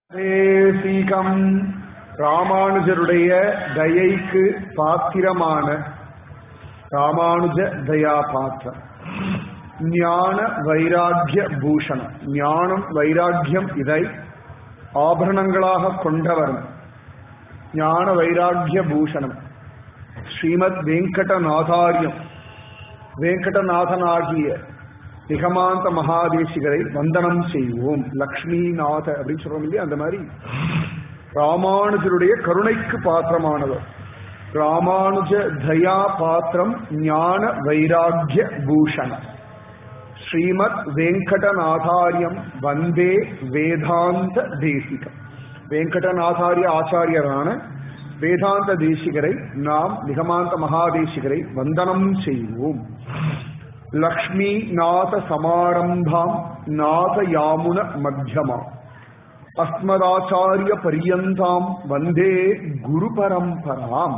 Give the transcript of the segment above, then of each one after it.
தேசிகம் ராமானுஜருடைய தயைக்கு பாத்திரமான ராமானுஜ தயா பாத்திரம் ஞான வைராக்கிய பூஷணம் ஞானம் வைராக்கியம் இதை ஆபரணங்களாக கொண்டவரும் ஞான வைராக்கிய பூஷணம் ஸ்ரீமத் வெங்கடநாதாரியம் வெங்கடநாதனாகிய நிகமாந்த மகாதேசிகரை வந்தனம் செய்வோம் லக்ஷ்மிநாத அப்படின்னு சொல்றோம் இல்லையா அந்த மாதிரி ராமானுஜருடைய கருணைக்கு பாத்திரமானவர் ராமானுஜ தயா பாத்திரம் ஞான வைராக்கிய பூஷணம் ஸ்ரீமத் வெங்கடநாதாரியம் வந்தே வேதாந்த தேசிகம் வெங்கடநாதாரிய ஆச்சாரியரான வேதாந்த தேசிகரை நாம் நிகமாந்த மகாதேசிகரை வந்தனம் செய்வோம் லக்ஷ்மி நாத சமாரம்பாம் நாத யாமுன மத்தியமா அஸ்மதாச்சாரிய பரியந்தாம் வந்தே குரு பரம்பராம்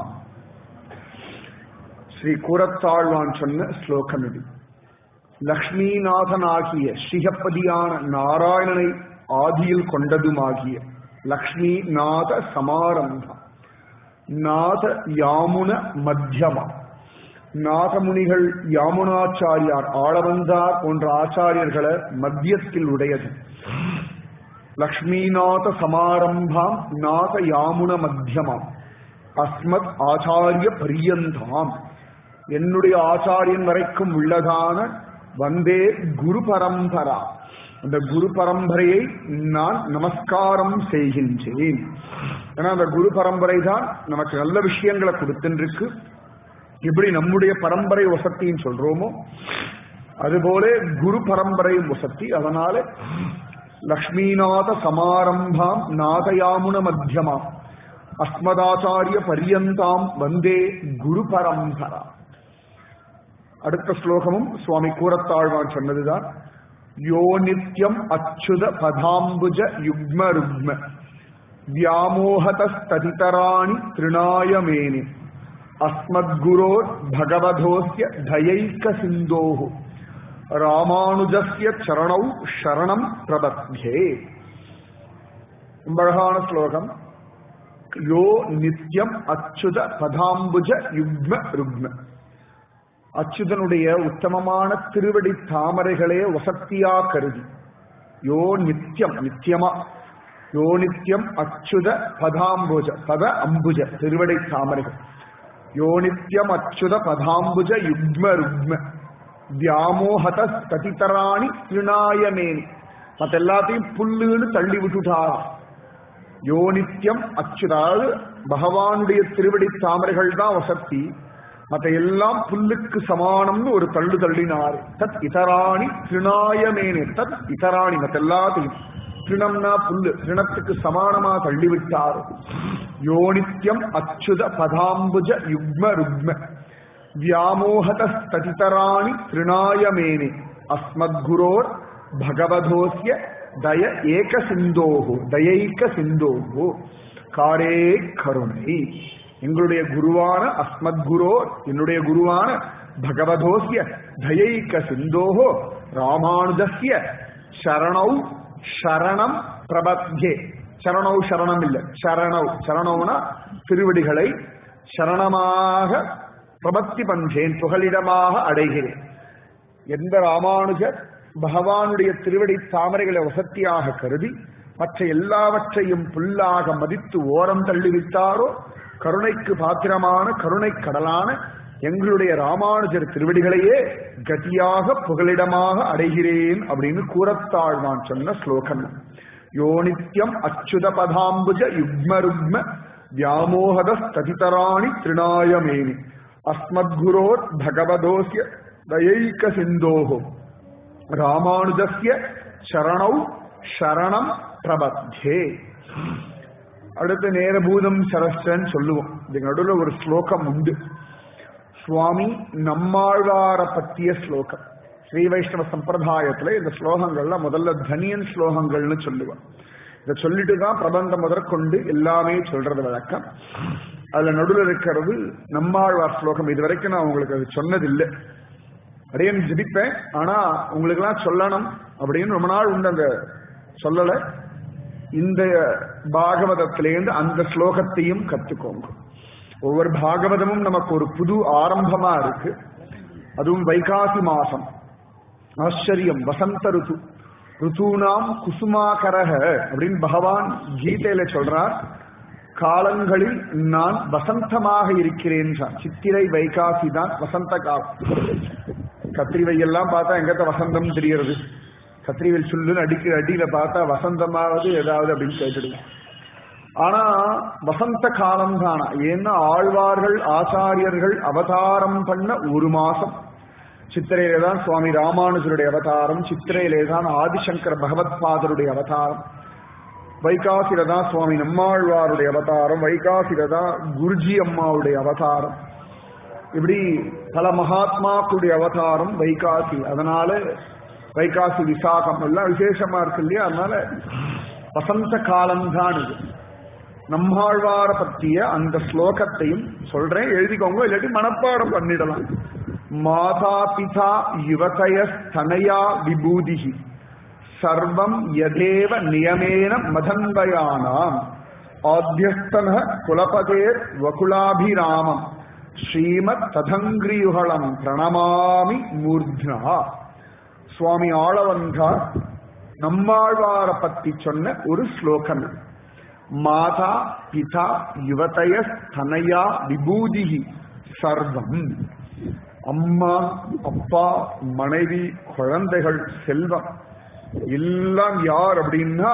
ஸ்ரீ கூரத்தாழ்வான் சொன்ன ஸ்லோகம் இது லக்ஷ்மிநாதனாகிய ஸ்ரீஹப்பதியான நாராயணனை ஆதியில் கொண்டதுமாகிய லக்ஷ்மி நாத சமாரம்பம் நாத யாமுன மத்தியமா நாதமுனிகள் யாமுனாச்சாரியார் ஆளவந்தார் போன்ற ஆச்சாரியர்களை மத்தியத்தில் உடையது லக்ஷ்மிநாத சமாரம்பாம் நாத யாமுன மத்தியமாம் அஸ்மத் ஆச்சாரிய பரியந்தாம் என்னுடைய ஆச்சாரியன் வரைக்கும் உள்ளதான வந்தே குரு பரம்பரா அந்த குரு பரம்பரையை நான் நமஸ்காரம் செய்கின்றேன் ஏன்னா அந்த குரு பரம்பரை தான் நமக்கு நல்ல விஷயங்களை கொடுத்துருக்கு எப்படி நம்முடைய பரம்பரை வசத்தின்னு சொல்றோமோ அதுபோல குரு பரம்பரை வசத்தி அதனால லக்ஷ்மிநாத சமாரம்பாம் நாதயாமுன மத்தியமாம் அஸ்மதாச்சாரிய பரியந்தாம் வந்தே குரு பரம்பரா அடுத்த ஸ்லோகமும் சுவாமி கூறத்தாழ்வான் சொன்னதுதான் யோ நித்யம் அச்சுத பதாம்புஜ யுக்ம ருக்ம வியாமோகதஸ்ததிதராணி திருநாயமேனி அஸ்மத்குரோர் பகவதோஸ்ய தயைக்க சிந்தோஹு ராமானுஜஸ்ய சரணௌ சரணம் பிரபத்யே அழகான ஸ்லோகம் யோ நித்யம் அச்சுத பதாம்புஜ யுக்ம ருக்ம அச்சுதனுடைய உத்தமமான திருவடி தாமரைகளே வசத்தியா கருதி யோ நித்யம் நித்தியமா யோ நித்யம் அச்சுத பதாம்புஜ பத அம்புஜ திருவடி தாமரைகள் யோ நித்யம் அச்சுத பதாம்புஜ யுக்ம ருக்ம வியாமோகத ஸ்ததிதராணி திருநாயமேனி மத்த எல்லாத்தையும் புல்லுன்னு தள்ளி விட்டுட்டாராம் யோ நித்யம் அச்சுதாவது பகவானுடைய திருவடி தாமரைகள் தான் வசத்தி மற்ற எல்லாம் புல்லுக்கு சமானம்னு ஒரு தள்ளு தள்ளினார் தத் இதராணி திருநாயமேனே தத் இதராணி மற்ற எல்லாத்தையும் திருணம்னா புல்லு திருணத்துக்கு சமானமா தள்ளிவிட்டார் யோனித்யம் அச்சுத பதாம்புஜ யுக்ம ருக்ம வியாமோகத ஸ்ததிதராணி திருநாயமேனே அஸ்மத்குரோர் பகவதோஸ்ய தய ஏக சிந்தோகோ தயைக்க சிந்தோகோ காரே கருணை எங்களுடைய குருவான அஸ்மத் குரோ என்னுடைய குருவான பகவதோசிய தயைக்க சிந்தோகோ ராமானுஜஸ்ய சரணௌ சரணம் பிரபத்யே சரணௌ சரணம் இல்ல சரணௌ சரணௌனா திருவடிகளை சரணமாக பிரபத்தி பஞ்சேன் புகலிடமாக அடைகிறேன் எந்த ராமானுஜர் பகவானுடைய திருவடி தாமரைகளை வசத்தியாக கருதி மற்ற எல்லாவற்றையும் புல்லாக மதித்து ஓரம் தள்ளிவிட்டாரோ கருணைக்கு பாத்திரமான கருணை கடலான எங்களுடைய ராமானுஜர் திருவடிகளையே கதியாக புகலிடமாக அடைகிறேன் அப்படின்னு கூறத்தாழ்வான் சொன்ன ஸ்லோகம் யோனித்யம் அச்சுத பதாம்புஜ யுக்ம ருக்ம வியாமோகத ஸ்ததிதராணி திருநாயமேனி அஸ்மத்குரோர் பகவதோசிய தயைக்க சிந்தோகோ ராமானுஜஸ்ய சரணௌ சரணம் பிரபத்யே அடுத்து நேரபூதம் சரஸ்டன் சொல்லுவோம் இதுக்கு நடுவில் ஒரு ஸ்லோகம் உண்டு சுவாமி நம்மாழ்வார பத்திய ஸ்லோகம் ஸ்ரீ வைஷ்ணவ சம்பிரதாயத்துல இந்த ஸ்லோகங்கள்ல முதல்ல தனியன் ஸ்லோகங்கள்னு சொல்லுவோம் இதை சொல்லிட்டு தான் பிரபந்தம் முதற்கொண்டு எல்லாமே சொல்றது வழக்கம் அதுல நடுவில் இருக்கிறது நம்மாழ்வார் ஸ்லோகம் இது வரைக்கும் நான் உங்களுக்கு அது சொன்னதில்லை அடையன் ஜிபிப்பேன் ஆனா உங்களுக்கு எல்லாம் சொல்லணும் அப்படின்னு ரொம்ப நாள் உண்டு அந்த சொல்லல இந்த பாகவதத்திலேருந்து அந்த ஸ்லோகத்தையும் கத்துக்கோங்க ஒவ்வொரு பாகவதமும் நமக்கு ஒரு புது ஆரம்பமா இருக்கு அதுவும் வைகாசி மாசம் ஆச்சரியம் வசந்த ருது ருத்தூனாம் குசுமாகரக அப்படின்னு பகவான் கீதையில சொல்றார் காலங்களில் நான் வசந்தமாக இருக்கிறேன் சித்திரை வைகாசி தான் வசந்த காலம் கத்திரிவையெல்லாம் பார்த்தா எங்கத்த வசந்தம் தெரியறது கத்திரிவையில் சொல்லுன்னு அடிக்கிற அடியில பார்த்தா வசந்தமாவது ஏதாவது அப்படின்னு கேட்டுடுவோம் ஆனா வசந்த காலம் தானா ஏன்னா ஆழ்வார்கள் ஆச்சாரியர்கள் அவதாரம் பண்ண ஒரு மாசம் சித்திரையிலே தான் சுவாமி ராமானுஜருடைய அவதாரம் சித்திரையிலே தான் ஆதிசங்கர பகவத்பாதருடைய அவதாரம் வைகாசில தான் சுவாமி நம்மாழ்வாருடைய அவதாரம் வைகாசில தான் குருஜி அம்மாவுடைய அவதாரம் இப்படி பல மகாத்மாக்களுடைய அவதாரம் வைகாசி அதனால வைகாசி விசாகம் எல்லாம் விசேஷமா இருக்கு இல்லையா அதனால வசந்த காலம்தான் இது நம்மாழ்வார பற்றிய அந்த ஸ்லோகத்தையும் சொல்றேன் எழுதிக்கோங்க இல்லாட்டி மனப்பாடம் பண்ணிடலாம் மாதா பிதா யுவதய ஸ்தனயா விபூதிகி சர்வம் யதேவ நியமேன மதந்தயானாம் ஆத்தியஸ்தன குலபதேர் வகுலாபிராமம் ஸ்ரீமத் ததங்கிரியுகலம் பிரணமாமி மூர்த்னா சுவாமி ஆளவந்தார் நம்மாழ்வார பத்தி சொன்ன ஒரு ஸ்லோகம் மாதா பிதா யுவதய தனயா விபூதிகி சர்வம் அம்மா அப்பா மனைவி குழந்தைகள் செல்வம் எல்லாம் யார் அப்படின்னா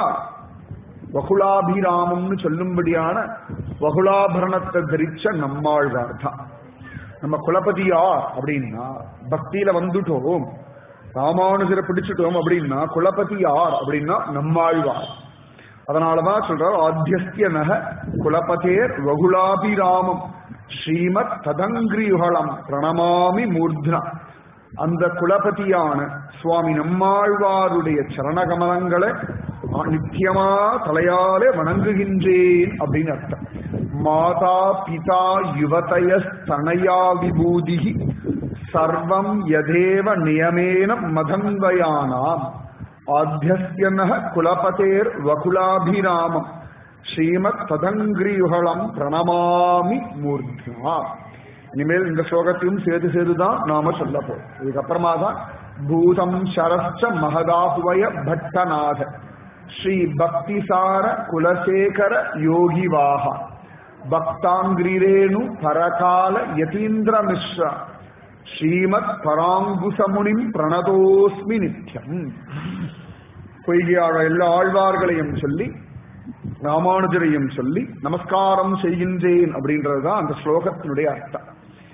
வகுலாபிராமம்னு சொல்லும்படியான வகுலாபரணத்தை தரிச்ச நம்மாழ்வார் தான் நம்ம குலபதி யார் அப்படின்னா பக்தியில வந்துட்டோம் ராமானுஜரை பிடிச்சிட்டோம் அப்படின்னா குலபதி யார் அப்படின்னா நம்மாழ்வார் அதனாலதான் சொல்றார் ஆத்தியஸ்திய நக குலபதேர் வகுலாபிராமம் ஸ்ரீமத் ததங்கிரியுகலம் பிரணமாமி மூர்த்னா அந்த குலபதியான சுவாமி நம்மாழ்வாருடைய சரணகமலங்களை நித்தியமா தலையாலே வணங்குகின்றேன் அப்படின்னு அர்த்தம் மாதா பிதா யுவதய ஸ்தனயா விபூதிகி சர்வம் யதேவ நியமேன மதங்கயானாம் ஆத்தியஸ்யன குலபதேர் வகுலாபிராமம் ஸ்ரீமத் ததங்கிரியுகலம் பிரணமாமி மூர்த்தினா இனிமேல் இந்த ஸ்லோகத்தையும் சேர்த்து சேர்த்துதான் நாம சொல்ல போறோம் இதுக்கப்புறமா தான் பூதம் சரஸ்ச மகதாஹுவய பட்டநாத ஸ்ரீ பக்திசார குலசேகர யோகிவாகா பக்தாங்கிரேணு பரகால யதீந்திர மிஸ்ரா ஸ்ரீமத் பராங்குசமுனிம் பிரணதோஸ்மி நித்யம் பொய்கையாழ எல்லா ஆழ்வார்களையும் சொல்லி ராமானுஜரையும் சொல்லி நமஸ்காரம் செய்கின்றேன் அப்படின்றதுதான் அந்த ஸ்லோகத்தினுடைய அர்த்தம்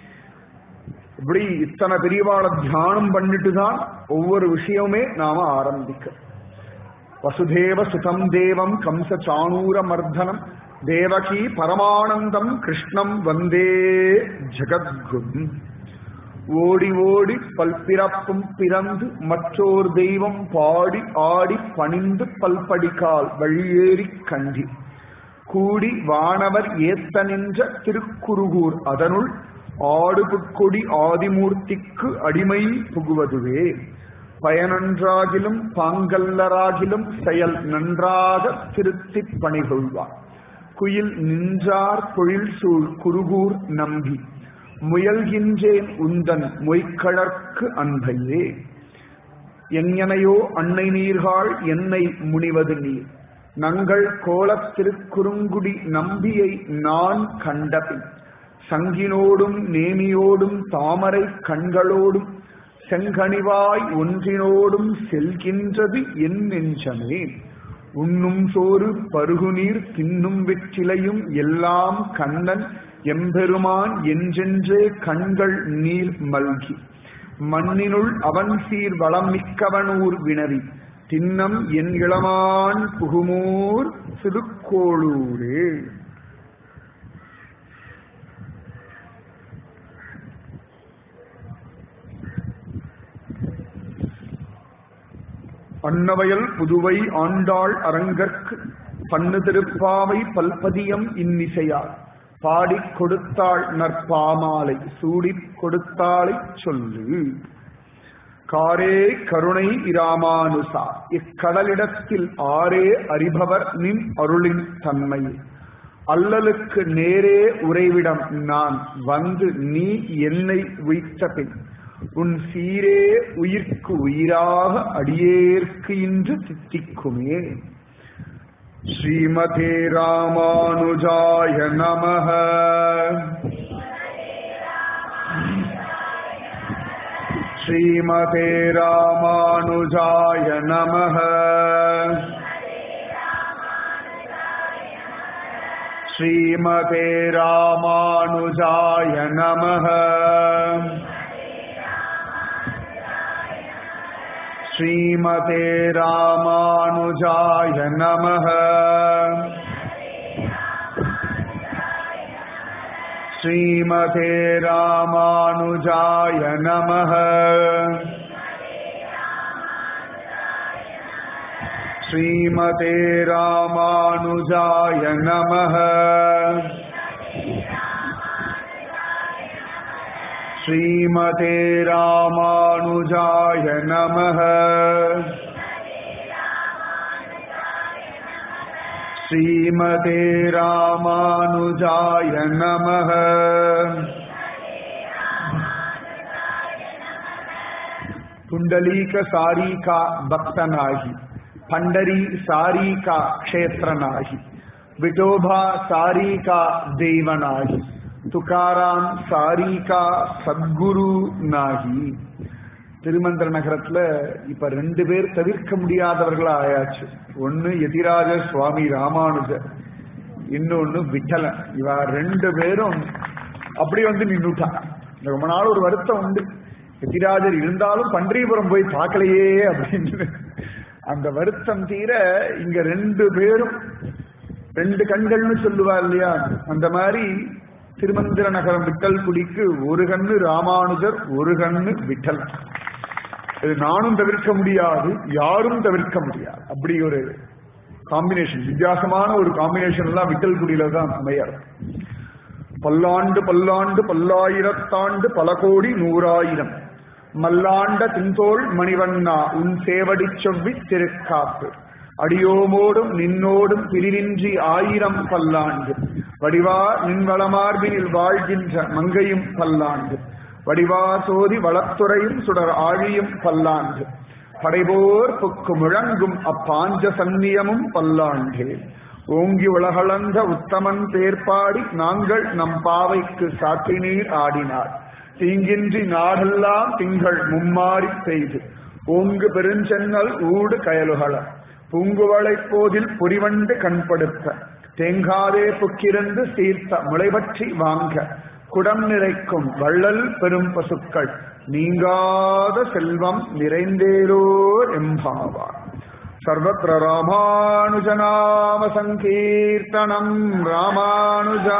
இப்படி இத்தனை பெரியவாளை தியானம் பண்ணிட்டு தான் ஒவ்வொரு விஷயமுமே நாம ஆரம்பிக்க வசுதேவ சுதம் தேவம் கம்ச சாணூர மர்தனம் தேவகி பரமானந்தம் கிருஷ்ணம் வந்தே ஜெகத்குரும் ஓடி ஓடி பல்பிறப்பும் பிறந்து மற்றோர் தெய்வம் பாடி ஆடி பணிந்து பல்படிக்கால் வழியேறி கண்டி கூடி வானவர் ஏத்த நின்ற திருக்குருகூர் அதனுள் ஆடுபுட்கொடி ஆதிமூர்த்திக்கு அடிமை புகுவதுவே பயனன்றாகிலும் பாங்கல்லராகிலும் செயல் நன்றாக திருத்திப் பணிகொள்வார் குயில் நின்றார் பொழில் சூழ் குருகூர் நம்பி முயல்கின்றேன் உந்தன் மொய்க்கழற்கு அன்பையே எங்கனையோ அன்னை நீர்காள் என்னை முனிவது நீர் நங்கள் கோலத் திருக்குறுங்குடி நம்பியை நான் கண்டபின் சங்கினோடும் நேமியோடும் தாமரை கண்களோடும் செங்கனிவாய் ஒன்றினோடும் செல்கின்றது என் நெஞ்சமே உண்ணும் சோறு பருகுநீர் தின்னும் வெற்றிலையும் எல்லாம் கண்ணன் எம்பெருமான் என்றென்றே கண்கள் நீர் மல்கி மண்ணினுள் அவன் சீர் வளம் மிக்கவனூர் வினவி தின்னம் என் இளமான் புகுமூர் திருக்கோளூரே அன்னவயல் புதுவை ஆண்டாள் அரங்கற்கு பண்ணு திருப்பாவை பல்பதியம் இன்னிசையார் பாடிக் கொடுத்தாள் நற்பாமாலை சூடிக் கொடுத்தாளை சொல்லு காரே கருணை இராமானுசா இக்கடலிடத்தில் ஆரே அறிபவர் நின் அருளின் தன்மை அல்லலுக்கு நேரே உறைவிடம் நான் வந்து நீ என்னை உய்த்த பின் உன் சீரே உயிர்க்கு உயிராக அடியேற்கு இன்று தித்திக்குமே ஸ்ரீமதே ராமானுஜாய நமः श्रीमते रामानुजाय नमः श्रीमते रामानुजाय नमः श्रीमते रामानुजाय नमः श्रीमते रामानुजाय नमः श्रीमते रामानुजाय नमः श्रीमते रामानुजाय नमः श्रीमते रामानुजाय नमः पुंडलीक सारी का भक्तनाही पंडरी सारी का क्षेत्रनाही विठोबा सारी का देवनाही துகாராம் சாரிகா சத்குரு நாகி திருமந்திர நகரத்துல இப்ப ரெண்டு பேர் தவிர்க்க முடியாதவர்களா ஆயாச்சு ஒன்னு எதிராஜ சுவாமி ராமானுஜர் இன்னொன்னு விட்டலன் இவ ரெண்டு பேரும் அப்படி வந்து நின்றுட்டா ரொம்ப நாள் ஒரு வருத்தம் உண்டு எதிராஜர் இருந்தாலும் பன்றிபுரம் போய் பார்க்கலையே அப்படின்னு அந்த வருத்தம் தீர இங்க ரெண்டு பேரும் ரெண்டு கண்கள்னு சொல்லுவா இல்லையா அந்த மாதிரி திருமந்திர நகரம் விட்டல் குடிக்கு ஒரு கண்ணு ராமானுஜர் ஒரு கண்ணு விட்டல் இது நானும் தவிர்க்க முடியாது யாரும் தவிர்க்க முடியாது அப்படி ஒரு காம்பினேஷன் வித்தியாசமான ஒரு காம்பினேஷன் எல்லாம் விட்டல் குடியில தான் அமையார் பல்லாண்டு பல்லாண்டு பல்லாயிரத்தாண்டு பல கோடி நூறாயிரம் மல்லாண்ட தின்தோள் மணிவண்ணா உன் சேவடி செவ்வி திருக்காப்பு அடியோமோடும் நின்னோடும் பிரிவின்றி ஆயிரம் பல்லாண்டு வடிவா நின்வளமார்பினில் வாழ்கின்ற மங்கையும் பல்லாண்டு வடிவா சோதி வளத்துறையும் சுடர் ஆழியும் பல்லாண்டு படைபோர் புக்கு முழங்கும் அப்பாஞ்ச சந்நியமும் பல்லாண்டே ஓங்கி உலகளந்த உத்தமன் பேர்பாடி நாங்கள் நம் பாவைக்கு சாத்தினீர் ஆடினார் தீங்கின்றி நாடெல்லாம் திங்கள் மும்மாறி செய்து ஓங்கு பெருஞ்சென்னல் ஊடு கயலுகள பூங்குவளை போதில் புரிவண்டு கண்படுத்த தேங்காதே புக்கிருந்து சீர்த்த முளைபற்றி வாங்க குடம் நிறைக்கும் வள்ளல் பெரும் பசுக்கள் நீங்காத செல்வம் நிறைந்தேரோர் எம்பாவார் சர்வத்திர ராமானுஜநாம சங்கீர்த்தனம் ராமானுஜா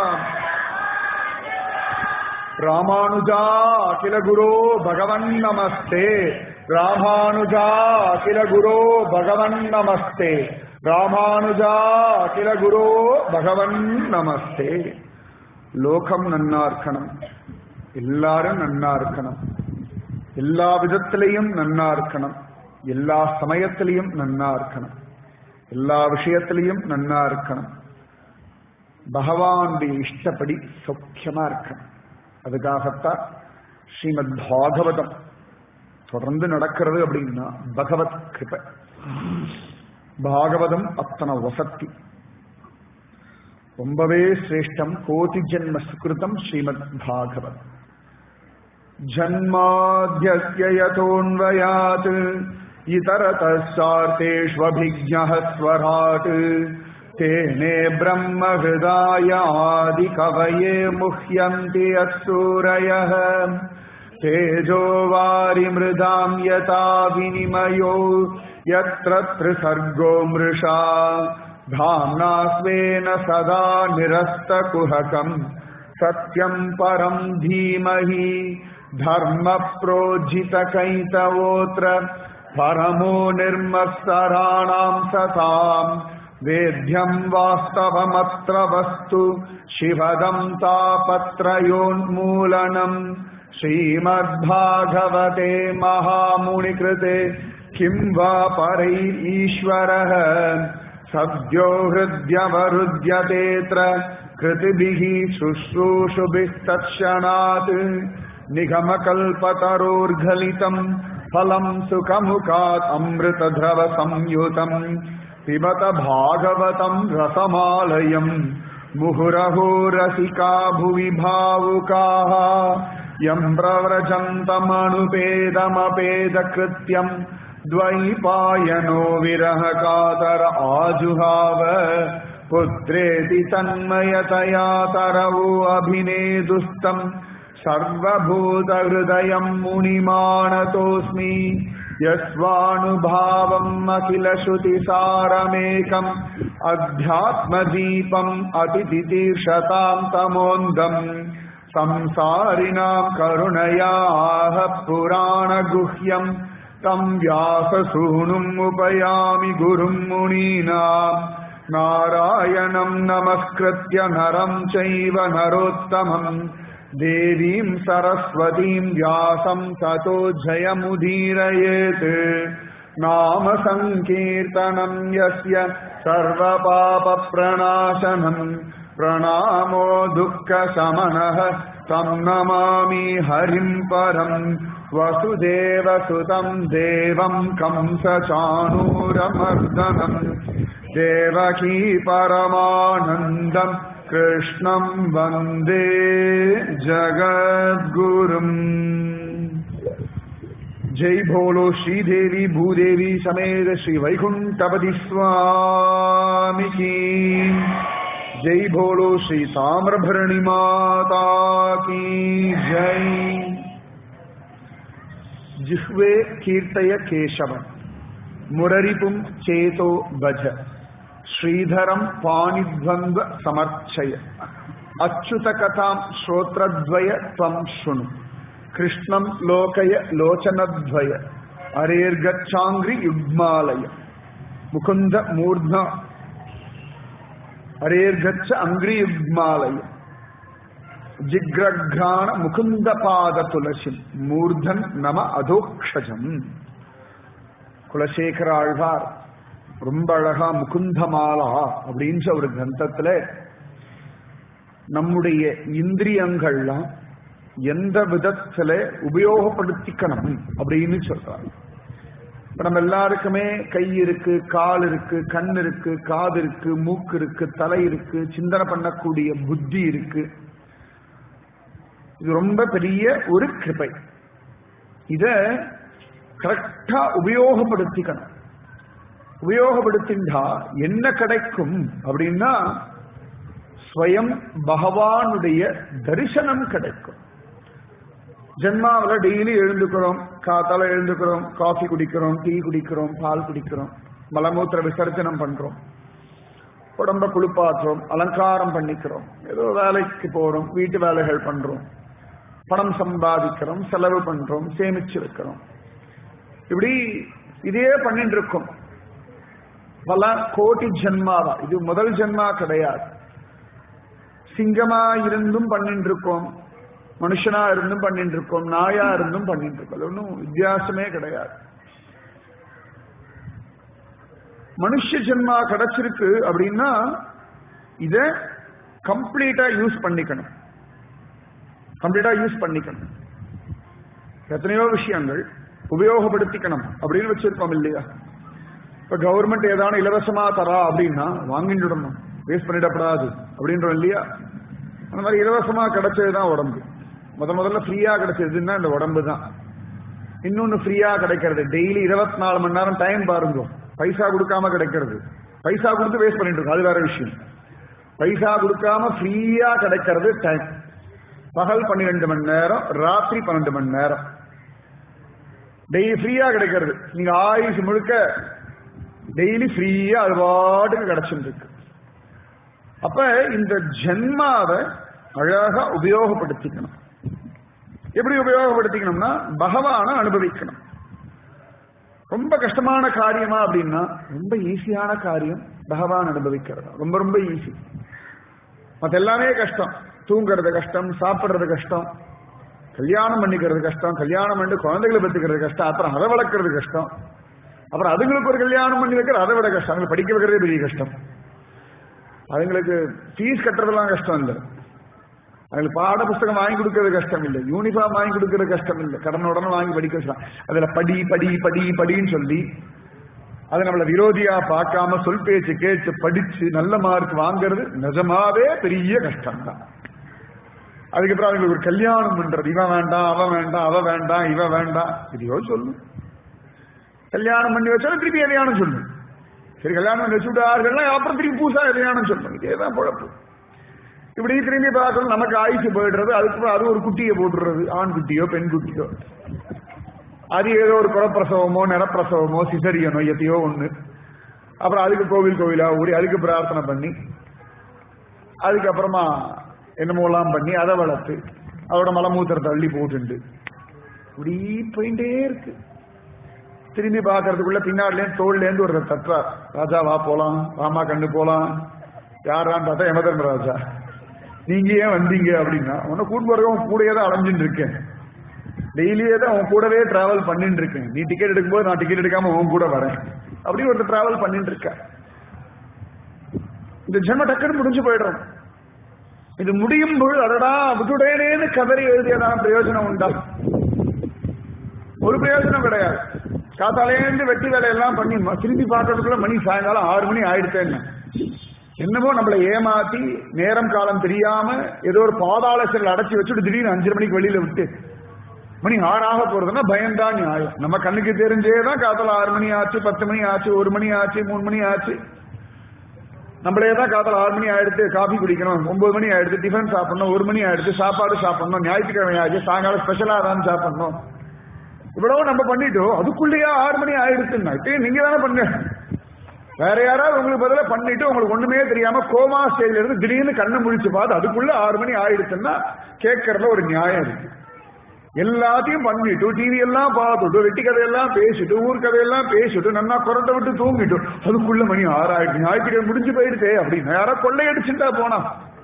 ராமானுஜா அகில குரோ பகவன் நமஸ்தே ராமானுஜா அகில குரோ பகவன் நமஸ்தே ராமானுஜா அகில குரோ பகவன் நமஸ்தே லோகம் நன்னா இருக்கணும் எல்லாரும் நன்னா இருக்கணும் எல்லா விதத்திலையும் நன்னா இருக்கணும் எல்லா சமயத்திலையும் நன்னா இருக்கணும் எல்லா விஷயத்திலையும் நன்னா இருக்கணும் பகவானுடைய இஷ்டப்படி சௌக்கியமா இருக்கணும் அதுக்காகத்தான் ஸ்ரீமத் பாகவதம் தொடர்ந்து நடக்கிறது அப்படின்னா பகவத் கிருப பாகவதம் அத்தனை வசத்தி ரொம்பவே சிரேஷ்டம் கோதி ஜென்ம சுகிருதம் ஸ்ரீமத் பாகவத் ஜன்மாத்தியஸ்ய யதோன்வயாத் इतरतश्चार्तेष्वभिज्ञः स्वराट् तेने ब्रह्महृदायादिकवये मुह्यन्ति यत्सूरयः तेजो वारिमृदाम् यथा विनिमयो यत्र त्रिसर्गो मृषा धाम्ना स्वेन सदा निरस्तकुहकम् सत्यम् परम् धीमहि धर्मप्रोज्झितकैतवोऽत्र परमो निर्मत्सराणाम् सताम् वेद्यम् वास्तवमत्र वस्तु शिवदम् तापत्रयोन्मूलनम् श्रीमद्भागवते महामुनिकृते किं वा परैरीश्वरः सद्यो हृद्यवरुध्यतेऽत्र कृतिभिः शुश्रूषुभिस्तत्क्षणात् निगमकल्पतरोर्घलितम् फलम् सुखमुखात् अमृतद्रवसंयुतम् पिबत भागवतम् रसमालयम् मुहुरहो रसिका भुवि भावुकाः यम् प्रव्रजन्तमनुपेदमपेदकृत्यम् द्वैपायनो विरह कातर आजुहाव पुत्रेति तन्मयतया तरवो अभिनेदुस्तम् सर्वभूतहृदयम् मुनिमानतोऽस्मि यस्वानुभावम् अखिलश्रुतिसारमेकम् अध्यात्मदीपम् अतिथितीर्षताम् तमोन्दम् संसारिणाम् करुणयाः पुराणगुह्यम् तम् व्याससूनुम् उपयामि गुरुम् मुनीनाम् नारायणम् नमस्कृत्य नरम् चैव नरोत्तमम् देवीम् सरस्वतीम् व्यासम् ततो जयमुदीरयेत् नाम सङ्कीर्तनम् यस्य सर्वपापप्रणाशनम् प्रणामो दुःखशमनः तं नमामि हरिम् परम् वसुदेवसुतम् देवम् कंसचाणूरमर्दनम् देवकी परमानन्दम् कृष्णम् वन्दे जगद्गुरुम् जय भोलो श्रीदेवी भूदेवी समेत श्री वैकुंठपति स्वामी की जय भोलो श्री ताम्रभरणी माता की जय जिह्वे कीर्तय केशवम् मुररिपुम् चेतो भज श्रीधरम् पाणिद्वन्द्व समर्चय अच्युतकथाम् श्रोत्रद्वय त्वम् शृणु कृष्णम् लोकय लोचनद्वय अरेर्गच्छाङ्घ्रि युग्मालय मुकुन्द मूर्ध्न अरेर्गच्छ अङ्घ्रियुग्मालय ஜிக்ரக்ராண முகுந்த பாத துளசி மூர்தன் நம அதோக்ஷஜம் குலசேகர ஆழ்வார் ரொம்ப அழகா முகுந்தமாலா அப்படின்ற ஒரு கிரந்தத்துல நம்முடைய இந்திரியங்கள்லாம் எந்த விதத்துல உபயோகப்படுத்திக்கணும் அப்படின்னு சொல்றாங்க இப்ப நம்ம எல்லாருக்குமே கை இருக்கு கால் இருக்கு கண் இருக்கு காது இருக்கு மூக்கு இருக்கு தலை இருக்கு சிந்தனை பண்ணக்கூடிய புத்தி இருக்கு இது ரொம்ப பெரிய ஒரு கிருபை இத கரெக்டா உபயோகப்படுத்திக்கணும் உபயோகப்படுத்தின்றா என்ன கிடைக்கும் அப்படின்னா ஸ்வயம் பகவானுடைய தரிசனம் கிடைக்கும் ஜென்மாவில் டெய்லி எழுந்துக்கிறோம் காத்தால எழுந்துக்கிறோம் காஃபி குடிக்கிறோம் டீ குடிக்கிறோம் பால் குடிக்கிறோம் மலமூத்திர விசர்ஜனம் பண்றோம் உடம்ப குளிப்பாற்றுறோம் அலங்காரம் பண்ணிக்கிறோம் ஏதோ வேலைக்கு போறோம் வீட்டு வேலைகள் பண்றோம் பணம் சம்பாதிக்கிறோம் செலவு பண்றோம் சேமிச்சு வைக்கிறோம் இப்படி இதே பண்ணிட்டு இருக்கோம் பல கோடி ஜென்மாவா இது முதல் ஜென்மா கிடையாது சிங்கமா இருந்தும் பண்ணிட்டு இருக்கோம் மனுஷனா இருந்தும் பண்ணிட்டு இருக்கோம் நாயா இருந்தும் பண்ணிட்டு இருக்கோம் அது ஒன்றும் வித்தியாசமே கிடையாது மனுஷ ஜென்மா கிடைச்சிருக்கு அப்படின்னா இத கம்ப்ளீட்டா யூஸ் பண்ணிக்கணும் கம்ப்ளீட்டா யூஸ் பண்ணிக்கணும் எத்தனையோ விஷயங்கள் உபயோகப்படுத்திக்கணும் அப்படின்னு வச்சிருக்கோம் இல்லையா இப்ப கவர்மெண்ட் ஏதான இலவசமா தரா அப்படின்னா வாங்கிட்டுடணும் வேஸ்ட் பண்ணிடப்படாது அப்படின்றோம் இல்லையா அந்த மாதிரி இலவசமா கிடைச்சதுதான் உடம்பு முத முதல்ல ஃப்ரீயா கிடைச்சதுன்னா இந்த உடம்பு தான் இன்னொன்னு ஃப்ரீயா கிடைக்கிறது டெய்லி இருபத்தி நாலு மணி நேரம் டைம் பாருங்க பைசா கொடுக்காம கிடைக்கிறது பைசா கொடுத்து வேஸ்ட் பண்ணிட்டு இருக்கோம் அது வேற விஷயம் பைசா கொடுக்காம ஃப்ரீயா கிடைக்கிறது டைம் பகல் பன்னிரெண்டு மணி நேரம் ராத்திரி பன்னெண்டு மணி நேரம் டெய்லி ஃப்ரீயா கிடைக்கிறது நீங்க ஆயுஷ் முழுக்க டெய்லி ஃப்ரீயா அது பாட்டுக்கு கிடைச்சிட்டு இருக்கு அப்ப இந்த ஜென்மாவை அழகா உபயோகப்படுத்திக்கணும் எப்படி உபயோகப்படுத்திக்கணும்னா பகவான அனுபவிக்கணும் ரொம்ப கஷ்டமான காரியமா அப்படின்னா ரொம்ப ஈஸியான காரியம் பகவான் அனுபவிக்கிறது ரொம்ப ரொம்ப ஈஸி மத்த எல்லாமே கஷ்டம் தூங்குறது கஷ்டம் சாப்பிடுறது கஷ்டம் கல்யாணம் பண்ணிக்கிறது கஷ்டம் கல்யாணம் பண்ணி குழந்தைகளை பெற்றுக்கிறது கஷ்டம் அப்புறம் அதை வளர்க்கறது கஷ்டம் அப்புறம் அதுங்களுக்கு ஒரு கல்யாணம் பண்ணி வைக்கிறது அதை விட கஷ்டம் அவங்களை படிக்க வைக்கிறதே பெரிய கஷ்டம் அதுங்களுக்கு ஃபீஸ் கட்டுறதெல்லாம் கஷ்டம் இல்லை அவங்களுக்கு பாட புஸ்தகம் வாங்கி கொடுக்கறது கஷ்டம் இல்லை யூனிஃபார்ம் வாங்கி கொடுக்கறது கஷ்டம் இல்லை கடன் உடனே வாங்கி படிக்க வச்சலாம் அதுல படி படி படி படின்னு சொல்லி அதை நம்மள விரோதியா பார்க்காம சொல் பேச்சு கேட்டு படிச்சு நல்ல மார்க் வாங்குறது நிஜமாவே பெரிய கஷ்டம் தான் அதுக்கப்புறம் அவங்களுக்கு ஒரு கல்யாணம் பண்றது இவன் வேண்டாம் அவன் வேண்டாம் அவ வேண்டாம் இவ வேண்டாம் இதையோ சொல்லு கல்யாணம் பண்ணி வச்சாலும் திருப்பி கல்யாணம் சொல்லு சரி கல்யாணம் பண்ணி வச்சு விட்டார்கள்னா அப்புறம் திருப்பி பூசா கல்யாணம் சொல்லணும் இதேதான் குழப்பம் இப்படி திரும்பி பார்க்கணும் நமக்கு ஆயுசு போயிடுறது அதுக்கப்புறம் அது ஒரு குட்டியை போட்டுறது ஆண் குட்டியோ பெண் குட்டியோ அது ஏதோ ஒரு குறப்பிரசவமோ நிறப்பிரசவமோ சிசரியனோ எத்தையோ ஒண்ணு அப்புறம் அதுக்கு கோவில் கோவிலா ஊறி அதுக்கு பிரார்த்தனை பண்ணி அதுக்கப்புறமா என்னமோலாம் பண்ணி அதை வளர்த்து அதோட மலமூத்திரத்தை அள்ளி போட்டுண்டு இப்படி போயிட்டே இருக்கு திரும்பி பார்க்கறதுக்குள்ள பின்னாடிலேருந்து தோல்லேருந்து ஒரு தட்டுறார் ராஜா வா போலாம் ராமா கண்ணு போலாம் யாரான்னு பார்த்தா யமதர்மராஜா நீங்க ஏன் வந்தீங்க அப்படின்னா உன்னை கூட்டு வரவும் கூடயே தான் அலைஞ்சுட்டு இருக்கேன் டெய்லியே தான் உன் கூடவே டிராவல் பண்ணிட்டு இருக்கேன் நீ டிக்கெட் எடுக்கும்போது நான் டிக்கெட் எடுக்காம உன் கூட வரேன் அப்படி ஒருத்தர் டிராவல் பண்ணிட்டு இருக்க இந்த ஜென்ம டக்குன்னு முடிஞ்சு போயிடுறோம் இது முடியும் பொழுது அடடா விட்டுடேனேன்னு கதறி எழுதியதான பிரயோஜனம் உண்டா ஒரு பிரயோஜனம் கிடையாது காத்தாலேருந்து வெட்டி வேலையெல்லாம் பண்ணி ம- திரும்பி பார்க்கறதுக்குள்ள மணி சாயங்காலம் ஆறு மணி ஆயிடுத்தேன்னு என்னமோ நம்மளை ஏமாத்தி நேரம் காலம் தெரியாம ஏதோ ஒரு பாதாள செல் அடைச்சி வச்சுட்டு திடீர்னு அஞ்சரை மணிக்கு வெளியில விட்டு மணி ஆறாக போறதுன்னா பயம்தான் நியாயம் நம்ம கண்ணுக்கு தெரிஞ்சே தான் காத்தால ஆறு மணி ஆச்சு பத்து மணி ஆச்சு ஒரு மணி ஆச்சு மூணு மணி ஆச்சு நம்மளே தான் காத்தால ஆறு மணி ஆயிடுத்து காபி குடிக்கணும் ஒன்பது மணி ஆயிடுத்து டிஃபன் சாப்பிடணும் ஒரு மணி ஆயிடுத்து சாப்பாடு சாப்பிடணும் ஞாயிற்றுக்கிழமை ஆச்சு சாயங்காலம் ஸ்பெஷலா தான் சாப்பிடணும் இவ்வளவு நம்ம பண்ணிட்டோம் அதுக்குள்ளேயே ஆறு மணி ஆயிடுச்சுன்னா இப்பயும் நீங்க தானே பண்ண வேற யாராவது உங்களுக்கு பதிலா பண்ணிட்டு உங்களுக்கு ஒண்ணுமே தெரியாம கோமா ஸ்டேஜ்ல இருந்து திடீர்னு கண்ணை முழிச்சு பார்த்து அதுக்குள்ள ஆறு மணி ஆயிடுச்சுன்னா கேட்கறதுல ஒரு நியாயம் இருக்கு எல்லாத்தையும் பண்ணிட்டு டிவி எல்லாம் பார்த்துட்டு வெட்டி கதையெல்லாம் பேசிட்டு ஊர் கதையெல்லாம் பேசிட்டு நல்லா குரட்டை விட்டு தூங்கிட்டு அதுக்குள்ள மணி ஆறாயிடுச்சு ஞாயிற்றுக்கிழமை முடிஞ்சு போயிடுச்சே அப்படின்னு யாரா கொள்ளையடிச்சுட்டா போனா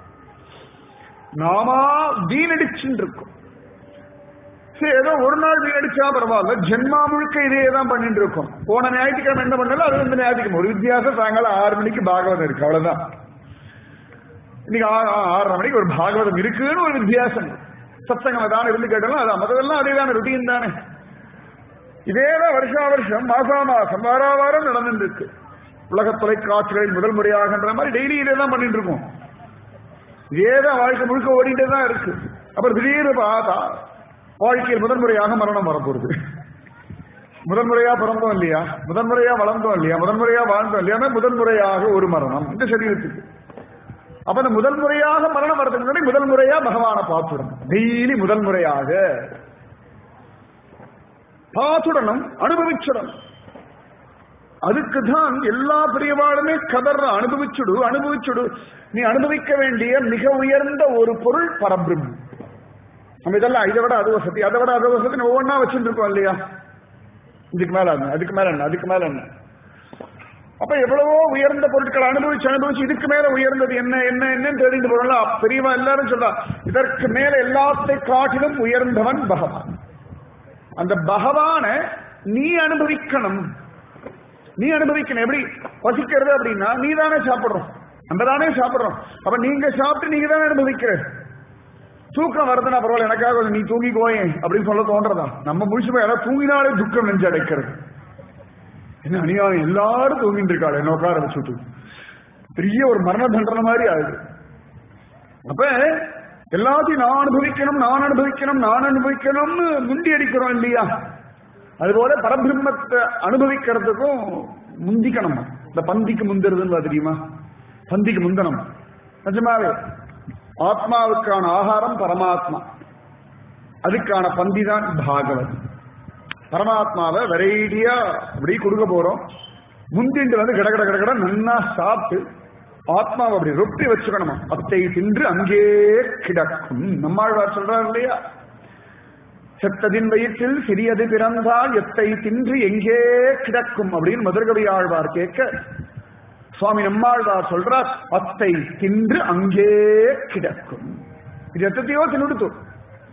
நாமா வீணடிச்சுட்டு இருக்கோம் சரி ஏதோ ஒரு நாள் வீணடிச்சா பரவாயில்ல ஜென்மா முழுக்க இதே தான் பண்ணிட்டு இருக்கோம் போன ஞாயிற்றுக்கிழமை என்ன பண்ணாலும் அது வந்து ஞாயிற்றுக்கிழமை ஒரு வித்தியாசம் சாயங்காலம் ஆறு மணிக்கு பாகவதம் இருக்கு அவ்வளவுதான் இன்னைக்கு ஆ- ஆ- ஆறரை மணிக்கு ஒரு பாகவதம் இருக்குன்னு ஒரு வித்தியாசம் சத்சங்கம் தான் இருந்து கேட்டாலும் அது மதெல்லாம் அதே தானே ருட்டீன் தானே இதேதான் வருஷா வருஷம் மாசா மாசம் வாரா வாரம் நடந்துட்டு இருக்கு உலக தொலைக்காட்சிகளில் முதல் முறையாகன்ற மாதிரி டெய்லி இதே தான் பண்ணிட்டு இருக்கோம் இதேதான் வாழ்க்கை முழுக்க ஓடிட்டே தான் இருக்கு அப்புறம் திடீர்னு பார்த்தா வாழ்க்கையில் முதன்முறையாக மரணம் வரப்போகுது முதன்முறையா பிறந்தோம் இல்லையா முதன்முறையா வளர்ந்தோம் இல்லையா முதன்முறையா வாழ்ந்தோம் இல்லையா முதன்முறையாக ஒரு மரணம் இந்த சரீரத்துக்கு அப்ப இந்த முதல் முறையாக மரணம் வரதுக்கு முன்னாடி முதல் முறையா பகவானை பார்த்துடணும் டெய்லி முதல் முறையாக பார்த்துடணும் அனுபவிச்சிடணும் அதுக்கு தான் எல்லா பிரியவாளுமே கதற அனுபவிச்சுடு அனுபவிச்சுடு நீ அனுபவிக்க வேண்டிய மிக உயர்ந்த ஒரு பொருள் பரபிரம்மம் நம்ம இதெல்லாம் இதை விட அது வசதி அதை விட அது வசதி ஒவ்வொன்றா வச்சுட்டு இருக்கோம் இல்லையா இதுக்கு மேல என்ன அதுக்கு மேல என்ன அதுக்கு மேல என்ன அப்ப எவ்வளவோ உயர்ந்த பொருட்களை அனுபவிச்சு அனுபவிச்சு இதுக்கு மேல உயர்ந்தது என்ன என்ன என்னன்னு தெரிந்து போறோம் பெரியவா எல்லாரும் சொல்றா இதற்கு மேல எல்லாத்தை காட்டிலும் உயர்ந்தவன் பகவான் அந்த பகவான நீ அனுபவிக்கணும் நீ அனுபவிக்கணும் எப்படி பசிக்கிறது அப்படின்னா நீ தானே சாப்பிடுறோம் நம்ம தானே சாப்பிடுறோம் அப்ப நீங்க சாப்பிட்டு நீங்க தானே அனுபவிக்கிற தூக்கம் வருதுன்னா பரவாயில்ல எனக்காக கொஞ்சம் நீ தூங்கிக்கோயேன் அப்படின்னு சொல்ல தோன்றதா நம்ம முடிச்சு போய் யாராவது தூங்கினாலே துக்கம் நெஞ்சு அடைக்கிறது என்ன அநியாயம் எல்லாரும் தூங்கிட்டு இருக்காள் என்ன உட்கார வச்சுட்டு பெரிய ஒரு மரண தண்டனை மாதிரி ஆகுது அப்ப எல்லாத்தையும் நான் அனுபவிக்கணும் நான் அனுபவிக்கணும் நான் அனுபவிக்கணும்னு முண்டி அடிக்கிறோம் இல்லையா அதுபோல பரபிரம்மத்தை அனுபவிக்கிறதுக்கும் முந்திக்கணும் இந்த பந்திக்கு முந்துறதுன்னு தெரியுமா பந்திக்கு முந்தனம் நிஜமாவே ஆத்மாவுக்கான ஆகாரம் பரமாத்மா அதுக்கான பந்தி தான் பாகவத் பரமாத்மாவை வெரைட்டியா அப்படி கொடுக்க போறோம் முந்திண்டு வந்து கடகட கடகட நன்னா சாப்பிட்டு ஆத்மாவை அப்படி ரொட்டி வச்சுக்கணுமா அத்தை தின்று அங்கே கிடக்கும் நம்மாழ்வார் சொல்றாரு இல்லையா செத்ததின் வயிற்றில் சிறியது பிறந்தால் எத்தை தின்று எங்கே கிடக்கும் அப்படின்னு மதுரகவி ஆழ்வார் கேட்க சுவாமி நம்மாழ்வார் சொல்றார் அத்தை தின்று அங்கே கிடக்கும் இது எத்தையோ தின்னுடுத்து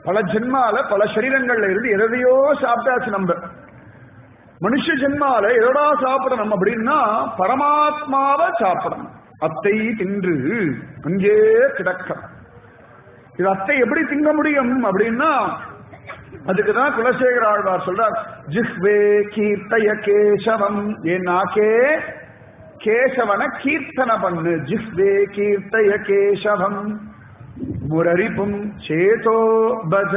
பல ஜென்மால பல சரீரங்கள்ல இருந்து எதையோ சாப்பிட்டாச்சு நம்ம மனுஷ ஜென்மால எதோடா சாப்பிடணும் அப்படின்னா பரமாத்மாவை சாப்பிடணும் அத்தை தின்று அங்கே கிடக்க இது அத்தை எப்படி திங்க முடியும் அப்படின்னா அதுக்குதான் குலசேகர ஆழ்வார் சொல்றார் ஜிஹ்வே கீர்த்தய கேசவம் என் நாக்கே கேசவன கீர்த்தன பண்ணு ஜிஹ்வே கீர்த்தய கேசவம் முரரிப்பும் சேதோ பஜ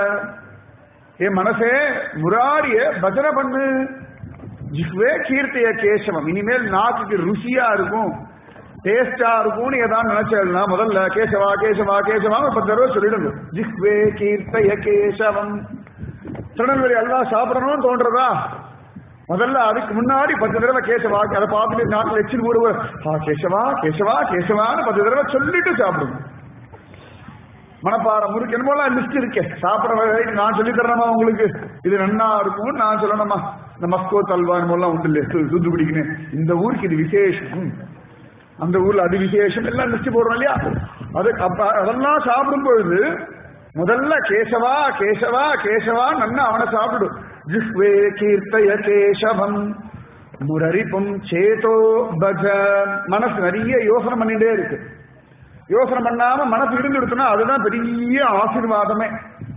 என் மனசே முராரிய பஜனை பண்ணு ஜிஹ்வே கீர்த்திய கேசவம் இனிமேல் நாக்குக்கு ருசியா இருக்கும் டேஸ்டா இருக்கும்னு ஏதாவது நினைச்சா முதல்ல கேசவா கேசவா கேசவா ஒரு பத்து தடவை சொல்லிடுங்க ஜிஹ்வே கீர்த்தய கேசவம் திருநெல்வேலி அல்வா சாப்பிடணும்னு தோன்றதா முதல்ல அதுக்கு முன்னாடி பத்து தடவை கேசவா அதை பார்த்துட்டு நாட்டில் எச்சில் ஊடுவ ஆ கேசவா கேசவா கேசவான்னு பத்து தடவை சொல்லிட்டு சாப்பிடுங்க மனப்பாறை முறுக்கு என்னமோலாம் லிஸ்ட் இருக்கே சாப்பிட வகைக்கு நான் சொல்லி தரணுமா உங்களுக்கு இது நன்னா இருக்கும் நான் சொல்லணுமா இந்த மஸ்கோ தல்வா என்னமோலாம் உண்டு இல்லையா தூத்துக்குடிக்குன்னு இந்த ஊருக்கு இது விசேஷம் அந்த ஊர்ல அது விசேஷம் எல்லாம் லிஸ்ட் போடுறோம் இல்லையா அது அப்ப அதெல்லாம் சாப்பிடும் பொழுது முதல்ல கேசவா கேசவா கேசவா நன்னா அவனை சாப்பிடு ஜிஹ்வே கீர்த்தய கேசவம் முரரிப்பும் சேதோ பஜ மனசு நிறைய யோசனை பண்ணிட்டே இருக்கு யோசனை பண்ணாம மனசு இருந்து எடுத்தோம்னா அதுதான் பெரிய ஆசீர்வாதமே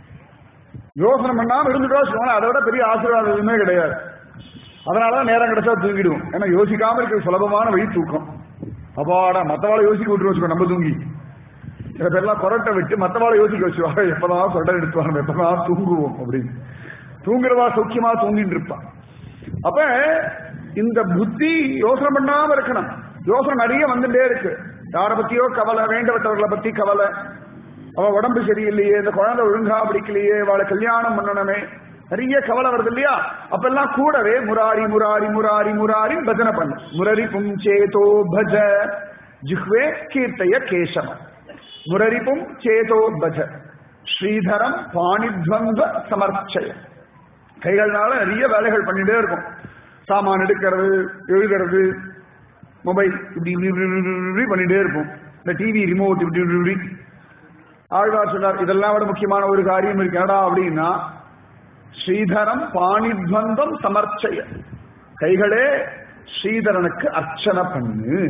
யோசனை பண்ணாம இருந்துட்டோ சொன்னா அதை விட பெரிய ஆசீர்வாதம் எதுவுமே கிடையாது அதனாலதான் நேரம் கிடைச்சா தூங்கிடுவோம் ஏன்னா யோசிக்காம இருக்கிற சுலபமான வழி தூக்கம் அப்பாடா மத்தவாளை யோசிக்க விட்டு வச்சுக்கோ நம்ம தூங்கி சில பேர்லாம் கொரட்டை விட்டு மத்தவாளை யோசிக்க வச்சுவாங்க எப்பதான் சொட்டை எடுத்துவாங்க எப்பதான் தூங்குவோம் அப்படின்னு தூங்குறவா சௌக்கியமா தூங்கிட்டு இருப்பான் அப்ப இந்த புத்தி யோசனை பண்ணாம இருக்கணும் யோசனை நிறைய வந்துட்டே இருக்கு யாரை பத்தியோ கவலை வேண்டப்பட்டவர்களை பத்தி கவலை அவ உடம்பு சரியில்லையே இந்த குழந்தை ஒழுங்கா பிடிக்கலையே அவளை கல்யாணம் பண்ணணுமே நிறைய கவலை வருது இல்லையா அப்பெல்லாம் கூடவே முராரி முராரி முராரி முராரி பஜனை பண்ணு முரரி புஞ்சேதோ பஜ ஜிஹ்வே கீர்த்தய கேசவம் முரரிப்பும் சேதோ பஜ ஸ்ரீதரம் பாணித்வந்த சமர்ச்சய கைகள்னால நிறைய வேலைகள் பண்ணிட்டே இருக்கும் சாமான் எடுக்கிறது எழுதுறது மொபைல் இப்படி இப்படி பண்ணிட்டே இருப்போம் இந்த டிவி ரிமோட் இப்படி இப்படி ஆழ்வார் சொன்னார் இதெல்லாம் விட முக்கியமான ஒரு காரியம் இருக்கு என்னடா அப்படின்னா ஸ்ரீதரம் பாணித்வந்தம் சமர்ச்சய கைகளே ஸ்ரீதரனுக்கு அர்ச்சனை பண்ணு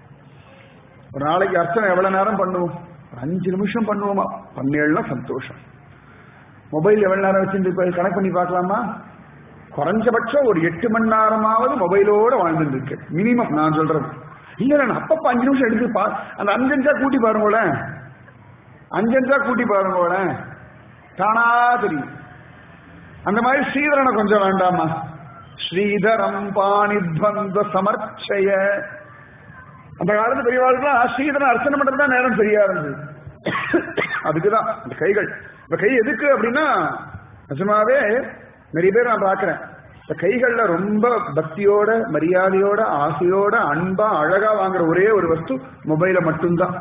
ஒரு நாளைக்கு அர்ச்சனை எவ்வளவு நேரம் பண்ணுவோம் ஒரு அஞ்சு நிமிஷம் பண்ணுவோமா பண்ணேன்னா சந்தோஷம் மொபைல் எவ்வளவு நேரம் வச்சிருந்து கணக்கு பண்ணி பார்க்கலாமா குறைஞ்சபட்சம் ஒரு எட்டு மணி நேரமாவது மொபைலோட வாழ்ந்துட்டு இருக்கு மினிமம் நான் சொல்றது இல்ல நான் அப்பப்ப அஞ்சு நிமிஷம் எடுத்து பா அந்த அஞ்சஞ்சா கூட்டி பாருங்களேன் அஞ்சஞ்சா கூட்டி பாருங்களேன் தானா தெரியும் அந்த மாதிரி ஸ்ரீதரனை கொஞ்சம் வேண்டாமா ஸ்ரீதரம் பாணித்வந்த சமர்ச்சய அந்த காலத்து பெரியவாளுக்குலாம் ஸ்ரீதரன் அர்ச்சனை பண்றது தான் நேரம் சரியா இருந்தது அதுக்குதான் இந்த கைகள் இந்த கை எதுக்கு அப்படின்னா நிஜமாவே நிறைய பேர் நான் பாக்குறேன் இந்த கைகள்ல ரொம்ப பக்தியோட மரியாதையோட ஆசையோட அன்பா அழகா வாங்குற ஒரே ஒரு வஸ்து மொபைல மட்டும்தான்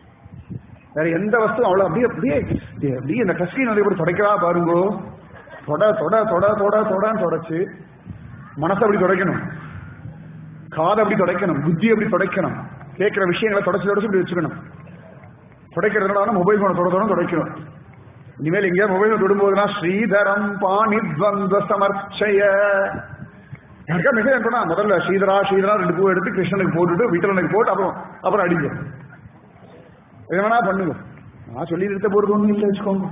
வேற எந்த வஸ்து அவ்வளவு அப்படியே அப்படியே அப்படியே இந்த கஸ்கி நிறைய பேர் தொடக்கிறா பாருங்கோ தொட தொட தொட தொட தொடன்னு தொடச்சு மனசை அப்படி துடைக்கணும் காதை அப்படி துடைக்கணும் புத்தி அப்படி துடைக்கணும் கேட்கிற விஷயங்களை தொடச்சு தொடச்சு இப்படி வச்சுக்கணும் துடைக்கிறதுனால மொபைல் போன தொட தொட துடைக்கணும் இனிமேல் எங்கேயா மொபைல் தொடும்போதுனா ஸ்ரீதரம் பாணித்வந்த சமர்ச்சய யாருக்கா மெசேஜ் அனுப்பினா முதல்ல ஸ்ரீதரா ஸ்ரீதரா ரெண்டு பூ எடுத்து கிருஷ்ணனுக்கு போட்டுட்டு வீட்டனுக்கு போட்டு அப்புறம் அப்புறம் அடிங்க எது வேணா பண்ணுங்க நான் சொல்லி நிறுத்த போறது ஒண்ணும் இல்லை வச்சுக்கோங்க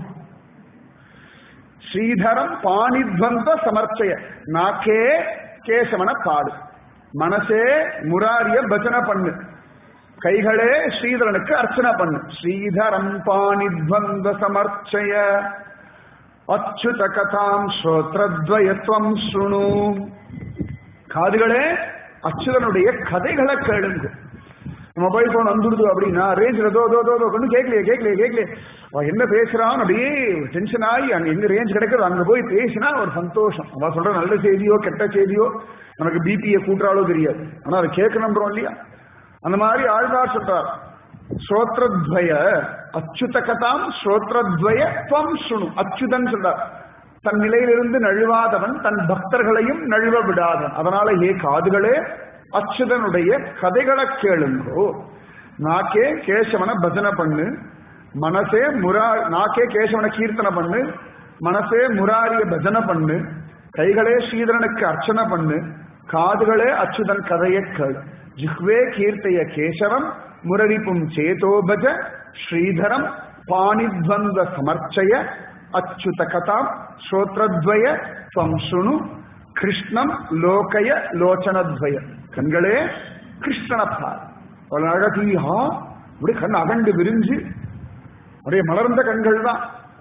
ஸ்ரீதரம் பாணித்வந்த சமர்ச்சய நாக்கே கேசவன பாடு மனசே முராரிய பஜனை பண்ணு கைகளே ஸ்ரீதரனுக்கு அர்ச்சனை பண்ணு ஸ்ரீதரம் பாணித்வந்த சமர்ச்சய அச்சுத கதாம் ஸ்ரோத்ரத்வயத்வம் சுணு காதுகளே அச்சுதனுடைய கதைகளை கேளுங்க மொபைல் போன் வந்துடுது அப்படின்னா ரேஞ்சில் தோ தோ தோ தோ கொண்டு கேட்கலையே கேட்கலையே கேட்கலையே அவன் என்ன பேசுறான் அப்படியே டென்ஷன் ஆகி அங்க எங்க ரேஞ்ச் கிடைக்கிறது அங்க போய் பேசினா ஒரு சந்தோஷம் அவன் சொல்ற நல்ல செய்தியோ கெட்ட செய்தியோ நமக்கு பிபியை கூட்டுறாலோ தெரியாது ஆனா அதை கேட்கணும்ன்றோம் இல்லையா அந்த மாதிரி ஆழ்வார் சொல்றார் ஸ்ரோத்ரத்வய அச்சுத கதாம் ஸ்ரோத்ரத்வய துவம் சுணு அச்சுதன் சொல்றார் தன் நிலையிலிருந்து நழுவாதவன் தன் பக்தர்களையும் நழுவ விடாதவன் அதனால ஏ காதுகளே அச்சுதனுடைய கதைகளை கேளுங்கோ நாக்கே கேசவனை பஜனை பண்ணு மனசே முரா நாக்கே கேசவனை கீர்த்தனை பண்ணு மனசே முராரிய பஜனை பண்ணு கைகளே ஸ்ரீதரனுக்கு அர்ச்சனை பண்ணு காதுகளே அச்சுதன் கதையை கேள் ஜிஹ்வே கீர்த்தைய கேசவம் முரரிப்பும் சேதோபஜ ஸ்ரீதரம் பாணித்வந்த சமர்ச்சய அச்சுத கதாம் ஸ்ரோத்ரத்வய துவம் சுணு கிருஷ்ணம் லோகய லோச்சனத்வய கண்களே கிருஷ்ணனை பார் அவ்வளவு அழகீஹா இப்படி கண் அகண்டு விரிஞ்சு அப்படியே மலர்ந்த கண்கள் தான்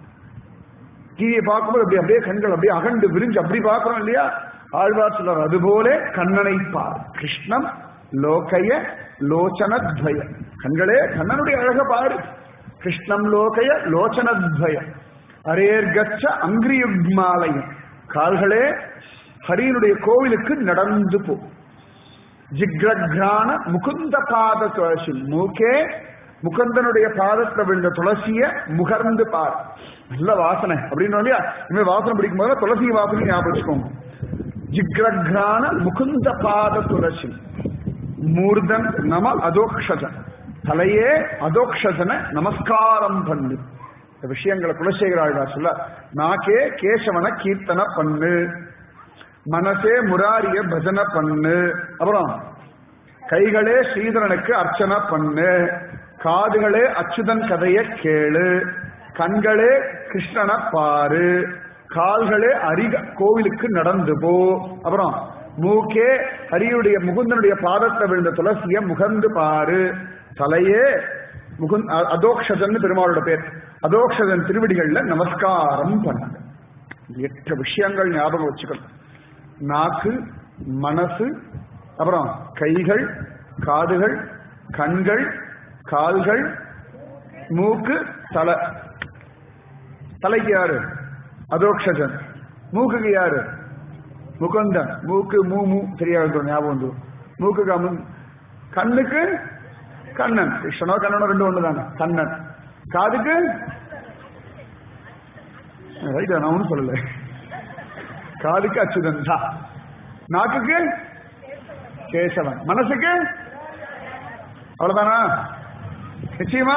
டிவியை பார்க்கும்போது அப்படியே அப்படியே கண்கள் அப்படியே அகண்டு விரிஞ்சு அப்படி பார்க்கிறோம் இல்லையா ஆழ்வார் சொல்றார் அதுபோல கண்ணனை பார் கிருஷ்ணம் லோகய லோச்சனத்வய கண்களே கண்ணனுடைய அழக பாரு கிருஷ்ணம் லோகய லோச்சனத்வய அரேர்கச்ச அங்கிரியுக்மாலயம் கால்களே ஹரியனுடைய கோவிலுக்கு நடந்து போ ஜிக்ரக்ரான முகுந்த பாத துளசி மூக்கே முகந்தனுடைய பாதத்துல விழுந்த துளசிய முகர்ந்து பார் நல்ல வாசனை அப்படின்னு இல்லையா இனிமே வாசனை பிடிக்கும் போது துளசி வாசனை ஞாபகம் வச்சுக்கோங்க ஜிக்ரக்ரான முகுந்த பாத துளசி மூர்தன் நம அதோக்ஷஜன் தலையே அதோக்ஷஜன நமஸ்காரம் பண்ணு இந்த விஷயங்களை குலசேகர சொல்ல நாக்கே கேசவன கீர்த்தனை பண்ணு மனசே முராரிய பஜனை பண்ணு அப்புறம் கைகளே ஸ்ரீதரனுக்கு அர்ச்சனை பண்ணு காதுகளே அச்சுதன் கதைய கேளு கண்களே கிருஷ்ணனை பாரு கால்களே அரிக கோவிலுக்கு நடந்து போ அப்புறம் மூக்கே ஹரியுடைய முகுந்தனுடைய பாதத்தை விழுந்த துளசிய முகந்து பாரு தலையே முகுந்த் அதோக்ஷதன் பெருமாளோட பேர் அதோக்ஷதன் திருவடிகள்ல நமஸ்காரம் பண்ணுங்க எட்டு விஷயங்கள் ஞாபகம் வச்சுக்கணும் நாக்கு மனசு அப்புறம் கைகள் காதுகள் கண்கள் கால்கள் மூக்கு தலை தலைக்கு யாரு அதோக்ஷஜன் மூக்குக்கு யாரு முகுந்தன் மூக்கு மூ மூ தெரியாது ஞாபகம் வந்து மூக்குக்கு அமு கண்ணுக்கு கண்ணன் கிருஷ்ணனோ கண்ணனோ ரெண்டு ஒண்ணு தானே கண்ணன் காதுக்கு ரைட்டா நான் ஒன்றும் சொல்லல காதுக்கு அச்சுதன் தான் நாக்குக்கு கேசவன் மனசுக்கு அவ்வளவுதானா நிச்சயமா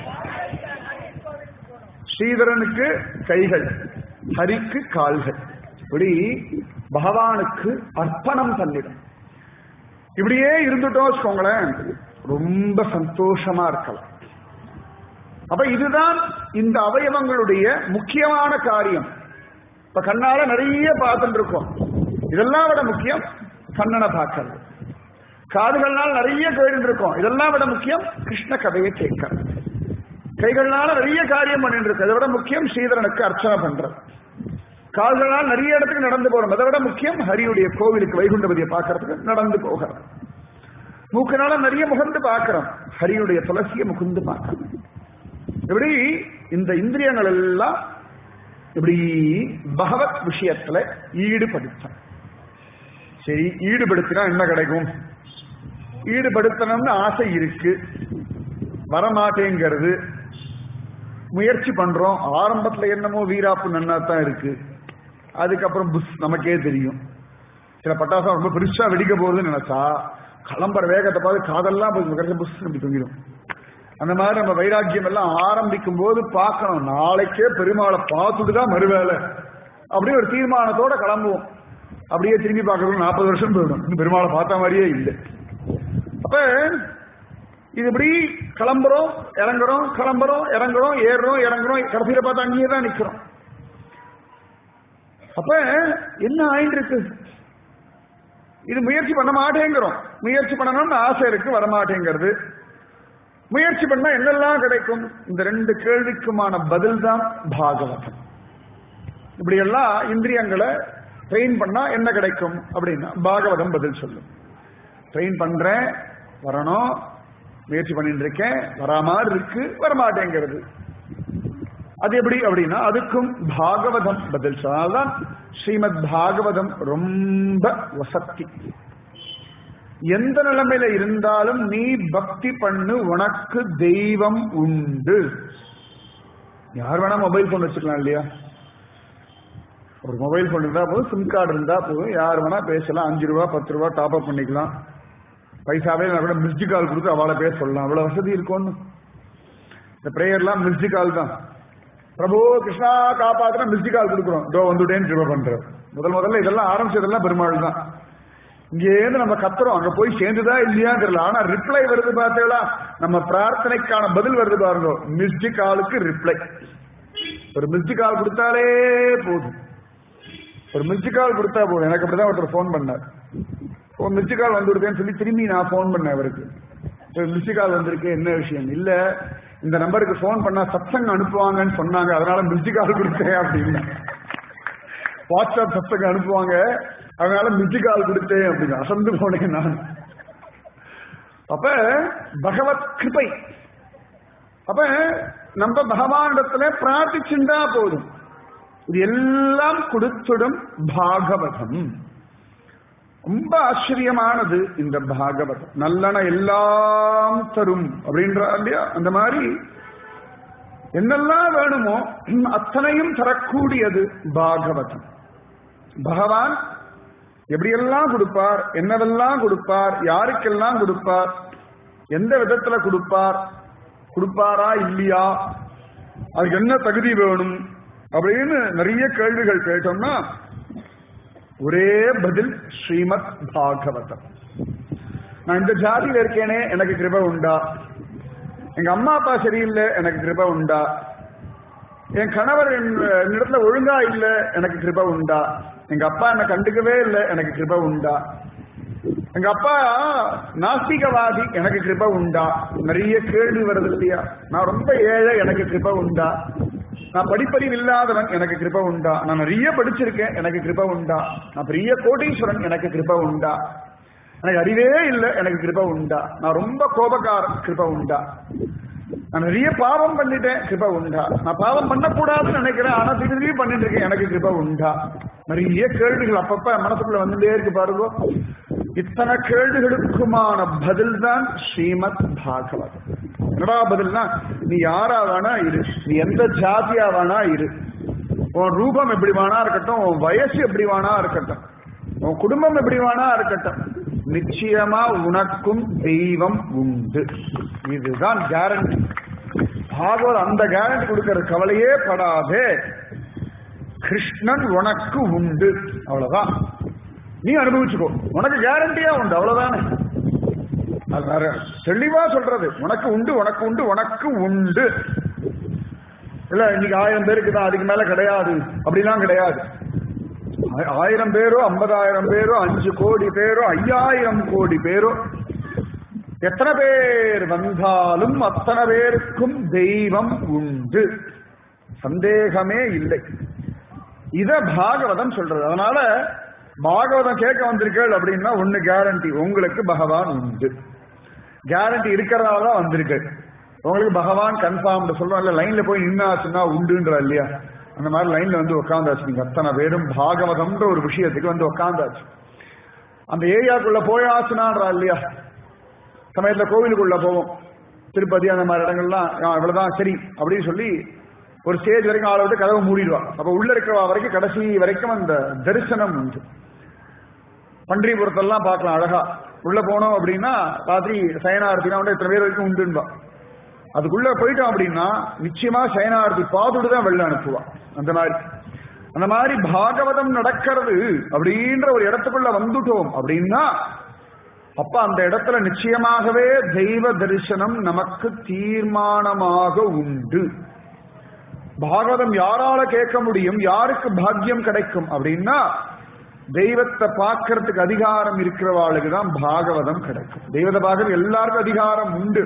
ஸ்ரீதரனுக்கு கைகள் ஹரிக்கு கால்கள் இப்படி பகவானுக்கு அர்ப்பணம் பண்ணிடும் இப்படியே இருந்துட்டோம் வச்சுக்கோங்களேன் ரொம்ப சந்தோஷமா இருக்கலாம் அப்ப இதுதான் இந்த அவயவங்களுடைய முக்கியமான காரியம் இப்ப கண்ணால நிறைய பார்த்துட்டு இருக்கோம் இதெல்லாம் விட முக்கியம் கண்ணனை பார்க்கறது காதுகள்னால நிறைய கேட்டு இருக்கோம் இதெல்லாம் விட முக்கியம் கிருஷ்ண கதையை கேட்கறது கைகள்னால நிறைய காரியம் பண்ணிட்டு இருக்கு அதை விட முக்கியம் ஸ்ரீதரனுக்கு அர்ச்சனை பண்றது கால்களால் நிறைய இடத்துக்கு நடந்து போறோம் அதை விட முக்கியம் ஹரியுடைய கோவிலுக்கு வைகுண்டபதியை பார்க்கறதுக்கு நடந்து போகிறோம் மூக்கினால நிறைய முகந்து பார்க்கிறோம் ஹரியுடைய துளசியை முகுந்து பார்க்கிறோம் இப்படி இந்த இந்திரியங்கள் எல்லாம் இப்படி பகவத் விஷயத்துல ஈடுபடுத்தணும் சரி ஈடுபடுத்தினா என்ன கிடைக்கும் ஈடுபடுத்தணும்னு ஆசை இருக்கு வரமாட்டேங்கிறது முயற்சி பண்றோம் ஆரம்பத்துல என்னமோ வீராப்பு நன்னா தான் இருக்கு அதுக்கப்புறம் புஷ் நமக்கே தெரியும் சில பட்டாசம் ரொம்ப பெருசா வெடிக்க போகுதுன்னு நினைச்சா கிளம்புற வேகத்தை பார்த்து காதெல்லாம் கிடைச்ச புஷ் அப்படி தொங்கிடும் அந்த மாதிரி நம்ம வைராக்கியம் எல்லாம் ஆரம்பிக்கும் போது பார்க்கணும் நாளைக்கே பெருமாளை பார்த்துட்டு தான் மறுவேலை அப்படியே ஒரு தீர்மானத்தோட கிளம்புவோம் அப்படியே திரும்பி பார்க்கறது நாற்பது வருஷம் போயிடும் இன்னும் பெருமாளை பார்த்த மாதிரியே இல்லை அப்ப இது இப்படி கிளம்புறோம் இறங்குறோம் கிளம்புறோம் இறங்குறோம் ஏறுறோம் இறங்குறோம் கடைசியில பார்த்தா அங்கேயே தான் நிக்கிறோம் அப்ப என்ன ஆயிட்டு இருக்கு இது முயற்சி பண்ண மாட்டேங்கிறோம் முயற்சி பண்ணணும்னு ஆசை இருக்கு வரமாட்டேங்கிறது முயற்சி பண்ணா என்னெல்லாம் கிடைக்கும் இந்த ரெண்டு கேள்விக்குமான பதில் தான் பாகவதம் இப்படி எல்லாம் இந்திரியங்களை ட்ரெயின் பண்ணா என்ன கிடைக்கும் அப்படின்னா பாகவதம் பதில் சொல்லும் ட்ரெயின் பண்றேன் வரணும் முயற்சி பண்ணிட்டு இருக்கேன் வராமல் இருக்கு வரமாட்டேங்கிறது அது எப்படி அப்படின்னா அதுக்கும் பாகவதம் பதில் சொன்னால்தான் ஸ்ரீமத் பாகவதம் ரொம்ப வசத்தி எந்த நிலைமையில இருந்தாலும் நீ பக்தி பண்ணு உனக்கு தெய்வம் உண்டு யார் வேணா மொபைல் போன் வச்சுக்கலாம் இல்லையா ஒரு மொபைல் போன் இருந்தா போதும் சிம் கார்டு இருந்தா போதும் யார் வேணா பேசலாம் அஞ்சு ரூபா பத்து ரூபா டாப் அப் பண்ணிக்கலாம் பைசாவே நான் கூட மிஸ்டு கால் கொடுத்து அவளை பேச சொல்லலாம் அவ்வளவு வசதி இருக்கும்னு இந்த பிரேயர்லாம் மிஸ்டு கால் தான் பிரபு கிருஷ்ணா காப்பாத்திர மிஸ்டு கால் கொடுக்குறோம் இதோ வந்துட்டேன்னு கிருப பண்றோம் முதல் முதல்ல இதெல்லாம் ஆரம்பிச்சதெல்லாம் பெருமாள் தான் இங்கேருந்து நம்ம கத்துறோம் அங்க போய் சேர்ந்துதா இல்லையா தெரியல ஆனா ரிப்ளை வருது பார்த்தீங்களா நம்ம பிரார்த்தனைக்கான பதில் வருது பாருங்க மிஸ்டு காலுக்கு ரிப்ளை ஒரு மிஸ்டு கால் கொடுத்தாலே போதும் ஒரு மிஸ்டு கால் கொடுத்தா போதும் எனக்கு அப்படிதான் ஒருத்தர் ஃபோன் பண்ணார் ஒரு மிஸ்டு கால் வந்துருக்கேன்னு சொல்லி திரும்பி நான் ஃபோன் பண்ணேன் அவருக்கு மிஸ்டு கால் வந்திருக்கு என்ன விஷயம் இல்ல இந்த நம்பருக்கு ஃபோன் பண்ணா சத்சங்க அனுப்புவாங்கன்னு சொன்னாங்க அதனால மிஸ்டு கால் கொடுத்தேன் அப்படின்னு வாட்ஸ்அப் சத்சங்க அனுப்புவாங்க அதனால மிஸ்டு கால் கொடுத்தேன் அப்படின்னு அசந்து போனேன் நான் அப்ப பகவத் கிருபை அப்ப நம்ம பகவானிடத்துல பிரார்த்திச்சுண்டா போதும் இது எல்லாம் கொடுத்துடும் பாகவதம் ரொம்ப ஆச்சரியமானது இந்த பாகவதம் நல்லன எல்லாம் தரும் அப்படின்ற இல்லையா அந்த மாதிரி என்னெல்லாம் வேணுமோ அத்தனையும் தரக்கூடியது பாகவதம் பகவான் எப்படியெல்லாம் கொடுப்பார் என்னவெல்லாம் கொடுப்பார் யாருக்கெல்லாம் கொடுப்பார் எந்த விதத்துல கொடுப்பார் கொடுப்பாரா இல்லையா அதுக்கு என்ன தகுதி வேணும் அப்படின்னு நிறைய கேள்விகள் கேட்டோம்னா ஒரே பதில் ஸ்ரீமத் பாகவதம் நான் இந்த ஜாதியில இருக்கேனே எனக்கு கிருப உண்டா எங்க அம்மா அப்பா சரியில்லை எனக்கு கிருப உண்டா என் கணவர் என்னிடத்துல ஒழுங்கா இல்ல எனக்கு கிருப உண்டா எங்க அப்பா என்ன கண்டுக்கவே இல்லை எனக்கு கிருப உண்டா எங்க அப்பா நாஸ்திகவாதி எனக்கு கிருப உண்டா நிறைய கேள்வி வருது இல்லையா நான் ரொம்ப ஏழை எனக்கு கிருப உண்டா நான் படிப்பறிவு இல்லாதவன் எனக்கு கிருப உண்டா நான் நிறைய படிச்சிருக்கேன் எனக்கு கிருப உண்டா நான் பெரிய கோடீஸ்வரன் எனக்கு கிருப உண்டா எனக்கு அறிவே இல்லை எனக்கு கிருப உண்டா நான் ரொம்ப கோபக்காரன் கிருப உண்டா நான் நிறைய பாவம் பண்ணிட்டேன் கிருப உண்டா நான் பாவம் பண்ணக்கூடாதுன்னு நினைக்கிறேன் ஆனா திரும்பி பண்ணிட்டு இருக்கேன் எனக்கு கிருப உண்டா நிறைய கேள்விகள் அப்பப்ப மனசுக்குள்ள வந்துட்டே இருக்கு பாருங்க இத்தனை கேள்விகளுக்குமான பதில் தான் ஸ்ரீமத் பாகவதம் என்னடா பதில்னா நீ யாரா வேணா இரு நீ எந்த ஜாதியா வேணா இரு உன் ரூபம் எப்படி வேணா இருக்கட்டும் உன் வயசு எப்படி வேணா இருக்கட்டும் உன் குடும்பம் எப்படி வேணா இருக்கட்டும் நிச்சயமா உனக்கும் தெய்வம் உண்டு இதுதான் கேரண்டி பாகவத் அந்த கேரண்டி கொடுக்கிற கவலையே படாதே கிருஷ்ணன் உனக்கு உண்டு அவ்வளவுதான் நீ அனுபவிச்சுக்கோ உனக்கு கேரண்டியா உண்டு அவ்வளவுதானே அது வேற தெளிவா சொல்றது உனக்கு உண்டு உனக்கு உண்டு உனக்கு உண்டு இல்ல இன்னைக்கு ஆயிரம் பேருக்கு தான் அதுக்கு மேல கிடையாது அப்படிலாம் கிடையாது ஆயிரம் பேரோ ஐம்பதாயிரம் பேரோ அஞ்சு கோடி பேரோ ஐயாயிரம் கோடி பேரோ எத்தனை பேர் வந்தாலும் அத்தனை பேருக்கும் தெய்வம் உண்டு சந்தேகமே இல்லை இத பாகவதம் சொல்றது அதனால பாகவதம் கேட்க வந்திருக்கள் அப்படின்னா ஒண்ணு கேரண்டி உங்களுக்கு பகவான் உண்டு கேரண்டி இருக்கிறதால தான் வந்திருக்கு உங்களுக்கு பகவான் கன்ஃபார்ம் சொல்றோம் இல்ல லைன்ல போய் நின்னாச்சுன்னா உண்டுன்ற இல்லையா அந்த மாதிரி லைன்ல வந்து உட்காந்தாச்சு நீங்க அத்தனை பேரும் பாகவதம்ன்ற ஒரு விஷயத்துக்கு வந்து உட்காந்தாச்சு அந்த ஏரியாக்குள்ள போயாச்சுனான்றா இல்லையா சமயத்துல கோவிலுக்குள்ள போவோம் திருப்பதி அந்த மாதிரி இடங்கள்லாம் இவ்வளவுதான் சரி அப்படின்னு சொல்லி ஒரு ஸ்டேஜ் வரைக்கும் ஆளை விட்டு கதவை மூடிடுவா அப்ப உள்ள இருக்கவா வரைக்கும் கடைசி வரைக்கும் அந்த தரிசனம் உண்டு பன்றிபுரத்தெல்லாம் பார்க்கலாம் அழகா உள்ள போனோம் அப்படின்னா ராத்திரி சயனாரத்தினா வந்து இத்தனை பேர் வரைக்கும் உண்டுன்பா அதுக்குள்ள போயிட்டோம் அப்படின்னா நிச்சயமா சயனாரதி பாதுடு தான் வெளில அனுப்புவா அந்த மாதிரி அந்த மாதிரி பாகவதம் நடக்கிறது அப்படின்ற ஒரு இடத்துக்குள்ள வந்துட்டோம் அப்படின்னா அப்ப அந்த இடத்துல நிச்சயமாகவே தெய்வ தரிசனம் நமக்கு தீர்மானமாக உண்டு பாகவதம் யாரால கேட்க முடியும் யாருக்கு பாக்கியம் கிடைக்கும் அப்படின்னா தெய்வத்தை பார்க்கறதுக்கு அதிகாரம் இருக்கிறவாளுக்கு தான் பாகவதம் கிடைக்கும் தெய்வத்தை பார்க்கறது எல்லாருக்கும் அதிகாரம் உண்டு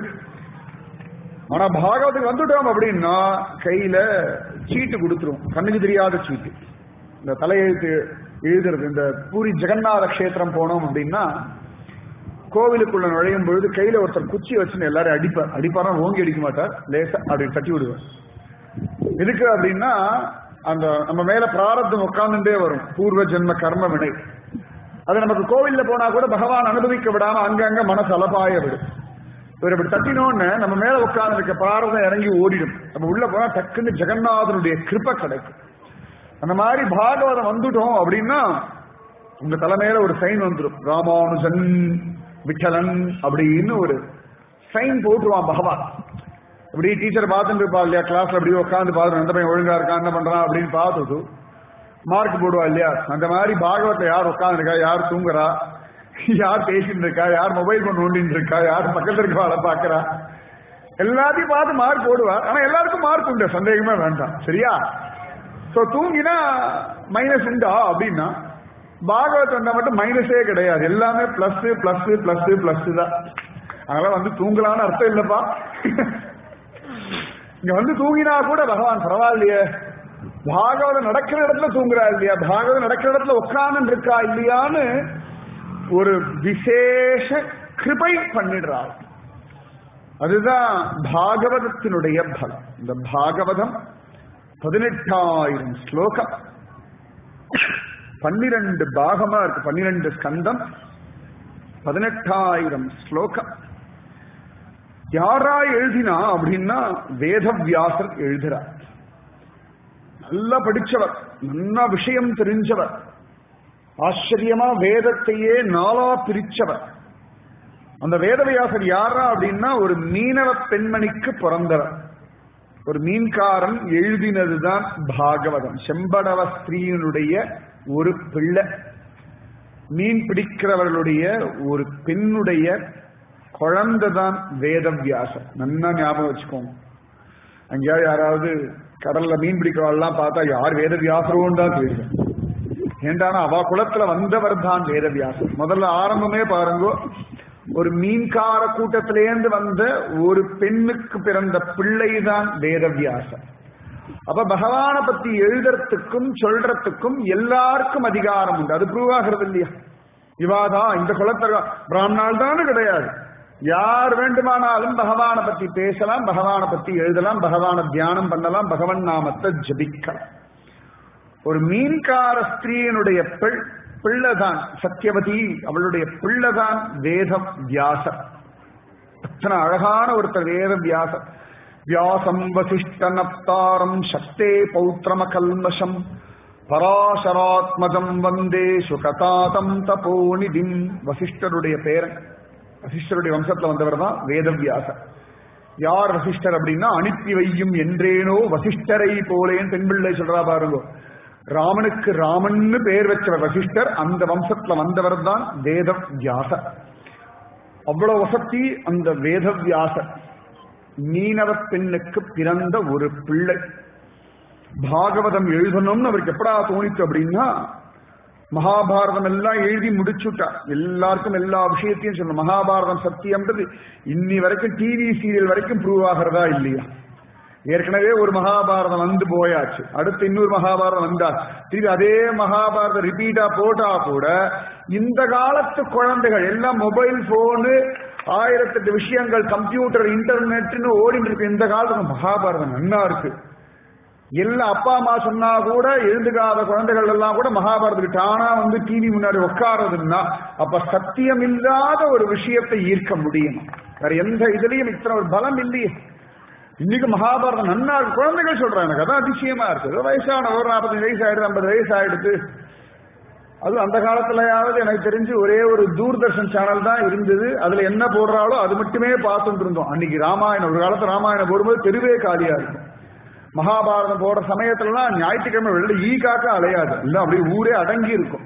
ஆனா பாகவத்துக்கு வந்துட்டோம் அப்படின்னா கையில சீட்டு கொடுத்துரும் கண்ணுக்கு தெரியாத சீட்டு இந்த தலையெழுத்து எழுதுறது இந்த பூரி ஜெகநாத கஷேத்திரம் போனோம் அப்படின்னா கோவிலுக்குள்ள நுழையும் பொழுது கையில ஒருத்தர் குச்சி வச்சுன்னு எல்லாரும் அடிப்பார் அடிப்பாரா ஓங்கி அடிக்க மாட்டார் லேசா அப்படி தட்டி விடுவார் எதுக்கு அப்படின்னா அந்த நம்ம மேல பிராரத்தம் உட்கார்ந்துட்டே வரும் பூர்வ ஜென்ம கர்ம வினை அது நமக்கு கோவில்ல போனா கூட பகவான் அனுபவிக்க விடாம அங்கங்க மனசு அலபாய விடும் இவர் இப்படி தட்டினோன்னு நம்ம மேல உட்கார்ந்து இருக்க பிராரதம் இறங்கி ஓடிடும் நம்ம உள்ள போனா டக்குன்னு ஜெகநாதனுடைய கிருப்ப கிடைக்கும் அந்த மாதிரி பாகவதம் வந்துட்டோம் அப்படின்னா உங்க தலைமையில ஒரு சைன் வந்துடும் ராமானுஜன் விட்டலன் அப்படின்னு ஒரு சைன் போட்டுருவான் பகவான் அப்படி டீச்சர் பார்த்துட்டு இருப்பா இல்லையா கிளாஸ்ல அப்படியே உட்காந்து பார்த்து அந்த பையன் ஒழுங்கா இருக்கான் என்ன பண்றான் அப்படின்னு பார்த்துட்டு மார்க் போடுவா இல்லையா அந்த மாதிரி பாகவத்தை யார் உட்காந்துருக்கா யார் தூங்குறா யார் பேசிட்டு இருக்கா யார் மொபைல் போன் நோண்டிட்டு இருக்கா யார் பக்கத்துல இருக்க ஆளை பாக்குறா எல்லாத்தையும் பார்த்து மார்க் போடுவா ஆனா எல்லாருக்கும் மார்க் உண்டு சந்தேகமே வேண்டாம் சரியா சோ தூங்கினா மைனஸ் உண்டா அப்படின்னா பாகவத் வந்தா மட்டும் மைனஸே கிடையாது எல்லாமே பிளஸ் பிளஸ் பிளஸ் பிளஸ் தான் அதனால வந்து தூங்கலாம்னு அர்த்தம் இல்லப்பா இங்க வந்து தூங்கினா கூட பகவான் பரவாயில்லையே பாகவதம் நடக்கிற இடத்துல தூங்குறா இல்லையா பாகவதம் நடக்கிற இடத்துல உட்கார்ந்து இருக்கா இல்லையான்னு ஒரு விசேஷ கிருபை பண்ணிடுறாள் அதுதான் பாகவதத்தினுடைய பலம் இந்த பாகவதம் பதினெட்டாயிரம் ஸ்லோகம் பன்னிரண்டு பாகமா இருக்கு பன்னிரண்டு ஸ்கந்தம் பதினெட்டாயிரம் ஸ்லோகம் யாரா எழுதினா அப்படின்னா வேதவியாசர் எழுதுறார் நல்லா படிச்சவர் நல்லா விஷயம் தெரிஞ்சவர் ஆச்சரியமா வேதத்தையே நாளா பிரிச்சவர் அந்த வேதவியாசர் யாரா அப்படின்னா ஒரு மீனவ பெண்மணிக்கு பிறந்தவர் ஒரு மீன்காரன் எழுதினதுதான் பாகவதம் செம்படவ ஸ்திரீனுடைய ஒரு பிள்ளை மீன் பிடிக்கிறவர்களுடைய ஒரு பெண்ணுடைய குழந்தை தான் வேதவியாசர் நல்லா ஞாபகம் வச்சுக்கோங்க அங்கேயாவது யாராவது கடல்ல மீன் பிடிக்கிறவாள்லாம் பார்த்தா யார் வேதவியாசரோன்னு தான் தெரியும் ஏண்டானா அவ குலத்துல வந்தவர் தான் வேதவியாசர் முதல்ல ஆரம்பமே பாருங்க ஒரு மீன்கார கூட்டத்திலேருந்து வந்த ஒரு பெண்ணுக்கு பிறந்த பிள்ளைதான் வேதவியாசர் அப்ப பகவான பத்தி எழுதுறதுக்கும் சொல்றதுக்கும் எல்லாருக்கும் அதிகாரம் உண்டு அது ப்ரூவ் ஆகிறது இல்லையா இவாதான் இந்த குலத்தர பிராமணால் தானே கிடையாது யார் வேண்டுமானாலும் பகவான பத்தி பேசலாம் பகவான பத்தி எழுதலாம் பகவான தியானம் பண்ணலாம் பகவன் நாமத்தை ஜபிக்கலாம் ஒரு மீன்கார ஸ்திரீனுடைய பிள்ளைதான் சத்தியவதி அவளுடைய பிள்ளைதான் வேதம் வியாசர் அத்தனை அழகான ஒருத்தர் வேத வியாசர் வியாசம் வசிஷ்ட நப்தாரம் சக்தே பௌத்திரம கல்மஷம் பராசராத்மஜம் வந்தே சுகதாதம் தபோநிதிம் வசிஷ்டருடைய பேரன் வசிஷ்டருடைய வம்சத்துல வந்தவர் தான் வேதவியாசர் யார் வசிஷ்டர் அப்படின்னா அனுப்பி வையும் என்றேனோ வசிஷ்டரை போலேன்னு பெண் பிள்ளை சொல்றா பாருங்க ராமனுக்கு ராமன்னு பெயர் வச்சவர் வசிஷ்டர் அந்த வம்சத்துல வந்தவர் தான் வேத வியாசர் அவ்வளவு வசதி அந்த வேத வியாசர் மீனவ பெண்ணுக்கு பிறந்த ஒரு பிள்ளை பாகவதம் எழுதணும்னு அவருக்கு எப்படா தோணிச்சு அப்படின்னா மகாபாரதம் எல்லாம் எழுதி முடிச்சுட்டா எல்லாருக்கும் எல்லா விஷயத்தையும் சொல்லணும் மகாபாரதம் சத்தியம்ன்றது இன்னி வரைக்கும் டிவி சீரியல் வரைக்கும் ப்ரூவ் ஆகிறதா இல்லையா ஏற்கனவே ஒரு மகாபாரதம் வந்து போயாச்சு அடுத்து இன்னொரு மகாபாரதம் வந்தா திருப்பி அதே மகாபாரதம் ரிப்பீட்டா போட்டா கூட இந்த காலத்து குழந்தைகள் எல்லாம் மொபைல் போனு ஆயிரத்தெட்டு விஷயங்கள் கம்ப்யூட்டர் இன்டர்நெட்னு ஓடிட்டு இருக்கு இந்த காலத்துல மகாபாரதம் நன்னா இருக்கு எல்லா அப்பா அம்மா சொன்னா கூட எழுந்துக்காத குழந்தைகள் எல்லாம் கூட மகாபாரதத்துக்கு தானா வந்து டிவி முன்னாடி உட்காரதுன்னா அப்ப சத்தியம் இல்லாத ஒரு விஷயத்தை ஈர்க்க முடியும் வேற எந்த இதுலயும் இத்தனை ஒரு பலம் இல்லையே இன்னைக்கு மகாபாரதம் நன்னா இருக்கு குழந்தைகள் சொல்றாங்க எனக்கு அதான் அதிசயமா இருக்கு வயசான ஒரு நாற்பத்தஞ்சு வயசு ஆயிடுது ஐம்பது வயசு ஆயிடுது அது அந்த காலத்துலயாவது எனக்கு தெரிஞ்சு ஒரே ஒரு தூர்தர்ஷன் சேனல் தான் இருந்தது அதுல என்ன போடுறாலோ அது மட்டுமே பார்த்துட்டு இருந்தோம் அன்னைக்கு ராமாயணம் ஒரு காலத்து ராமாயணம் போடும்போது தெருவே காலியா இருக்கும் மகாபாரதம் போடுற சமயத்துலலாம் ஞாயிற்றுக்கிழமை வெளில ஈ காக்க அலையாது இல்லை அப்படியே ஊரே அடங்கி இருக்கும்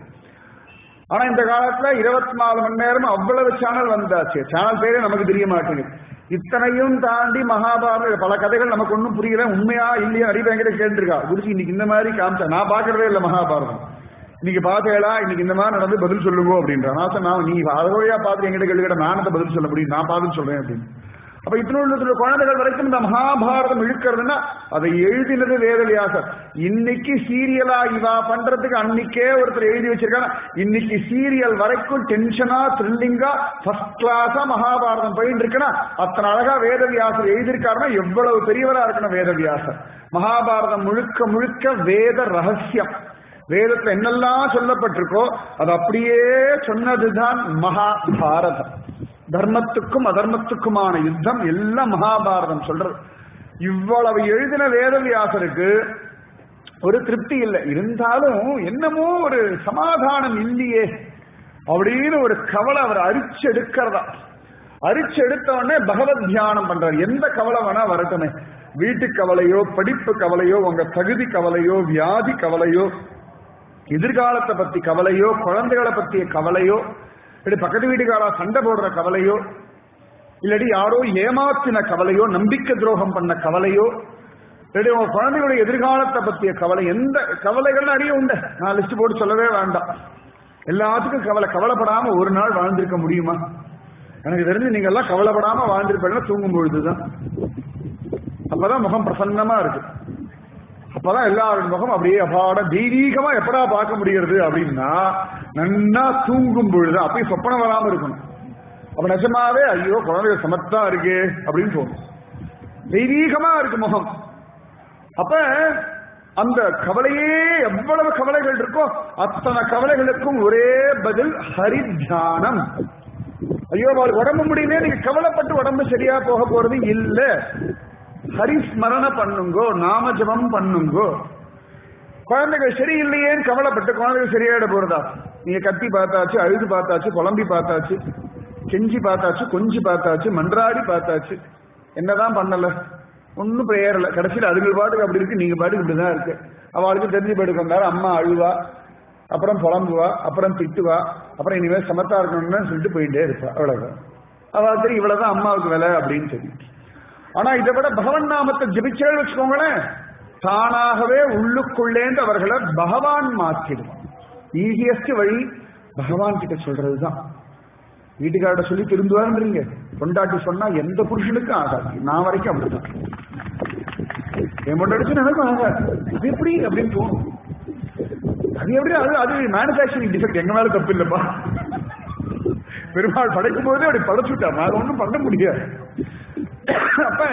ஆனா இந்த காலத்துல இருபத்தி நாலு மணி நேரம் அவ்வளவு சேனல் வந்தாச்சு சேனல் பேரே நமக்கு தெரிய மாட்டேங்குது இத்தனையும் தாண்டி மகாபாரத பல கதைகள் நமக்கு ஒன்றும் புரியல உண்மையா இல்லையா நிறைய பேங்கிட்ட கேட்டுருக்கா குருஜி இன்னைக்கு இந்த மாதிரி காமிச்சா நான் பாக்குறதே இல்லை மகாபாரதம் இன்னைக்கு பார்த்தேடா இன்னைக்கு இந்த மாதிரி நடந்து பதில் சொல்லுங்க அப்படின்ற நான் சொன்னா நீ அதை வழியா பார்த்து எங்கிட்ட கேள்வி நானத்தை பதில் சொல்ல முடியும் நான் பார்த்து சொல்றேன் அப்படின்னு அப்ப இத்தனோட குழந்தைகள் வரைக்கும் இந்த மகாபாரதம் இழுக்கிறதுன்னா அதை எழுதினது வேதவியாசர் இன்னைக்கு சீரியலா இவா பண்றதுக்கு அன்னைக்கே ஒருத்தர் எழுதி வச்சிருக்காங்க இன்னைக்கு சீரியல் வரைக்கும் டென்ஷனா த்ரில்லிங்கா ஃபர்ஸ்ட் கிளாஸா மகாபாரதம் போயிட்டு இருக்குன்னா அத்தனை அழகா வேதவியாசர் எழுதியிருக்காருன்னா எவ்வளவு பெரியவரா இருக்கணும் வேதவியாசர் மகாபாரதம் முழுக்க முழுக்க வேத ரகசியம் வேதத்துல என்னெல்லாம் சொல்லப்பட்டிருக்கோ அது அப்படியே சொன்னதுதான் மகாபாரதம் தர்மத்துக்கும் அதர்மத்துக்குமான யுத்தம் எல்லாம் மகாபாரதம் சொல்றது இவ்வளவு எழுதின வேதவியாசருக்கு ஒரு திருப்தி இல்லை இருந்தாலும் என்னமோ ஒரு சமாதானம் இல்லையே அப்படின்னு ஒரு கவலை அவர் அரிச்செடுக்கிறதா அரிச்சு எடுத்த உடனே பகவத் தியானம் பண்றாரு எந்த கவலை வேணா வரட்டுமே வீட்டு கவலையோ படிப்பு கவலையோ உங்க தகுதி கவலையோ வியாதி கவலையோ எதிர்காலத்தை பத்தி கவலையோ குழந்தைகளை பத்திய கவலையோ இல்லாட்டி பக்கத்து வீட்டுக்காரா சண்டை போடுற கவலையோ இல்லாட்டி யாரோ ஏமாத்தின கவலையோ நம்பிக்கை துரோகம் பண்ண கவலையோ இல்லாட்டி உங்க குழந்தைகளுடைய எதிர்காலத்தை பத்திய கவலை எந்த கவலைகள் நிறைய உண்டு நான் லிஸ்ட் போட்டு சொல்லவே வேண்டாம் எல்லாத்துக்கும் கவலை கவலைப்படாம ஒரு நாள் வாழ்ந்திருக்க முடியுமா எனக்கு தெரிஞ்சு நீங்க எல்லாம் கவலைப்படாம வாழ்ந்திருப்பீங்கன்னா தூங்கும் பொழுதுதான் அப்பதான் முகம் பிரசன்னமா இருக்கு அப்பதான் எல்லாரோட முகம் அப்படியே அபாட தெய்வீகமா எப்படா பார்க்க முடிகிறது அப்படின்னா நன்னா தூங்கும் பொழுது அப்பயும் சொப்பனம் வராம இருக்கணும் அப்ப நிஜமாவே ஐயோ குழந்தைய சமத்தா இருக்கு அப்படின்னு தோணும் தெய்வீகமா இருக்கு முகம் அப்ப அந்த கவலையே எவ்வளவு கவலைகள் இருக்கோ அத்தனை கவலைகளுக்கும் ஒரே பதில் ஹரி தியானம் ஐயோ அவளுக்கு உடம்பு முடியுமே நீங்க கவலைப்பட்டு உடம்பு சரியா போக போறது இல்ல ஹரிஸ்மரண பண்ணுங்கோ நாம ஜபம் பண்ணுங்கோ குழந்தைகள் சரியில்லையேன்னு கவலைப்பட்டு குழந்தைகள் சரியாயிட போறதா நீங்க கத்தி பார்த்தாச்சு அழுது பார்த்தாச்சு புலம்பி பார்த்தாச்சு கெஞ்சி பார்த்தாச்சு கொஞ்சி பார்த்தாச்சு மன்றாடி பார்த்தாச்சு என்னதான் பண்ணல ஒன்னும் பிரேயர்ல கடைசியில் அதுகள் பாட்டுக்கு அப்படி இருக்கு நீங்க பாட்டுக்கு இப்படிதான் இருக்கு அவளுக்கு தெரிஞ்சு போயிட்டு வந்தாரு அம்மா அழுவா அப்புறம் புலம்புவா அப்புறம் திட்டுவா அப்புறம் இனிமேல் சமத்தா இருக்கணும்னு சொல்லிட்டு போயிட்டே இருப்பா அவ்வளவுதான் அவள் தெரியும் இவ்வளவுதான் அம்மாவுக்கு விலை அப்படின்னு தெரியும் ஆனா இதை விட பகவன் நாமத்தை ஜபிச்சேன்னு வச்சுக்கோங்களேன் தானாகவே உள்ளுக்குள்ளேந்து அவர்களை பகவான் மாற்றிடுவான் ஈஸியஸ்ட் வழி பகவான் கிட்ட சொல்றதுதான் வீட்டுக்காரட சொல்லி திருந்துவாருன்றீங்க கொண்டாட்டி சொன்னா எந்த புருஷனுக்கும் ஆகாது நான் வரைக்கும் அப்படிதான் என் கொண்டாடிச்சு எனக்கும் ஆகாது அது எப்படி அப்படின்னு தோணும் அது எப்படி அது அது மேனுபேக்சரிங் டிஃபெக்ட் எங்க மேல தப்பு இல்லப்பா பெருமாள் படைக்கும் போதே அப்படி படைச்சுட்டா நான் ஒன்றும் பண்ண முடியாது அப்ப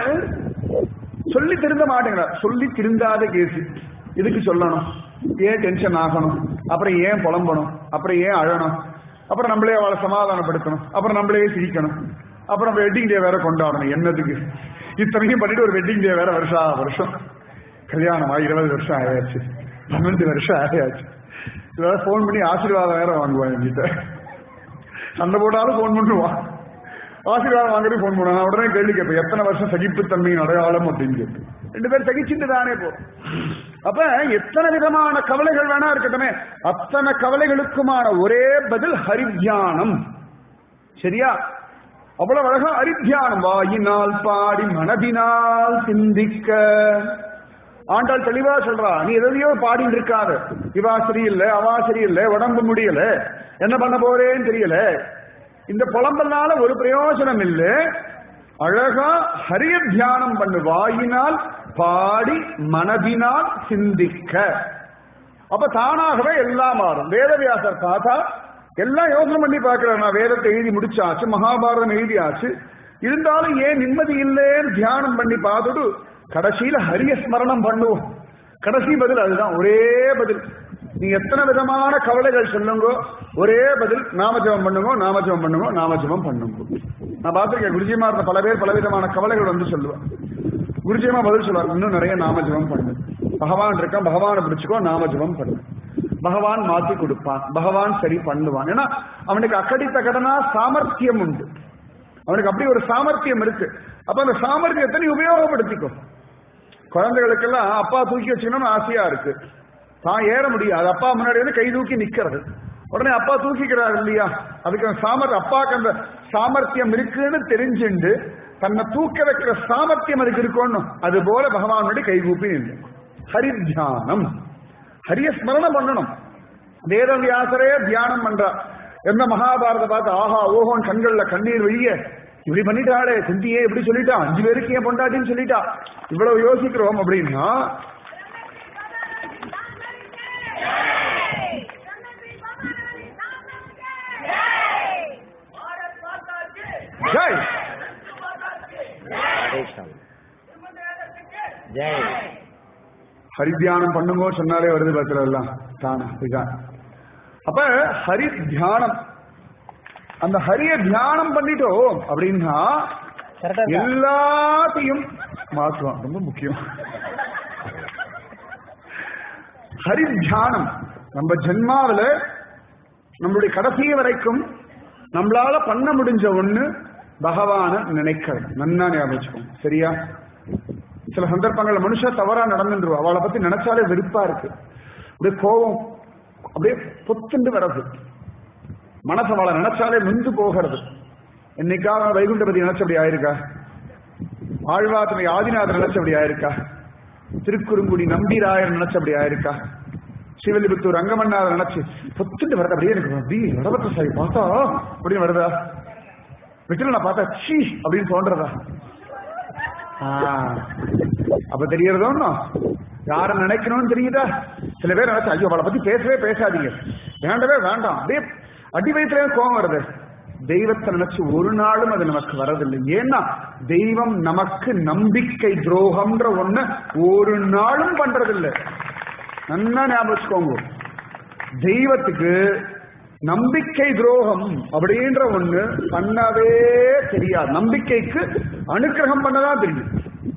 சொல்லி திருந்த மாட்டேங்கிறா சொல்லி திருந்தாத கேஸ் இதுக்கு சொல்லணும் ஏன் டென்ஷன் ஆகணும் அப்புறம் ஏன் புலம்பணும் அப்புறம் ஏன் அழணும் அப்புறம் நம்மளே அவளை சமாதானப்படுத்தணும் அப்புறம் நம்மளே சிரிக்கணும் அப்புறம் வெட்டிங் டே வேற கொண்டாடணும் என்னதுக்கு இத்தனையும் பண்ணிட்டு ஒரு வெட்டிங் டே வேற வருஷா வருஷம் கல்யாணமா இருபது வருஷம் ஆயாச்சு பன்னெண்டு வருஷம் ஆயாச்சு வேற ஃபோன் பண்ணி ஆசீர்வாதம் வேற வாங்குவான் என்கிட்ட சண்டை போட்டாலும் ஃபோன் பண்ணுவான் ஆசீர்வாதம் வாங்குறது ஃபோன் பண்ணுவான் நான் உடனே கேள்வி கேட்பேன் எத்தனை வருஷம் சகிப்புத்தன்மையின் அடையாளம் அப்படின்னு கேட்பேன் ரெண்டு பேரும் சகிச்சுட்டு தானே போறோம் அப்ப எத்தனை விதமான கவலைகள் வேணா இருக்கட்டுமே அத்தனை கவலைகளுக்குமான ஒரே பதில் ஹரித்தியானம் சரியா அவ்வளவு அழகா ஹரித்தியானம் வாயினால் பாடி மனதினால் சிந்திக்க ஆண்டாள் தெளிவா சொல்றா நீ எதையோ பாடிட்டு இருக்காத இவா சரியில்லை அவா சரியில்லை உடம்பு முடியல என்ன பண்ண போறேன்னு தெரியல இந்த புலம்பல்னால ஒரு பிரயோஜனம் இல்லை அழகா ஹரிய தியானம் பண்ணு வாயினால் பாடி மனதினால் சிந்திக்க அப்ப தானாகவே எல்லாம் மாறும் வேதவியாசர் பார்த்தா எல்லாம் யோசனை பண்ணி பார்க்கிறேன் நான் வேதத்தை எழுதி முடிச்சாச்சு மகாபாரதம் எழுதியாச்சு இருந்தாலும் ஏன் நிம்மதி இல்லைன்னு தியானம் பண்ணி பார்த்துட்டு கடைசியில ஹரிய ஸ்மரணம் பண்ணுவோம் கடைசி பதில் அதுதான் ஒரே பதில் நீ எத்தனை விதமான கவலைகள் சொல்லுங்க ஒரே பதில் நாமஜபம் பண்ணுங்க நாமஜபம் பண்ணுங்க நாமஜபம் பண்ணுங்க நான் பார்த்திருக்கேன் குருஜிமா இருந்த பல பேர் பல விதமான கவலைகள் வந்து சொல்லுவேன் குருஜிமா பதில் சொல்லுவார் இன்னும் நிறைய நாமஜபம் பண்ணு பகவான் இருக்கான் பகவானை பிடிச்சுக்கோ நாமஜபம் பண்ணு பகவான் மாத்தி கொடுப்பான் பகவான் சரி பண்ணுவான் ஏன்னா அவனுக்கு அக்கடித்த கடனா சாமர்த்தியம் உண்டு அவனுக்கு அப்படி ஒரு சாமர்த்தியம் இருக்கு அப்ப அந்த சாமர்த்தியத்தை நீ உபயோகப்படுத்திக்கோ குழந்தைகளுக்கெல்லாம் அப்பா தூக்கி வச்சுக்கணும்னு ஆசையா இருக்கு தான் ஏற முடியாது அப்பா முன்னாடி வந்து கை தூக்கி நிக்கிறது உடனே அப்பா தூக்கிக்கிறார் இல்லையா அதுக்கு அந்த சாமர் அப்பாக்கு அந்த சாமர்த்தியம் இருக்குன்னு தெரிஞ்சுண்டு தன்னை தூக்க வைக்கிற சாமர்த்தியம் அதுக்கு இருக்கணும் அது போல பகவான் முன்னாடி கை கூப்பி நின்று ஹரித்தியானம் ஹரிய ஸ்மரணம் பண்ணணும் வேதவியாசரே தியானம் பண்றா எந்த மகாபாரத பார்த்து ஆஹா ஓஹோன் கண்கள்ல கண்ணீர் வெளிய இப்படி பண்ணிட்டாளே குந்தியே இப்படி சொல்லிட்டா அஞ்சு பேருக்கு ஏன் பொண்டாட்டின்னு சொல்லிட்டா இவ்வளவு யோசிக்கிறோம் அப்படின்னா ஜெய் ஜெய் ஹரித்தியானம் பண்ணுங்கோ சொன்னாலே வருது பத்திரம் எல்லாம் தானா இதுதான் அப்ப ஹரி தியானம் அந்த ஹரிய தியானம் பண்ணிட்டோம் அப்படின்னா கரெக்டா இருக்கா? எல்லாத்தையும் மாற்றுவான் ரொம்ப முக்கியம் ஹரி தியானம் நம்ம ஜென்மாவில நம்மளுடைய கடைசி வரைக்கும் நம்மளால பண்ண முடிஞ்ச ஒண்ணு பகவான நினைக்கணும் நன்னா ஞாபகம் வச்சுக்கோங்க சரியா சில சந்தர்ப்பங்கள்ல மனுஷா தவறா நடந்துருவா அவளை பத்தி நினைச்சாலே வெறுப்பா இருக்கு அப்படியே கோபம் அப்படியே பொத்துண்டு வர்றது மனசு அவளை நினைச்சாலே நொந்து போகிறது என்னைக்காவது வைகுண்ட பத்தி நினைச்சபடி ஆயிருக்கா ஆழ்வாத்தனை ஆதிநாதன் நினைச்சபடி ஆயிருக்கா திருக்குறுங்குடி நம்பிராயர் நினைச்சபடி ஆயிருக்கா சிவலிபுத்தூர் ரங்கமன்னார் நினைச்சு பொத்துண்டு வரது அப்படியே எனக்கு அப்படி வடபத்த சாரி பார்த்தா அப்படின்னு வருதா விட்டுல நான் பார்த்தா சீ அப்படின்னு தோன்றதா ஆ, அப்ப தெரியறதோ யார நினைக்கணும்னு தெரியுதா சில பேர் நினைச்சா ஐயோ அவளை பத்தி பேசவே பேசாதீங்க வேண்டவே வேண்டாம் அப்படியே அடி வயிற்றுல கோவம் வருது தெய்வத்தை நினைச்சு ஒரு நாளும் அது நமக்கு வரதில்லை ஏன்னா தெய்வம் நமக்கு நம்பிக்கை துரோகம்ன்ற ஒண்ணு ஒரு நாளும் பண்றதில்லை நல்லா ஞாபகம் வச்சுக்கோங்க தெய்வத்துக்கு நம்பிக்கை துரோகம் அப்படின்ற ஒண்ணு பண்ணவே தெரியாது நம்பிக்கைக்கு அனுக்கிரகம் பண்ணதான் தெரியும்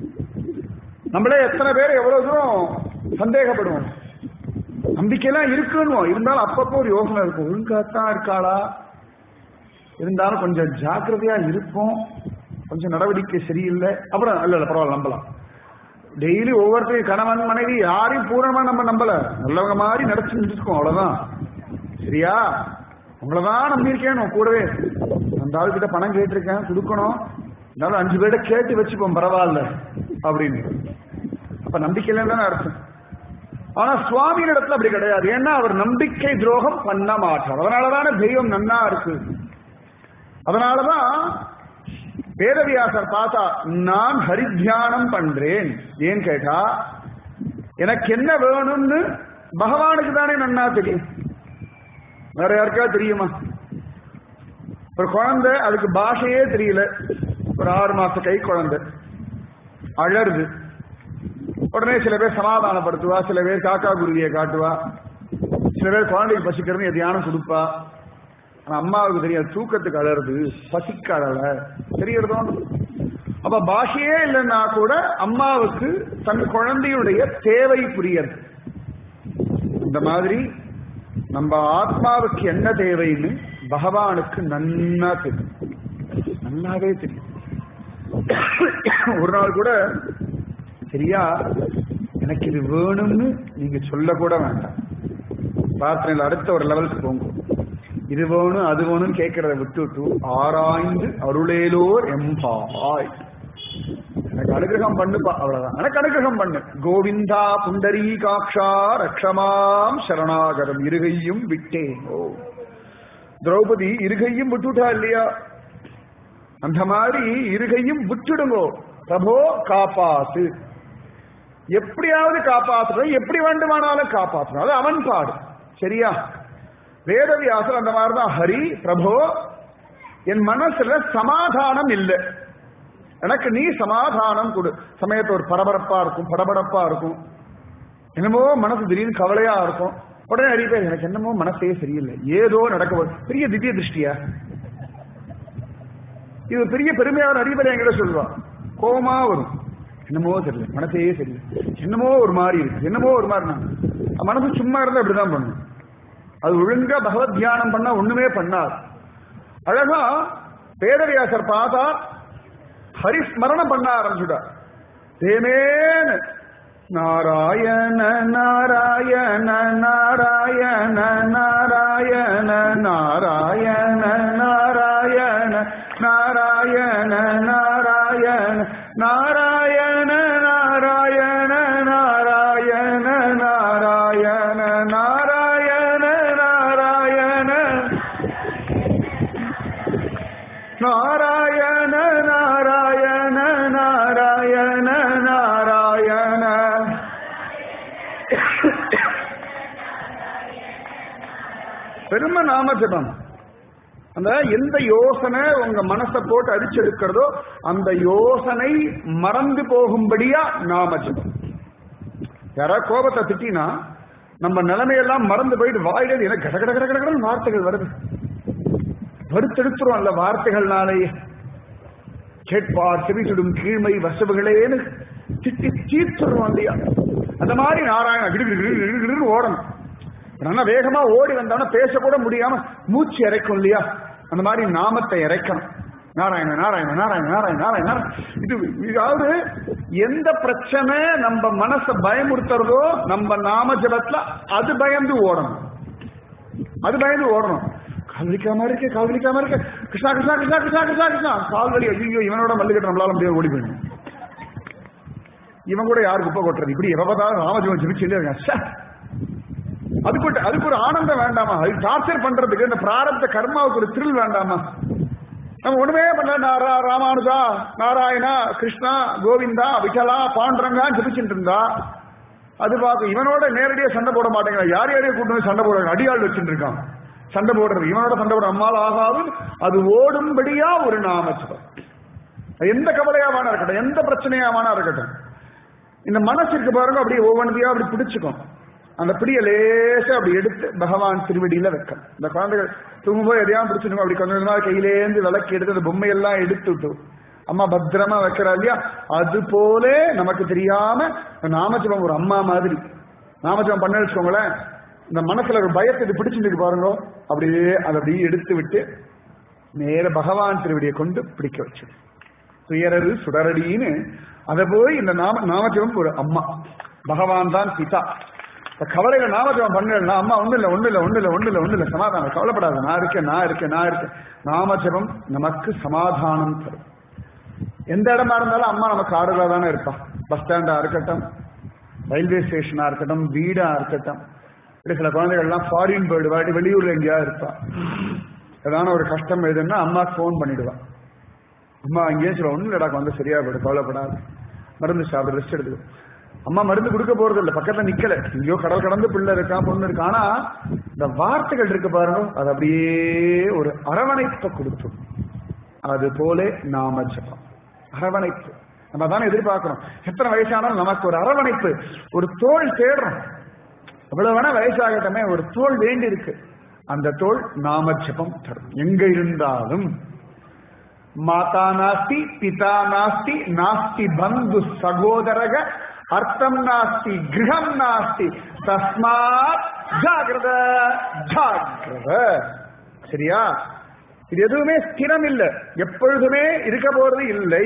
நம்மளே எத்தனை பேர் எவ்வளவு தூரம் சந்தேகப்படுவோம் நம்பிக்கையெல்லாம் இருக்குன்னு இருந்தாலும் அப்பப்போ ஒரு யோசனை இருக்கும் ஒழுங்காத்தான் இருக்காளா இருந்தாலும் கொஞ்சம் ஜாக்கிரதையா இருப்போம் கொஞ்சம் நடவடிக்கை சரியில்லை அப்புறம் இல்ல இல்ல பரவாயில்ல நம்பலாம் டெய்லி ஒவ்வொருத்தரையும் கணவன் மனைவி யாரையும் பூரணமா நம்ம நம்பல நல்லவங்க மாதிரி நடச்சுட்டு இருக்கோம் அவ்வளவுதான் சரியா உங்களதான் நம்பியிருக்கேன் நான் கூடவே அந்த ஆளுகிட்ட பணம் கேட்டிருக்கேன் கொடுக்கணும் இருந்தாலும் அஞ்சு பேர்ட்ட கேட்டு வச்சுப்போம் பரவாயில்ல அப்படின்னு அப்ப நம்பிக்கையில தானே அர்த்தம் ஆனா சுவாமியின் இடத்துல அப்படி கிடையாது ஏன்னா அவர் நம்பிக்கை துரோகம் பண்ண மாட்டார் அதனாலதானே தெய்வம் நன்னா இருக்கு அதனாலதான் வேதவியாசர் பார்த்தா நான் ஹரித்தியானம் பண்றேன் ஏன் கேட்டா எனக்கு என்ன வேணும்னு பகவானுக்கு தானே நன்னா தெரியும் வேற யாருக்கா தெரியுமா ஒரு குழந்தை அதுக்கு பாஷையே தெரியல ஒரு ஆறு மாச கை குழந்தை அழருது உடனே சில பேர் சமாதானப்படுத்துவா சில பேர் காக்கா குருவியை காட்டுவா சில பேர் குழந்தைக்கு பசிக்கிறதுன்னு எதையானும் கொடுப்பா ஆனா அம்மாவுக்கு தெரியாது தூக்கத்துக்கு அழறது பசிக்க அழல தெரியறதோ அப்ப பாஷையே இல்லைன்னா கூட அம்மாவுக்கு தன் குழந்தையுடைய தேவை புரியறது இந்த மாதிரி நம்ம ஆத்மாவுக்கு என்ன தேவைன்னு பகவானுக்கு நன்னா தெரியும் நல்லாவே தெரியும் ஒரு நாள் கூட சரியா எனக்கு இது வேணும்னு நீங்க சொல்ல கூட வேண்டாம் பிரார்த்தனையில் அடுத்த ஒரு லெவலுக்கு போங்க இது வேணும் அது வேணும்னு கேட்கறத விட்டுட்டு ஆராய்ந்து அருளேலோர் எம்பாய் எனக்கு அனுகிரகம் பண்ணுப்பா அவ்வளவுதான் எனக்கு அனுகிரகம் பண்ணு கோவிந்தா புண்டரீ காக்ஷா ரக்ஷமாம் சரணாகரம் இருகையும் விட்டேன் ஓ திரௌபதி இருகையும் விட்டுட்டா இல்லையா அந்த மாதிரி இருகையும் விட்டுடுங்கோ பிரபோ காப்பாத்து எப்படியாவது காப்பாத்துறது எப்படி வேண்டுமானாலும் காப்பாற்றணும் அது அவன் பாடு சரியா வேதவியாசர் அந்த மாதிரிதான் ஹரி பிரபோ என் மனசுல சமாதானம் இல்லை எனக்கு நீ சமாதானம் கொடு சமயத்து ஒரு பரபரப்பா இருக்கும் படபடப்பா இருக்கும் என்னமோ மனசு திடீர்னு கவலையா இருக்கும் உடனே நிறைய பேர் எனக்கு என்னமோ மனசே சரியில்லை ஏதோ நடக்க போகுது. பெரிய திவ்ய திருஷ்டியா இது பெரிய பெருமையான நிறைய பேர் என்கிட்ட சொல்லுவா கோபமா வரும் என்னமோ தெரியல மனசே சரியில்லை என்னமோ ஒரு மாதிரி இருக்கு என்னமோ ஒரு மாதிரி நான் மனசு சும்மா இருந்தா இப்படிதான் பண்ணும் அது ஒழுங்கா பகவத் தியானம் பண்ணா ஒண்ணுமே பண்ணாது அழகா பேரவியாசர் பார்த்தா ஹரிஸ்மரணம் பண்ண ஆரம்பிச்சுட்டா தேமேன நாராயண நாராயண நாராயண நாராயண நாராயண நாராயண நாராயண நாராயண நாராயண நாராயண நாராயண நாராயண நாராயண நாராயண நாராயண நாராயண நாராயண நாராயண பெரும நாம ஜபம் அந்த எந்த யோசனை உங்க மனசை போட்டு அடிச்செடுக்கிறதோ அந்த யோசனை மறந்து போகும்படியா நாம ஜபம் யாராவது கோபத்தை திட்டினா நம்ம நிலைமையெல்லாம் மறந்து போயிட்டு வாயில எனக்கு கட கட கட கடன்னு வார்த்தைகள் வருது வறுத்தெடுத்துரும் அல்ல வார்த்தைகள்னாலேயே கேட்பார் செவிசுடும் கீழ்மை வசவுகளேன்னு திட்டி தீர்த்துறோம் இல்லையா அந்த மாதிரி நாராயண கிடு கிடு கிடு கிடு கிடுன்னு ஓடணும் நல்லா வேகமா ஓடி வந்தோம்னா பேசக்கூட முடியாம மூச்சு இறைக்கும் இல்லையா அந்த மாதிரி நாமத்தை இறைக்கணும் நாராயண நாராயண நாராயண நாராயண நாராயண நாராயண. இது இதாவது எந்த பிரச்சனை நம்ம மனசை பயமுறுத்துறதோ நம்ம நாம ஜபத்துல அது பயந்து ஓடணும் அது பயந்து ஓடணும் காதலிக்காம இருக்க காதலிக்காம இருக்க கிருஷ்ணா கிருஷ்ணா கிருஷ்ணா கிருஷ்ணா கிருஷ்ணா கிருஷ்ணா கால் வலி ஐயோ இவனோட மல்லிகட்டு நம்மளால முடியாது ஓடி போயிடும் இவன் கூட யார் குப்பை கொட்டுறது இப்படி எவ்வளவு ராமஜீவன் ஜிபிச்சு இருக்கான் ச்சே. அதுக்கு ஒரு- அதுக்கு ஒரு ஆனந்தம் வேண்டாமா அது டார்ச்சர் பண்றதுக்கு இந்த பிராரப்த கர்மாவுக்கு ஒரு த்ரில் வேண்டாமா நம்ம ஒண்ணுமே பண்ணல நாரா ராமானுஜா நாராயணா கிருஷ்ணா கோவிந்தா விட்டலா பாண்டரங்கா ஜபிச்சுட்டு இருந்தா அது பார்க்க இவனோட நேரடியா சண்டை போட மாட்டேங்கிறான் யார் யாரையும் கூட்டு வந்து சண்டை போடுறாங்க அடியாள் வச்சுட்டு இருக்கான் சண்டை போடுறது இவனோட சண்டை போடுற அம்மாள் ஆகாவும் அது ஓடும்படியா ஒரு நாமச்சபம் அது எந்த கவலையாவானா இருக்கட்டும் எந்த பிரச்சனையாவானா இருக்கட்டும் இந்த மனசு இருக்கு பாருங்க அப்படியே ஒவ்வொன்றையா அப்படி பிடிச்சுக்கும் அந்த பிடிய லேசா அப்படி எடுத்து பகவான் திருவடியில வைக்கணும் இந்த குழந்தைகள் தூங்கும்போது எதையாவது பிடிச்சிருக்கோம் அப்படி கொஞ்சம் கொஞ்சமா கையிலேந்து விளக்கி எடுத்து அந்த பொம்மையெல்லாம் எடுத்து விட்டு அம்மா பத்திரமா வைக்கிறா இல்லையா அது போல நமக்கு தெரியாம இந்த நாமஜபம் ஒரு அம்மா மாதிரி நாமஜபம் பண்ண வச்சுக்கோங்களேன் இந்த மனசுல ஒரு பயத்தை இது பிடிச்சிருக்கு பாருங்க அப்படியே அதை அப்படியே எடுத்து விட்டு நேர பகவான் திருவடியை கொண்டு பிடிக்க வச்சிடும் துயரது சுடரடின்னு அதை போய் இந்த நாம நாமஜபம் ஒரு அம்மா பகவான் தான் பிதா இப்ப கவலைகள் நாமஜபம் பண்ணலாம் அம்மா ஒண்ணு இல்ல ஒண்ணு இல்ல ஒண்ணு இல்ல ஒண்ணு இல்ல ஒண்ணு இல்ல சமாதானம் கவலைப்படாத நான் இருக்கேன் நான் இருக்கேன் நான் இருக்கேன் நாமஜபம் நமக்கு சமாதானம் தரும் எந்த இடமா இருந்தாலும் அம்மா நமக்கு ஆறுதலா தானே இருப்பா பஸ் ஸ்டாண்டா இருக்கட்டும் ரயில்வே ஸ்டேஷனா இருக்கட்டும் வீடா இருக்கட்டும் இப்படி சில குழந்தைகள் எல்லாம் ஃபாரின் போயிடுவா வெளியூர்ல எங்கேயா இருப்பா ஏதான ஒரு கஷ்டம் எதுன்னா அம்மாக்கு ஃபோன் பண்ணிடுவா அம்மா அங்கேயே சொல்ல ஒன்றும் இல்லடா வந்து சரியா போயிடு கவலைப்படாது மருந்து சாப்பிட ரெஸ்ட் எடுத்துக்கோ அம்மா மருந்து கொடுக்க போறது இல்ல பக்கத்துல நிக்கல எங்கேயோ கடல் கடந்து பிள்ளை இருக்கான் பொண்ணு இருக்கு ஆனா இந்த வார்த்தைகள் இருக்கு பாருங்க அது அப்படியே ஒரு அரவணைப்பை கொடுத்தும் அது போல நாம ஜபம் அரவணைப்பு நம்ம தானே எதிர்பார்க்கிறோம் எத்தனை வயசானாலும் நமக்கு ஒரு அரவணைப்பு ஒரு தோல் தேடுறோம் எவ்வளவு வேணா வயசாகட்டமே ஒரு தோல் வேண்டி இருக்கு அந்த தோல் நாம ஜபம் தரும் எங்க இருந்தாலும் மாதா நாஸ்தி பிதா நாஸ்தி நாஸ்தி பந்து சகோதரக அர்த்தம் நாஸ்தி கிரகம் நாஸ்தி தஸ்மாத் ஜாகிரத ஜாகிரத சரியா இது எதுவுமே ஸ்திரம் இல்லை எப்பொழுதுமே இருக்க போறது இல்லை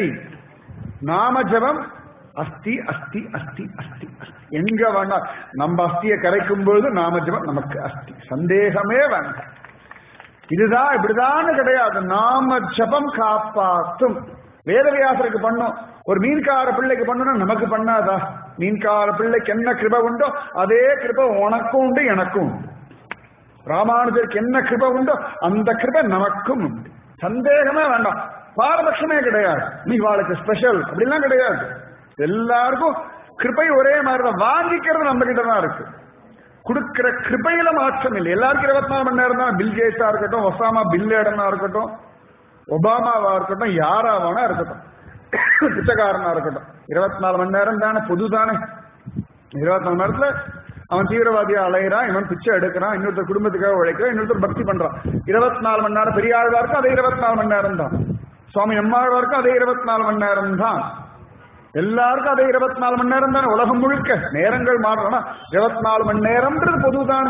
நாம ஜபம் அஸ்தி அஸ்தி அஸ்தி அஸ்தி அஸ்தி எங்க வேண்டாம் நம்ம அஸ்தியை கரைக்கும் பொழுது நாம ஜபம் நமக்கு அஸ்தி சந்தேகமே வேண்டாம் இதுதான் இப்படிதான் கிடையாது நாம ஜபம் காப்பாத்தும் வேதவியாசருக்கு பண்ணும் ஒரு மீன்கார பிள்ளைக்கு பண்ணணும் நமக்கு பண்ணாதா மீன்கார பிள்ளைக்கு என்ன கிருப உண்டோ அதே கிருப உனக்கும் உண்டு எனக்கும் உண்டு ராமானுஜருக்கு என்ன கிருப உண்டோ அந்த கிருப நமக்கும் உண்டு சந்தேகமே வேண்டாம் பாரபட்சமே கிடையாது நீ வாழ்க்கை ஸ்பெஷல் அப்படிலாம் கிடையாது எல்லாருக்கும் கிருபை ஒரே மாதிரி தான் வாங்கிக்கிறது நம்ம கிட்ட தான் இருக்கு கொடுக்கிற கிருபையில மாற்றம் இல்லை எல்லாருக்கும் இருபத்தி நாலு மணி நேரம் தான் பில் கேட்ஸா இருக்கட்டும் ஒசாமா பில் லேடனா இருக்கட்டும் ஒபாமாவா இருக்கட்டும் யாரா வேணா இருக்கட்டும் பிச்சைக்காரனா இருக்கட்டும் இருபத்தி நாலு மணி நேரம் தானே பொது தானே இருபத்தி நாலு நேரத்துல அவன் தீவிரவாதியா அலையிறான் இவன் பிச்சை எடுக்கிறான் இன்னொருத்தர் குடும்பத்துக்காக உழைக்கிறான் இன்னொருத்தர் பக்தி பண்றான் இருபத்தி நாலு மணி நேரம் பெரிய ஆழ்வாருக்கும் அதே இருபத்தி நாலு மணி நேரம் தான் சுவாமி நம்மாழ்வாருக்கும் அதே இருபத்தி நாலு மணி நேரம் தான் எல்லாருக்கும் அதே இருபத்தி நாலு மணி நேரம் தானே உலகம் முழுக்க நேரங்கள் மாறணும் இருபத்தி நாலு மணி நேரம்ன்றது பொது தானே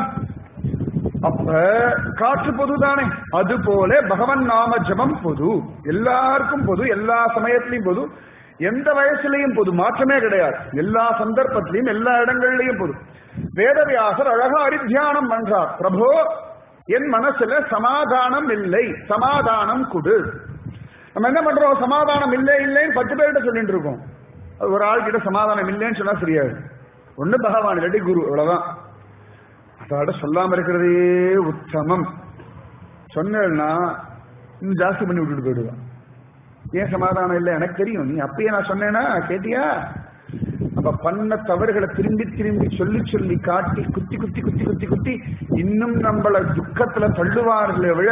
அப்ப காற்று பொது தானே அது போல பகவன் நாம ஜபம் பொது எல்லாருக்கும் பொது எல்லா சமயத்திலையும் பொது எந்த வயசுலையும் பொது மாற்றமே கிடையாது எல்லா சந்தர்ப்பத்திலையும் எல்லா இடங்கள்லயும் பொது வேதவியாசர் அழகா அரித்தியானம் பண்றார் பிரபோ என் மனசுல சமாதானம் இல்லை சமாதானம் கொடு நம்ம என்ன பண்றோம் சமாதானம் இல்லை இல்லைன்னு பத்து பேர்கிட்ட சொல்லிட்டு இருக்கோம் அது ஒரு ஆள் கிட்ட சமாதானம் இல்லைன்னு சொன்னா சரியாது ஒண்ணு பகவான் இல்லாட்டி குரு அவ்வளவுதான் அதோட சொல்லாம இருக்கிறதே உத்தமம் சொன்னா இன்னும் ஜாஸ்தி பண்ணி விட்டுட்டு போயிடுவான் ஏன் சமாதானம் இல்லை எனக்கு தெரியும் நீ அப்பயே நான் சொன்னேனா கேட்டியா அப்ப பண்ண தவறுகளை திரும்பி திரும்பி சொல்லி சொல்லி காட்டி குத்தி குத்தி குத்தி குத்தி குத்தி இன்னும் நம்மள துக்கத்துல தள்ளுவார்களே விழ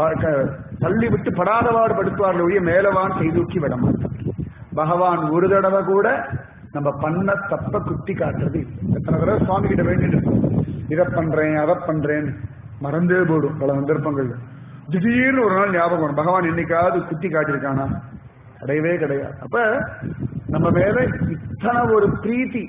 தள்ளி விட்டு படாதவாடு படுத்துவார்கள் ஒழிய மேலவான் செய்தூக்கி விட மாட்டார் பகவான் ஒரு தடவை கூட நம்ம பண்ண தப்ப குத்தி காட்டுறது இல்லை. எத்தனை தடவை சுவாமி கிட்ட வேண்டிட்டு இருக்கோம் இதை பண்றேன் அதை பண்றேன் மறந்தே போடும் பல சந்தர்ப்பங்கள் திடீர்னு ஒரு நாள் ஞாபகம் வரும் பகவான் என்னைக்காவது குத்தி காட்டியிருக்கானா கிடையவே கிடையாது அப்ப நம்ம மேல இத்தனை ஒரு பிரீத்தி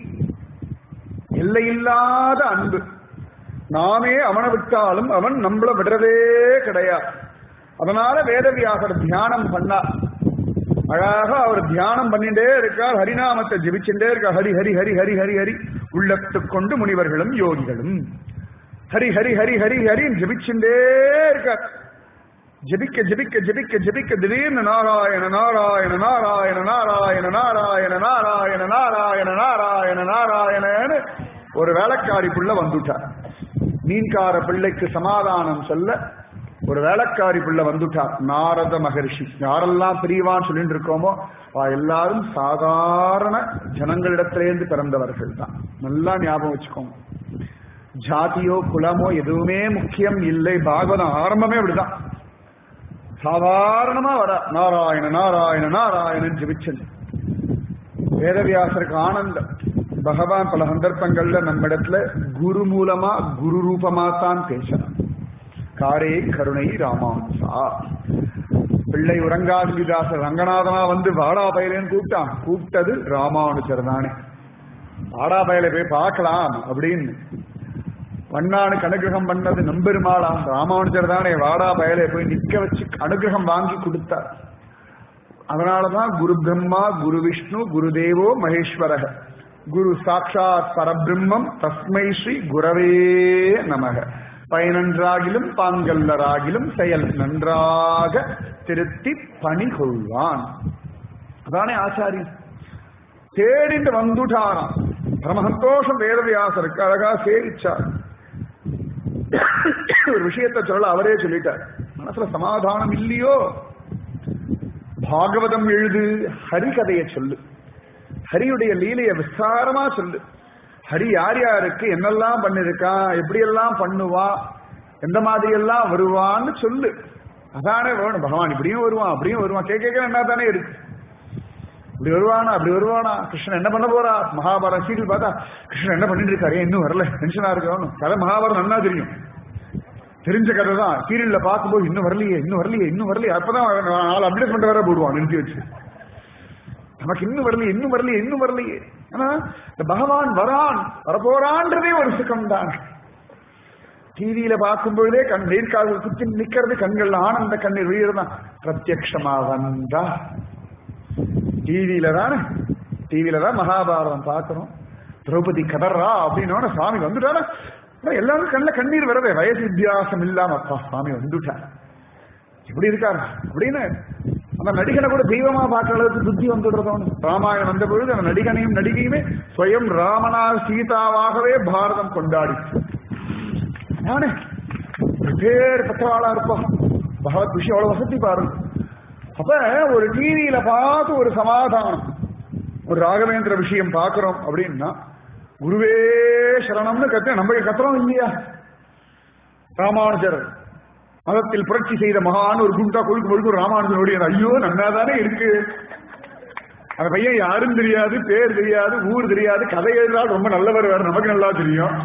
எல்லையில்லாத அன்பு நாமே அவனை விட்டாலும் அவன் நம்மள விடுறதே கிடையாது அதனால வேதவியாசர் தியானம் பண்ணார் அழகா அவர் தியானம் பண்ணிட்டே இருக்கார் ஹரிநாமத்தை ஜெபிச்சுட்டே இருக்கார் ஹரி ஹரி ஹரி ஹரி ஹரி ஹரி உள்ளத்துக் கொண்டு முனிவர்களும் யோகிகளும் ஹரி ஹரி ஹரி ஹரி ஹரி ஜெபிச்சுட்டே இருக்கார் ஜெபிக்க ஜெபிக்க ஜெபிக்க ஜெபிக்க திடீர்னு நாராயண நாராயண நாராயண நாராயண நாராயண நாராயண நாராயண நாராயண நாராயணன்னு ஒரு வேலைக்காரி பிள்ளை வந்துட்டார் மீன்கார பிள்ளைக்கு சமாதானம் சொல்ல ஒரு வேலைக்காரி பிள்ளை வந்துட்டார் நாரத மகரிஷி யாரெல்லாம் பிரியவான்னு சொல்லிட்டு இருக்கோமோ அவ எல்லாரும் சாதாரண ஜனங்களிடத்திலேருந்து பிறந்தவர்கள் தான் நல்லா ஞாபகம் வச்சுக்கோங்க ஜாதியோ குலமோ எதுவுமே முக்கியம் இல்லை பாகவதம் ஆரம்பமே அப்படிதான் சாதாரணமா வர நாராயண நாராயண நாராயணன் ஜெபிச்சன் வேதவியாசருக்கு ஆனந்தம் பகவான் பல சந்தர்ப்பங்கள்ல நம்மிடத்துல குரு மூலமா குரு ரூபமா தான் பேசுறான் காரே கருணை ராமானுசா பிள்ளை உறங்காதிதாசர் ரங்கநாதனா வந்து வாடா பயலேன்னு கூப்பிட்டான் கூப்பிட்டது ராமானுஜர் தானே வாடா பயலை போய் பார்க்கலாம் அப்படின்னு வண்ணானுக்கு அனுகிரகம் பண்ணது நம்பெருமாளாம் ராமானுஜர் தானே வாடா பயலை போய் நிக்க வச்சு அனுகிரகம் வாங்கி கொடுத்தார் அதனாலதான் குரு பிரம்மா குரு விஷ்ணு குரு தேவோ மகேஸ்வர குரு சாட்சாத் பரபிரம்மம் தஸ்மை ஸ்ரீ குரவே நமக பயனன்றாகிலும் பாங்கல்லராகிலும் செயல் நன்றாக திருத்தி பணி கொள்வான் அதானே ஆச்சாரியன் தேடிட்டு வந்துட்டாராம் பரம சந்தோஷம் வேதவியாசருக்கு அழகா சேவிச்சார் ஒரு விஷயத்தை சொல்ல அவரே சொல்லிட்டார் மனசுல சமாதானம் இல்லையோ பாகவதம் எழுது ஹரிகதையை சொல்லு ஹரியுடைய லீலைய விஸ்தாரமா சொல்லு ஹரி யார் யாருக்கு என்னெல்லாம் பண்ணிருக்கான் எப்படியெல்லாம் பண்ணுவான் எந்த மாதிரி எல்லாம் வருவான்னு சொல்லு அதானே வேணும் பகவான் இப்படியும் வருவான் அப்படியும் வருவான் கேட்க கேட்க என்ன தானே இருக்கு இப்படி வருவானா அப்படி வருவானா கிருஷ்ணன் என்ன பண்ண போறா மகாபாரதம் சீரியல் பார்த்தா கிருஷ்ணன் என்ன பண்ணிட்டு இருக்காரு ஏன் இன்னும் வரல டென்ஷனா இருக்கணும் கதை மகாபாரதம் நன்னா தெரியும் தெரிஞ்ச கதை தான் சீரியல்ல பார்க்கும்போது இன்னும் வரலையே இன்னும் வரலையே இன்னும் வரலையே அப்பதான் நாலு அப்டேட் பண்ண வேற போடுவான் நிறுத்தி வச்சு நமக்கு இன்னும் வரலையே இன்னும் வரலையே இன்னும் வரலையே ஆனா இந்த பகவான் வரான் வரப்போறான்றதே ஒரு சுகம் தான் டிவியில பார்க்கும்போதே கண் நீர்க்காக குத்தி நிக்கிறது கண்கள் ஆனந்த கண்ணீர் விழுறதான் பிரத்யக்ஷமா வந்தா டிவியில தானே டிவியில தான் மகாபாரதம் பார்க்கணும் திரௌபதி கதர்றா அப்படின்னு சுவாமி வந்துட்டாரா எல்லாரும் கண்ணில் கண்ணீர் வரவே வயசு வித்தியாசம் இல்லாம அப்பா சுவாமி வந்துட்டார் எப்படி இருக்காரு அப்படின்னு அந்த நடிகனை கூட தெய்வமா பார்க்குற அளவுக்கு புத்தி வந்துடுறதவனு ராமாயணம் வந்த பொழுது அந்த நடிகனையும் நடிகையுமே ஸ்வயம் ராமனா சீதாவாகவே பாரதம் கொண்டாடி அவனே பேர் பெற்றவாளா இருப்பான் பகவத் விஷயம் அவ்வளவு வசதி பாருங்க அப்ப ஒரு டிவியில பார்த்து ஒரு சமாதானம் ஒரு ராகவேந்திர விஷயம் பார்க்கிறோம் அப்படின்னா குருவே சரணம்னு கத்த நம்ம கத்துறோம் இல்லையா ராமானுஜர் மதத்தில் புரட்சி செய்த மகான் ஒரு குண்டா கொழுக்கு கொழுக்கு ஒரு ராமானுஜர் ஓடி ஐயோ நன்னாதானே இருக்கு அந்த பையன் யாரும் தெரியாது பேர் தெரியாது ஊர் தெரியாது கதை எழுதினால் ரொம்ப நல்லவர் வேற நமக்கு நல்லா தெரியும்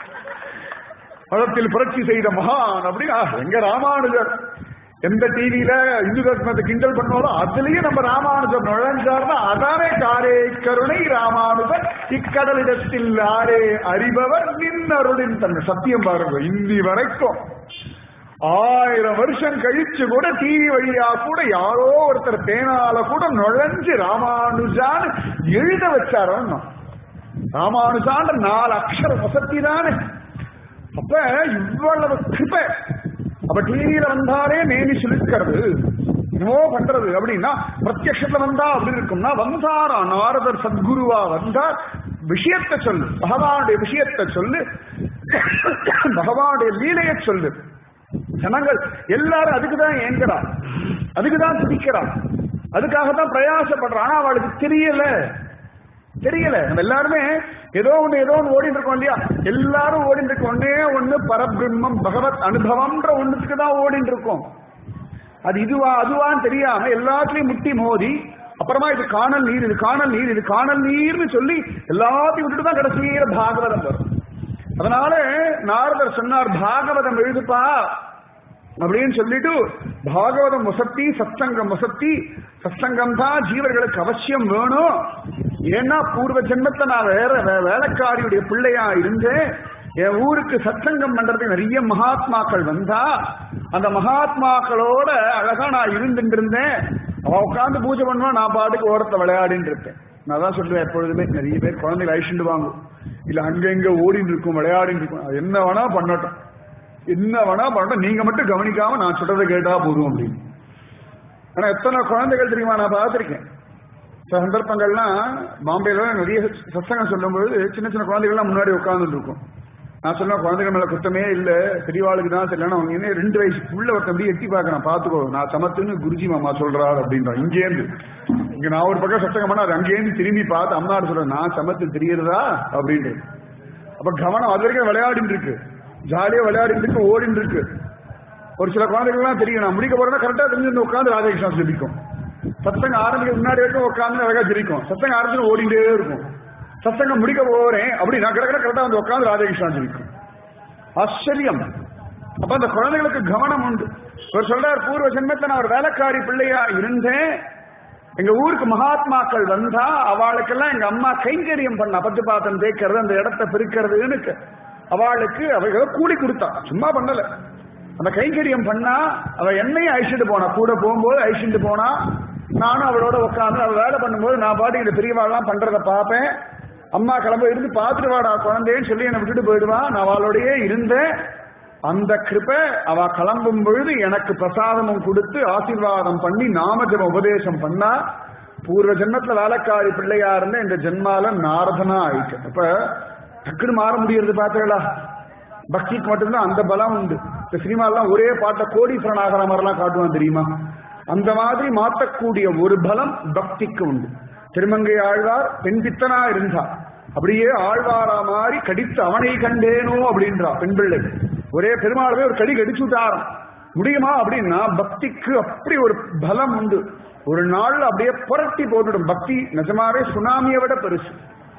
மதத்தில் புரட்சி செய்த மகான் அப்படின்னா எங்க ராமானுஜர் எந்த டிவியில இந்து தர்மத்தை கிண்டல் பண்ணாலும் அதுலயும் நம்ம ராமானுஜர் நுழைஞ்சார்னா அதானே காரே கருணை ராமானுஜர் இக்கடலிடத்தில் ஆரே அறிபவர் நின்னருளின் தன்மை சத்தியம் பாருங்க இந்தி வரைக்கும் ஆயிரம் வருஷம் கழிச்சு கூட டிவி வழியா கூட யாரோ ஒருத்தர் பேனால கூட நுழைஞ்சு ராமானுஜான்னு எழுத வச்சாரோ ராமானுஜான்ற நாலு அக்ஷர வசதி தானே அப்ப இவ்வளவு கிருப்பை அப்ப டிவியில வந்தாலே மேனி சுழிக்கிறது என்னவோ பண்றது அப்படின்னா பிரத்யத்துல வந்தா அப்படி இருக்கும்னா வந்தாரா நாரதர் சத்குருவா வந்தா விஷயத்தை சொல்லு பகவானுடைய விஷயத்தை சொல்லு பகவானுடைய லீலையை சொல்லு ஜனங்கள் எல்லாரும் அதுக்குதான் ஏங்குறா அதுக்குதான் துடிக்கிறா அதுக்காக தான் பிரயாசப்படுறா ஆனா அவளுக்கு தெரியல தெரியல நம்ம எல்லாருமே ஏதோ ஒண்ணு ஏதோ ஒண்ணு ஓடிட்டு இருக்கோம் இல்லையா எல்லாரும் ஓடிட்டு இருக்கோம் ஒன்னே ஒண்ணு பரபிரம்மம் பகவத் அனுபவம்ன்ற ஒண்ணுக்கு தான் ஓடிட்டு இருக்கோம் அது இதுவா அதுவான்னு தெரியாம எல்லாத்துலயும் முட்டி மோதி அப்புறமா இது காணல் நீர் இது காணல் நீர் இது காணல் நீர்னு சொல்லி எல்லாத்தையும் விட்டுட்டு தான் கடைசியில பாகவதம் வரும் அதனால நாரதர் சொன்னார் பாகவதம் எழுதுப்பா அப்படின்னு சொல்லிட்டு பாகவதம் முசத்தி சத்சங்கம் முசத்தி சத்சங்கம் தான் ஜீவர்களுக்கு அவசியம் வேணும் ஏன்னா பூர்வ ஜென்மத்தை நான் வேற வே- வேலைக்காரியுடைய பிள்ளையா இருந்தேன் என் ஊருக்கு சத்சங்கம் பண்றதுக்கு நிறைய மகாத்மாக்கள் வந்தா அந்த மகாத்மாக்களோட அழகா நான் இருந்துட்டு இருந்தேன் அவ உட்காந்து பூஜை பண்ணுவா நான் பாட்டுக்கு ஓரத்தை விளையாடின்னு இருப்பேன் நான் தான் சொல்லுவேன் எப்பொழுதுமே நிறைய பேர் குழந்தைகள் அழிச்சுட்டு வாங்கும் இல்ல அங்க இங்க ஓடிட்டு இருக்கும் விளையாடிட்டு இருக்கும் அது என்ன வேணா பண்ணட்டும் என்ன வேணா பண்ணட்டும் நீங்க மட்டும் கவனிக்காம நான் சொல்றதை கேட்டா போதும் அப்படின்னு ஆனா எத்தனை குழந்தைகள் தெரியுமா நான் பார்த்திருக்கேன் சில சந்தர்ப்பங்கள்லாம் பாம்பேல நிறைய சத்சங்கம் சொல்லும்போது சின்ன சின்ன குழந்தைகள்லாம் முன்னாடி உட்கார்ந்துட்டு இருக்கும் நான் சொன்ன குழந்தைகள் மேல குத்தமே இல்ல பெரியவாளுக்கு தான் தெரியல அவங்க என்ன ரெண்டு வயசு புள்ள ஒருத்தன் அப்படியே எட்டி பார்க்கறான் பாத்துக்கோ நான் சமத்துன்னு குருஜி மாமா சொல்றாரு அப்படின்றான் இங்கேருந்து இங்க நான் ஒரு பக்கம் சத்தங்கம் பண்ணா அது அங்கேருந்து திரும்பி பார்த்து அம்மா சொல்றேன் நான் சமத்து தெரியறதா அப்படின்றது அப்ப கவனம் அது வரைக்கும் விளையாடிட்டு இருக்கு ஜாலியா விளையாடிட்டு இருக்கு ஓடிட்டு இருக்கு ஒரு சில குழந்தைகள்லாம் தெரியும் நான் முடிக்க போறேன்னா கரெக்டா தெரிஞ்சு உட்காந்து ராதாகிருஷ்ணா ஜெபிக்கும் சத்தங்கம் ஆரம்பிக்க முன்னாடி வரைக்கும் உட்காந்து அழகா ஜெபிக்கும் சத்தங்கம் ஆரம்பிச்சு ஓடிட்டே இருக்கும் சத்தங்கம் முடிக்க போறேன் அப்படி நான் கிடக்கிற கரெக்டா வந்து உட்காந்து ராதாகிருஷ்ணா ஜெபிக்கும் ஆச்சரியம் அப்ப அந்த குழந்தைகளுக்கு கவனம் உண்டு ஒரு சொல்றார் பூர்வ ஜென்மத்துல நான் ஒரு வேலைக்காரி பிள்ளையா இருந்தேன் எங்க ஊருக்கு மகாத்மாக்கள் வந்தா அவளுக்கெல்லாம் எங்க அம்மா கைங்கரியம் பண்ண பத்து பாத்திரம் தேய்க்கிறது அந்த இடத்த பெருக்கிறதுன்னு அவளுக்கு அவைகளை கூலி கொடுத்தா சும்மா பண்ணல அந்த கைங்கரியம் பண்ணா அவ என்னையும் அழிச்சுட்டு போனா கூட போகும்போது அழிச்சுட்டு போனா நானும் அவளோட உட்காந்து அவள் வேலை பண்ணும்போது நான் பாட்டு இந்த பெரியவாள்லாம் பண்றத பார்ப்பேன் அம்மா கிளம்ப இருந்து பார்த்துட்டு வாடா குழந்தைன்னு சொல்லி என்னை விட்டுட்டு போயிடுவான் நான் அவளோடயே இருந்தேன் அந்த கிருபை அவ கிளம்பும் பொழுது எனக்கு பிரசாதமும் கொடுத்து ஆசீர்வாதம் பண்ணி நாமஜப உபதேசம் பண்ணா பூர்வ ஜென்மத்துல வேலைக்காரி பிள்ளையா இருந்த இந்த ஜென்மால நாரதனா ஆயிட்டேன் அப்ப டக்குன்னு மாற முடியறது பார்த்தீங்களா பக்திக்கு மட்டும்தான் அந்த பலம் உண்டு இந்த சினிமாலாம் ஒரே பாட்டை கோடீஸ்வரன் ஆகிற மாதிரிலாம் காட்டுவான் தெரியுமா அந்த மாதிரி மாற்றக்கூடிய ஒரு பலம் பக்திக்கு உண்டு திருமங்கை ஆழ்வார் பெண் பித்தனா இருந்தா அப்படியே ஆழ்வாரா மாதிரி கடித்து அவனை கண்டேனோ அப்படின்றா பெண் பிள்ளை ஒரே பெருமாளவே ஒரு கடி கடிச்சு விட்டாராம் முடியுமா அப்படின்னா பக்திக்கு அப்படி ஒரு பலம் உண்டு ஒரு நாள் அப்படியே புரட்டி போட்டுடும் பக்தி நிஜமாவே சுனாமியை விட பெருசு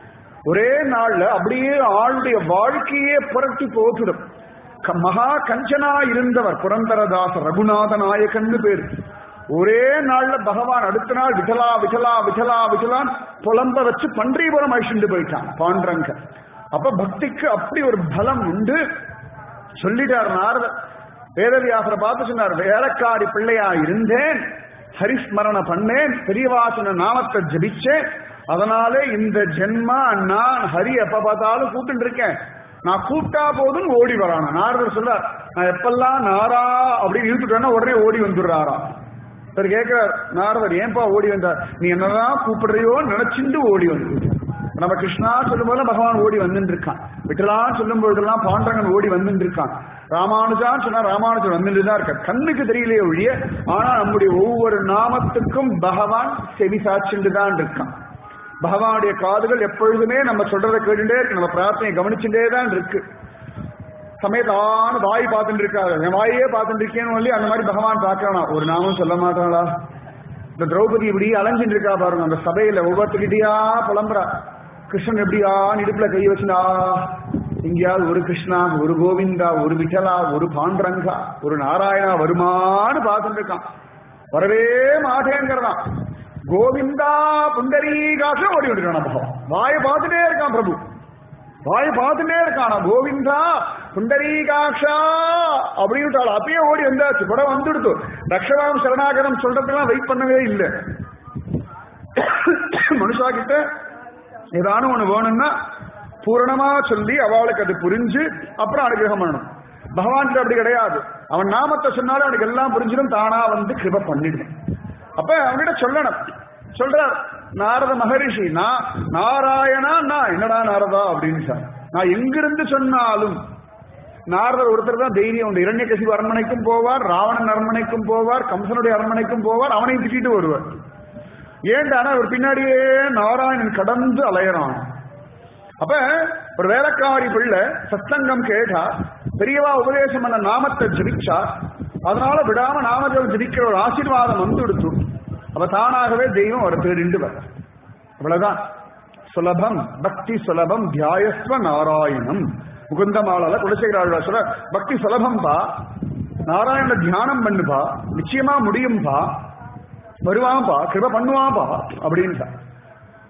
ஒரே நாள்ல அப்படியே ஆளுடைய வாழ்க்கையே புரட்டி போட்டுடும் க- மகா கஞ்சனா இருந்தவர் புரந்தரதாசர் ரகுநாத நாயகன்னு பேர் ஒரே நாள்ல பகவான் அடுத்த நாள் விட்டலா விட்டலா விட்டலா விட்டலான் புலம்ப வச்சு பன்றிபுரம் அழிச்சுட்டு போயிட்டான் பாண்டரங்க அப்ப பக்திக்கு அப்படி ஒரு பலம் உண்டு சொல்லிட்டார் நாரதர் வேதவியாசரை பார்த்து சொன்னார் வேலைக்காரி பிள்ளையா இருந்தேன் ஹரிஸ்மரண பண்ணேன் பெரியவாசன நாமத்தை ஜபிச்சேன் அதனாலே இந்த ஜென்மா நான் ஹரி எப்ப பார்த்தாலும் கூப்பிட்டு இருக்கேன் நான் கூப்பிட்டா போதும் ஓடி வரானா நாரதர் சொல்றார் நான் எப்பெல்லாம் நாரா அப்படின்னு இழுத்துட்டேன்னா உடனே ஓடி வந்துடுறாராம் இவர் கேட்கிறார் நாரதர் ஏன்பா ஓடி வந்தார் நீ என்னதான் கூப்பிடுறியோ நினைச்சுண்டு ஓடி வந்து நம்ம கிருஷ்ணா சொல்லும் போது பகவான் ஓடி வந்துட்டு இருக்கான் விட்டலான்னு சொல்லும் பொழுதெல்லாம் பாண்டரங்கன் ஓடி வந்துட்டு இருக்கான் ராமானுஜான்னு சொன்னா ராமானுஜன் வந்துட்டு தான் இருக்க கண்ணுக்கு தெரியலையே ஒழிய ஆனா நம்முடைய ஒவ்வொரு நாமத்துக்கும் பகவான் செவி சாச்சுண்டு தான் இருக்கான் பகவானுடைய காதுகள் எப்பொழுதுமே நம்ம சொல்றதை கேட்டுட்டே இருக்கு நம்ம பிரார்த்தனையை கவனிச்சுட்டே தான் இருக்கு சமயத்தான வாய் பார்த்துட்டு இருக்காரு என் வாயே பார்த்துட்டு இருக்கேன்னு சொல்லி அந்த மாதிரி பகவான் பார்க்கறானா ஒரு நாமம் சொல்ல மாட்டாளா இந்த திரௌபதி இப்படி அலைஞ்சிட்டு இருக்கா பாருங்க அந்த சபையில ஒவ்வொருத்தருக்கிட்டயா புலம்புறா கிருஷ்ணன் எப்படியா இடுப்புல கை வச்சுனா எங்கேயாவது ஒரு கிருஷ்ணா ஒரு கோவிந்தா ஒரு விட்டலா ஒரு பாண்டரங்கா ஒரு நாராயணா வருமான்னு பார்த்துட்டு இருக்கான் வரவே மாட்டேங்கிறதான் கோவிந்தா புண்டரீகாச ஓடி விட்டுருக்கான் பகவான் வாயை பார்த்துட்டே இருக்கான் பிரபு வாயை பார்த்துட்டே இருக்கானா கோவிந்தா புண்டரீகாட்சா அப்படின்னு விட்டாள் அப்பயே ஓடி வந்தாச்சு படம் வந்துடுத்து ரக்ஷதாம் சரணாகரம் சொல்றதுக்கெல்லாம் வெயிட் பண்ணவே இல்லை மனுஷா கிட்ட ஏதானும் ஒண்ணு வேணும்னா பூரணமா சொல்லி அவளுக்கு அது புரிஞ்சு அப்புறம் அனுகிரகம் பண்ணணும் பகவான் கிட்ட அப்படி கிடையாது அவன் நாமத்தை சொன்னாலும் அவனுக்கு எல்லாம் புரிஞ்சிடும் தானா வந்து கிருப பண்ணிடுவான் அப்ப அவன்கிட்ட சொல்லணும் சொல்றார் நாரத மகரிஷி நான் நாராயணா நான் என்னடா நாரதா அப்படின்னு சொன்னார். நான் எங்கிருந்து சொன்னாலும் நாரதர் ஒருத்தர் தான் தைரியம் உண்டு இரண்யகசிபு அரண்மனைக்கும் போவார் ராவணன் அரண்மனைக்கும் போவார் கம்சனுடைய அரண்மனைக்கும் போவார் அவனையும் திட்டிட்டு வருவார் ஏன்டானா அவர் பின்னாடியே நாராயணன் கடந்து அலையறான் அப்ப ஒரு வேலைக்காரி பிள்ளை சத்சங்கம் கேட்டா பெரியவா உபதேசம் பண்ண நாமத்தை ஜபிச்சா அதனால விடாம நாமஜபம் ஜபிக்கிற ஒரு ஆசீர்வாதம் வந்து கொடுத்து அப்ப தானாகவே தெய்வம் அவரை தேடிண்டு வர அவ்வளவுதான் சுலபம் பக்தி சுலபம் தியாயஸ்வ நாராயணம் முகுந்தமாலால குலசேகராழ்வார் சொல்ற பக்தி சுலபம்பா நாராயண தியானம் பண்ணுப்பா நிச்சயமா முடியும்பா வருவான்பா கிருப பண்ணுவான்பா அப்படின்னு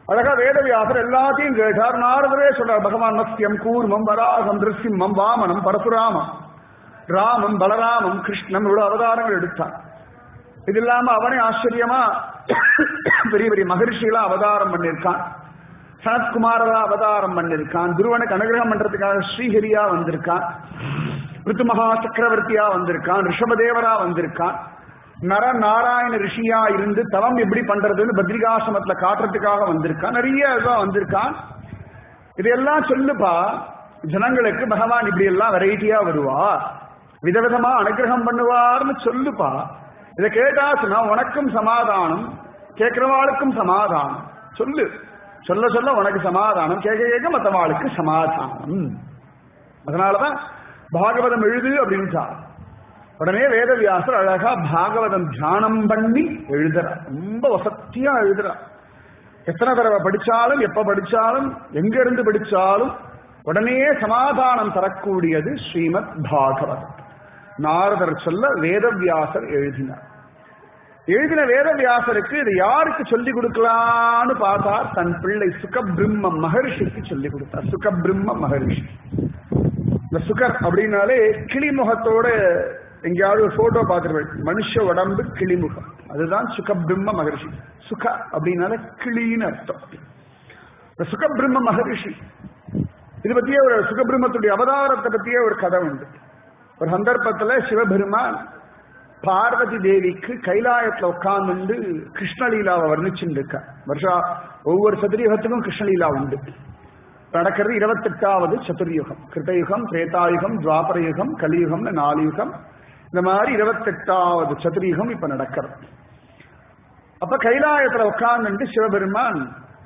அழகா வேதவியாசர் எல்லாத்தையும் கேட்டார் நாரதரே சொல்றார் பகவான் மத்யம் கூர்மம் வராகம் திருசிம்மம் வாமனம் பரசுராமம் ராமம் பலராமம் கிருஷ்ணன் இவ்வளவு அவதாரங்கள் எடுத்தான் இது இல்லாம அவனே ஆச்சரியமா பெரிய பெரிய மகரிஷிகளா அவதாரம் பண்ணிருக்கான் சனத்குமாரா அவதாரம் பண்ணிருக்கான் துருவனுக்கு அனுகிரகம் பண்றதுக்காக ஸ்ரீஹரியா வந்திருக்கான் ரித்து மகா சக்கரவர்த்தியா வந்திருக்கான் ரிஷபதேவரா வந்திருக்கான் நர நாராயண ரிஷியா இருந்து தவம் எப்படி பண்றதுன்னு பத்ரிகாசிரமத்துல காட்டுறதுக்காக வந்திருக்கான் நிறைய இதா வந்திருக்கான் இதெல்லாம் சொல்லுப்பா ஜனங்களுக்கு பகவான் இப்படி எல்லாம் வெரைட்டியா வருவார் விதவிதமா அனுகிரகம் பண்ணுவார்னு சொல்லுப்பா இதை கேட்டாச்சுன்னா உனக்கும் சமாதானம் கேட்கிறவாளுக்கும் சமாதானம் சொல்லு சொல்ல சொல்ல உனக்கு சமாதானம் கேட்க கேட்க மற்றவாளுக்கு சமாதானம் அதனாலதான் பாகவதம் எழுது அப்படின்னு உடனே வேதவியாசர் அழகா பாகவதம் தியானம் பண்ணி எழுதுறார் ரொம்ப வசத்தியா எழுதுறார் எத்தனை தடவை படிச்சாலும் எப்ப படிச்சாலும் எங்க இருந்து படிச்சாலும் உடனே சமாதானம் தரக்கூடியது ஸ்ரீமத் பாகவதம் நாரதர் சொல்ல வேதவியாசர் எழுதினார் எழுதின வேதவியாசருக்கு இது யாருக்கு சொல்லிக் கொடுக்கலான்னு பார்த்தார் தன் பிள்ளை சுகபிரம்ம மகர்ஷிக்கு சொல்லிக் கொடுத்தார் சுகபிரம்ம மகர்ஷி இந்த சுகர் அப்படின்னாலே கிளிமுகத்தோட எங்கேயாவது ஒரு போட்டோ பார்த்துருவேன் மனுஷ உடம்பு கிளிமுகம் அதுதான் சுகபிரம்ம மகர்ஷி சுக அப்படின்னால கிளின்னு அர்த்தம் இந்த சுகபிரம்ம மகர்ஷி இது பத்தியே ஒரு சுகபிரம்மத்துடைய அவதாரத்தை பத்தியே ஒரு கதை உண்டு ஒரு சந்தர்ப்பத்துல சிவபெருமான் பார்வதி தேவிக்கு கைலாயத்துல உட்கார்ந்து கிருஷ்ணலீலாவை வர்ணிச்சுட்டு இருக்க வருஷா ஒவ்வொரு சதுரயுகத்துக்கும் கிருஷ்ணலீலா உண்டு நடக்கிறது இருபத்தெட்டாவது சதுர்யுகம் கிருத்தயுகம் திரேதாயுகம் துவாபர யுகம் கலியுகம்னு நாலு யுகம் இந்த மாதிரி இருபத்தெட்டாவது சதுர்யுகம் இப்ப நடக்கிறது அப்ப கைலாயத்துல உட்கார்ந்து சிவபெருமான்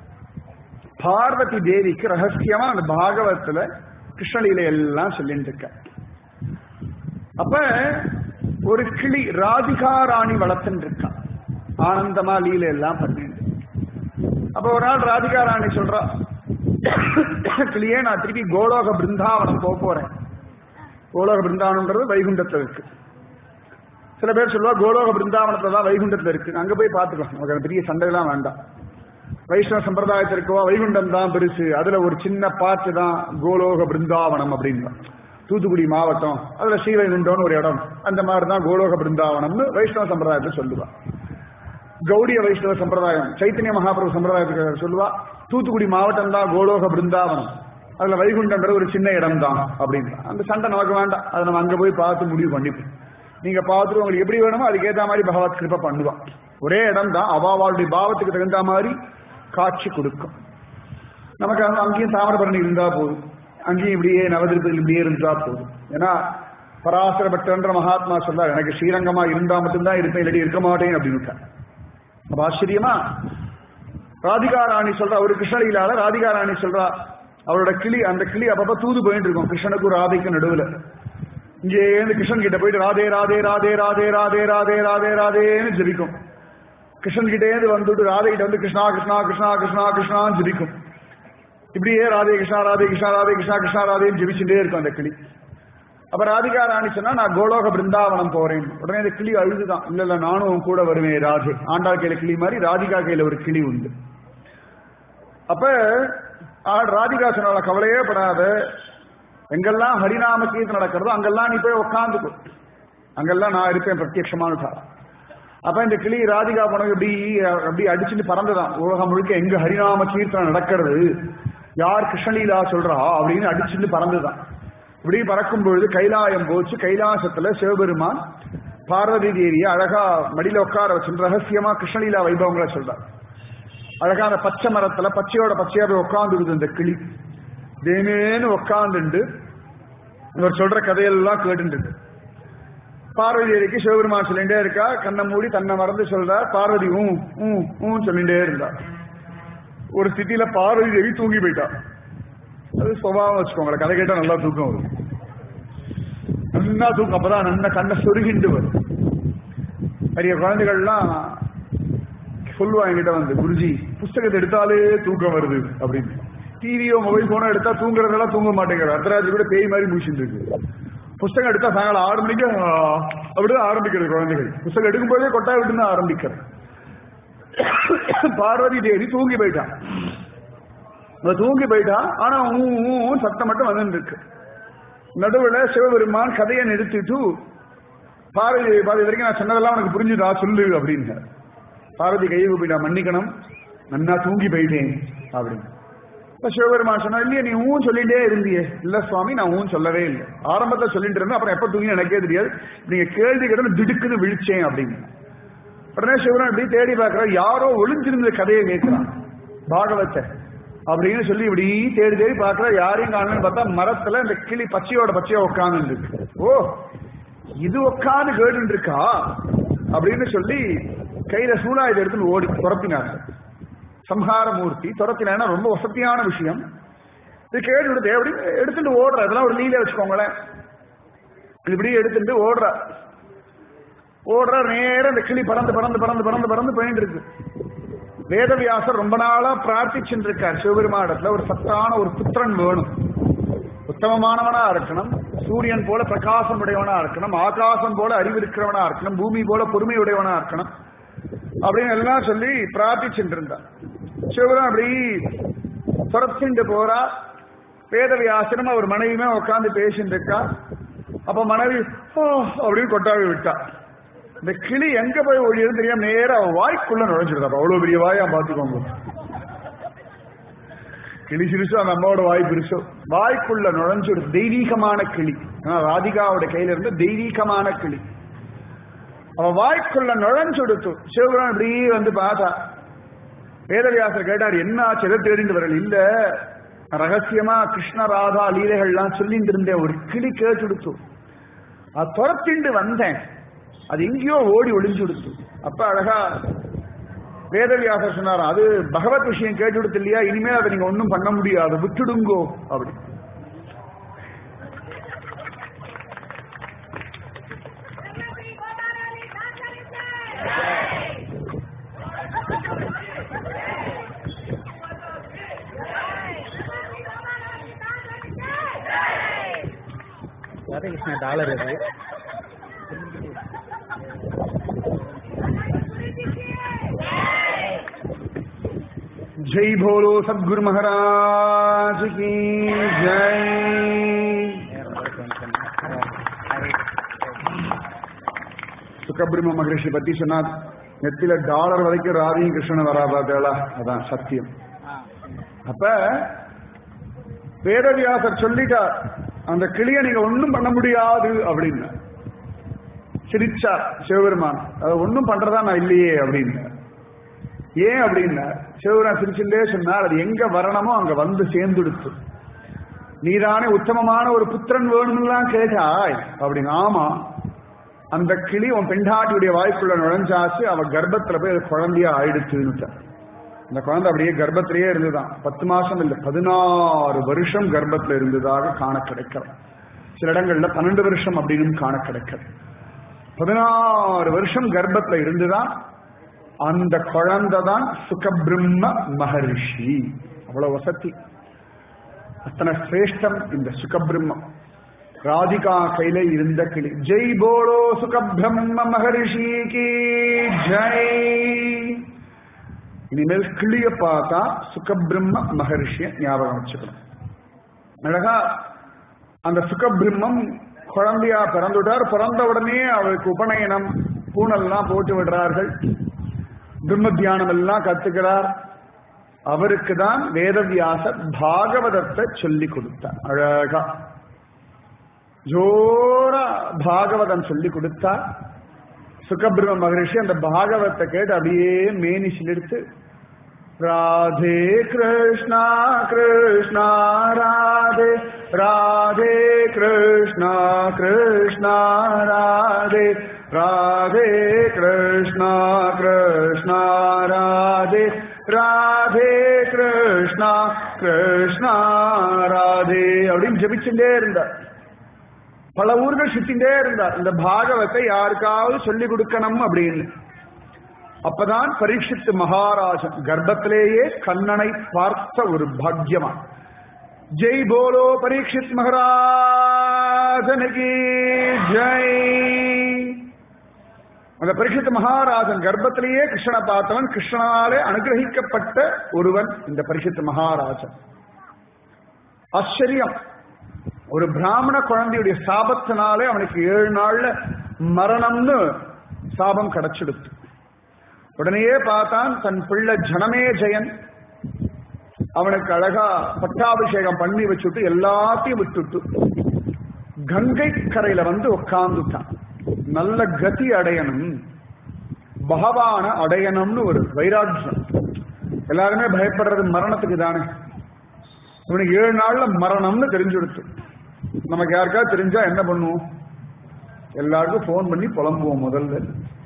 பார்வதி தேவிக்கு ரகசியமா அந்த பாகவத்துல கிருஷ்ணலீலை எல்லாம் சொல்லிட்டு இருக்க அப்ப ஒரு கிளி ராதிகா ராணி வளர்த்துட்டு இருக்கான் ஆனந்தமா லீலை எல்லாம் பண்ணிட்டு அப்ப ஒரு நாள் ராதிகா ராணி சொல்றா கிளியே நான் திருப்பி கோலோக பிருந்தாவனம் போக போறேன் கோலோக பிருந்தாவனம்ன்றது வைகுண்டத்துல இருக்கு சில பேர் சொல்லுவா கோலோக பிருந்தாவனத்துல தான் வைகுண்டத்துல இருக்கு அங்க போய் பாத்துக்கலாம் நமக்கு அந்த பெரிய சண்டைலாம் வேண்டாம் வைஷ்ணவ சம்பிரதாயத்திற்குவா வைகுண்டம் தான் பெருசு அதுல ஒரு சின்ன பாட்டு தான் கோலோக பிருந்தாவனம் அப்படின்னு தூத்துக்குடி மாவட்டம் அதுல ஸ்ரீவைகுண்டம்னு ஒரு இடம் அந்த மாதிரி தான் கோலோக பிருந்தாவனம்னு வைஷ்ணவ சம்பிரதாயத்தை சொல்லுவா கௌடிய வைஷ்ணவ சம்பிரதாயம் சைத்தன்ய மகாபிரபு சம்பிரதாயத்துக்கு சொல்லுவா தூத்துக்குடி மாவட்டம் தான் கோலோக பிருந்தாவனம் அதுல வைகுண்டம்ன்றது ஒரு சின்ன இடம் தான் அப்படின்னு அந்த சண்டை நமக்கு வேண்டாம் அதை நம்ம அங்க போய் பார்த்து முடிவு பண்ணிப்போம் நீங்க பார்த்துட்டு உங்களுக்கு எப்படி வேணுமோ அதுக்கு ஏத்த மாதிரி பகவத் கிருப்ப பண்ணுவா ஒரே இடம் தான் அவாவாளுடைய பாவத்துக்கு தகுந்த மாதிரி காட்சி கொடுக்கும் நமக்கு அங்க அங்கேயும் தாமிரபரணி இருந்தா போதும் அங்கேயும் இப்படியே நவதிருப்பதில் இப்படியே இருந்தா போதும் ஏன்னா பராசர பக்தன்ற மகாத்மா சொல்றார் எனக்கு ஸ்ரீரங்கமா இருந்தா மட்டும்தான் இருப்பேன் இல்லாட்டி இருக்க மாட்டேன் அப்படின்னு அப்ப ஆச்சரியமா ராதிகா ராணி சொல்றா ஒரு கிருஷ்ணலீலால ராதிகா ராணி சொல்றா அவரோட கிளி அந்த கிளி அப்பப்ப தூது போயிட்டு இருக்கும் கிருஷ்ணனுக்கும் ராதைக்கும் நடுவுல இங்கே இருந்து கிருஷ்ணன் கிட்ட போயிட்டு ராதே ராதே ராதே ராதே ராதே ராதே ராதே ராதேன்னு ஜபிக்கும் கிருஷ்ணன் கிட்டே இருந்து வந்துட்டு ராதை கிட்ட வந்து கிருஷ்ணா கிருஷ்ணா கிருஷ்ணா கிருஷ்ணா கிருஷ்ணான்னு ஜபிக்கும் இப்படியே ராதே கிருஷ்ணா ராதே கிருஷ்ணா ராதே கிருஷ்ணா கிருஷ்ணா ராதேன்னு ஜபிச்சுட்டே இருக்கும் அந்த கிளி அப்ப ராதிகா ராணி சொன்னா நான் கோலோக பிருந்தாவனம் போறேன் உடனே அந்த கிளி அழுதுதான் இல்ல இல்ல நானும் உன் கூட வருவேன் ராதே ஆண்டாள் கையில கிளி மாதிரி ராதிகா கையில ஒரு கிளி உண்டு அப்ப ஆள் ராதிகா சொன்னால கவலையே படாத எங்கெல்லாம் ஹரிநாம கீர்த்தம் நடக்கிறதோ அங்கெல்லாம் நீ போய் உட்காந்துக்கும் அங்கெல்லாம் நான் இருப்பேன் பிரத்யட்சமானுட்டா அப்ப இந்த கிளி ராதிகா பணம் இப்படி அப்படி அடிச்சுட்டு பறந்துதான் உலகம் முழுக்க எங்க ஹரிநாம கீர்த்தனம் நடக்கிறது யார் கிருஷ்ணலீலா சொல்றா அப்படின்னு அடிச்சுட்டு பறந்துதான் இப்படி பறக்கும் பொழுது கைலாயம் போச்சு கைலாசத்துல சிவபெருமான் பார்வதி தேவிய அழகா மடியில உட்கார வச்சு ரகசியமா கிருஷ்ணலீலா வைபவங்களை சொல்றார் அழகா அந்த பச்சை மரத்துல பச்சையோட பச்சையா போய் உட்காந்துருது இந்த கிளி தேனேன்னு உட்காந்துண்டு இவர் சொல்ற கதையெல்லாம் கேட்டுட்டு பார்வதி தேவிக்கு சிவபெருமான் சொல்லிட்டே இருக்கா கண்ணை மூடி தன்னை மறந்து சொல்றார் பார்வதி ஊ ஊ ஊன்னு சொல்லிட்டே இருந்தா ஒரு ஸ்திதியில பார்வதி தேவி தூங்கி போயிட்டா அது சுபாவம் வச்சுக்கோங்களேன் கதை கேட்டா நல்லா தூக்கம் வரும் நல்லா தூக்கம் அப்பதான் நல்லா கண்ணை சொருகிண்டு வரும் நிறைய குழந்தைகள்லாம் சொல்லுவா என்கிட்ட வந்து குருஜி புஸ்தகத்தை எடுத்தாலே தூக்கம் வருது அப்படின்னு டிவியோ மொபைல் போனோ எடுத்தா தூங்குறதெல்லாம் தூங்க மாட்டேங்கிற அர்த்தராத்திரி கூட பேய் மாதிரி முடிச்சுட்டு இருக்கு புஸ்தகம் எடுத்தா சாயங்காலம் ஆறு மணிக்கு அப்படிதான் ஆரம்பிக்கிறது குழந்தைகள் புஸ்தகம் எடுக்கும் போதே கொட்டாய் விட்டு தான் ஆரம்பிக்கிறது பார்வதி தேவி தூங்கி போயிட்டான் அவ தூங்கி போயிட்டா ஆனா ஊ ஊ, ஊ சத்தம் மட்டும் வந்துட்டு இருக்கு நடுவுல சிவபெருமான் கதையை நிறுத்திட்டு பார்வதி பாதி வரைக்கும் நான் சொன்னதெல்லாம் உனக்கு புரிஞ்சுதா சொல்லு அப்படின்னு பார்வதி கையை கூப்பிட்டா மன்னிக்கணும் நன்னா தூங்கி போயிட்டேன் அப்படின்னு இப்ப சிவபெருமான் சொன்னா இல்லையே நீ ஊன் சொல்லிட்டே இருந்தியே இல்ல சுவாமி நான் ஊன் சொல்லவே இல்லை ஆரம்பத்துல சொல்லிட்டு இருந்தேன் அப்புறம் எப்ப தூங்கி எனக்கே தெரியாது நீங்க கேள்வி கேட்டு திடுக்குன்னு விழிச்சேன் அப்படின்னு உடனே சிவரான் இப்படி தேடி பார்க்கிற யாரோ ஒளிஞ்சிருந்த கதையை கேட்கிறான் பாகவத்தை அப்படின்னு சொல்லி இப்படி தேடி தேடி பார்க்கிற யாரையும் காணலன்னு பார்த்தா மரத்துல இந்த கிளி பச்சையோட பச்சையா உட்கார்ந்து இருக்கு ஓ இது உட்காந்து கேட்டு இருக்கா அப்படின்னு சொல்லி கையில சூழாயுத எடுத்து ஓடி துரத்தினாங்க சம்ஹாரமூர்த்தி துரத்தினா ரொம்ப வசதியான விஷயம் இது கேட்டு விடுது அப்படின்னு எடுத்துட்டு ஓடுற இதெல்லாம் ஒரு லீல வச்சுக்கோங்களேன் இப்படி எடுத்துட்டு ஓடுற ஓடுற நேரம் இந்த கிளி பறந்து பறந்து பறந்து பறந்து பறந்து போயிட்டு இருக்கு வேதவியாசர் ரொம்ப நாளா பிரார்த்திச்சுட்டு இருக்கார் சிவபெருமாடத்துல ஒரு சத்தான ஒரு புத்திரன் வேணும் உத்தமமானவனா இருக்கணும் சூரியன் போல பிரகாசம் உடையவனா இருக்கணும் ஆகாசம் போல அறிவு இருக்கிறவனா இருக்கணும் பூமி போல பொறுமை உடையவனா இருக்கணும் அப்படின்னு எல்லாம் சொல்லி பிரார்த்திச்சுட்டு இருந்தார் சிவபெருமான் அப்படி துரத்திண்டு போறா வேதவியாசனம் அவர் மனைவியுமே உட்காந்து பேசிட்டு இருக்கா அப்ப மனைவி "ஓ" அப்படின்னு கொட்டாவி விட்டா இந்த கிளி எங்க போய் ஒழியது தெரியாம நேரா அவ வாய்க்குள்ள நுழைஞ்சிருந்தா அவ்வளவு பெரிய வாயா பாத்துக்கோங்க கிளி சிறுசோ அந்த அம்மாவோட வாய் பெருசோ வாய்க்குள்ள நுழைஞ்சிடு தெய்வீகமான கிளி ஆனா, ராதிகாவோட கையில இருந்து தெய்வீகமான கிளி அவ வாய்க்குள்ள நுழைஞ்சுடுத்து சிவபுரான் இப்படி வந்து பார்த்தா வேதவியாசர் கேட்டார் என்ன ஆச்சு எதை தேடிட்டு வரல இல்ல ரகசியமா கிருஷ்ண ராதா லீலைகள்லாம் சொல்லிட்டு இருந்தேன் ஒரு கிளி கேட்டுடுத்து அது துரத்திண்டு வந்தேன் அது எங்கேயோ ஓடி ஒளிஞ்சு கொடுத்து அப்ப அழகா வேதவியாசர் சொன்னார் அது பகவத் விஷயம் கேட்டு கொடுத்து இல்லையா இனிமேல் அதை நீங்க ஒன்றும் பண்ண முடியாது விட்டுடுங்கோ அப்படி ராதாகிருஷ்ண டாலர் அது जय भोलो सदगुरु महाराज की जय சுகபிரம்ம மகரிஷி பத்தி சொன்னார் நெத்தில டாலர் வரைக்கும் ராதியும் கிருஷ்ணன் வரா பார்த்தேளா அதான் சத்தியம் அப்ப வேதவியாசர் சொல்லிட்டார் அந்த கிளியை நீங்க ஒண்ணும் பண்ண முடியாது அப்படின்னு சிரிச்சார் சிவபெருமான் அதை ஒண்ணும் பண்றதா நான் இல்லையே அப்படின்னு ஏன் அப்படின்னா சிவபெருமான் சிரிச்சுட்டே சொன்னார் அது எங்க வரணுமோ அங்க வந்து சேர்ந்துடுத்து நீதானே உத்தமமான ஒரு புத்திரன் வேணும்லாம் கேட்டாய் அப்படின்னு ஆமா அந்த கிளி உன் பெண்டாட்டியுடைய வாய்க்குள்ள நுழைஞ்சாச்சு அவ கர்ப்பத்துல போய் அது குழந்தையா ஆயிடுச்சுன்னு அந்த குழந்தை அப்படியே கர்ப்பத்திலேயே இருந்துதான் பத்து மாசம் இல்ல பதினாறு வருஷம் கர்ப்பத்துல இருந்ததாக காண கிடைக்கிறது சில இடங்கள்ல பன்னெண்டு வருஷம் அப்படின்னு காண கிடைக்கிறது பதினாறு வருஷம் கர்ப்பத்துல இருந்துதான் அந்த குழந்தை தான் சுகபிரம்ம மகரிஷி அவ்வளவு வசதி அத்தனை சிரேஷ்டம் இந்த சுகபிரம்மம் ராதிகா கையில இருந்த கிளி ஜெய் போலோ சுகபிரம்ம மகரிஷி கி ஜெய் இனிமேல் கிளிய பார்த்தா சுகபிரம்ம மகரிஷிய ஞாபகம் வச்சுக்கணும் அழகா அந்த சுகபிரம்மம் குழந்தையா பிறந்துட்டார் பிறந்த உடனே அவருக்கு உபநயனம் பூனெல்லாம் போட்டு விடுறார்கள் பிரம்ம தியானம் எல்லாம் கத்துக்கிறார் அவருக்கு தான் வேதவியாசர் பாகவதத்தை சொல்லி கொடுத்தார் அழகா ஜோரா பாகவதம் சொல்லி கொடுத்தா சுகபிரம மகரிஷி அந்த பாகவத்தை கேட்டு அப்படியே மேனி சிலிர்த்து ராதே கிருஷ்ணா கிருஷ்ணா ராதே ராதே கிருஷ்ணா கிருஷ்ணா ராதே ராதே கிருஷ்ணா கிருஷ்ணா ராதே ராதே கிருஷ்ணா கிருஷ்ணா ராதே அப்படின்னு ஜபிச்சுட்டே இருந்தார் பல ஊர்கள் சுத்திண்டே இருந்தார் இந்த பாகவத்தை யாருக்காவது சொல்லி கொடுக்கணும் அப்படின்னு அப்பதான் பரீட்சித்து மகாராஜன் கர்ப்பத்திலேயே கண்ணனை பார்த்த ஒரு பாக்யமா ஜெய் போலோ பரீட்சித் மகாராஜனுக்கு ஜெய் அந்த பரீட்சித் மகாராஜன் கர்ப்பத்திலேயே கிருஷ்ணனை பார்த்தவன் கிருஷ்ணனாலே அனுகிரகிக்கப்பட்ட ஒருவன் இந்த பரீட்சித் மகாராஜன் ஆச்சரியம் ஒரு பிராமண குழந்தையுடைய சாபத்தினாலே அவனுக்கு ஏழு நாள்ல மரணம்னு சாபம் கிடைச்சிடுத்து உடனேயே பார்த்தான் தன் பிள்ளை ஜனமே ஜெயன் அவனுக்கு அழகா பட்டாபிஷேகம் பண்ணி வச்சுட்டு எல்லாத்தையும் விட்டுட்டு கங்கை கரையில வந்து உட்கார்ந்துட்டான் நல்ல கதி அடையணும் பகவான அடையணும்னு ஒரு வைராக்கியம் எல்லாருமே பயப்படுறது மரணத்துக்கு தானே இவனுக்கு ஏழு நாள்ல மரணம்னு தெரிஞ்சுடுத்து நமக்கு யாருக்காவது தெரிஞ்சா என்ன பண்ணுவோம் எல்லாருக்கும் ஃபோன் பண்ணி புலம்புவோம் முதல்ல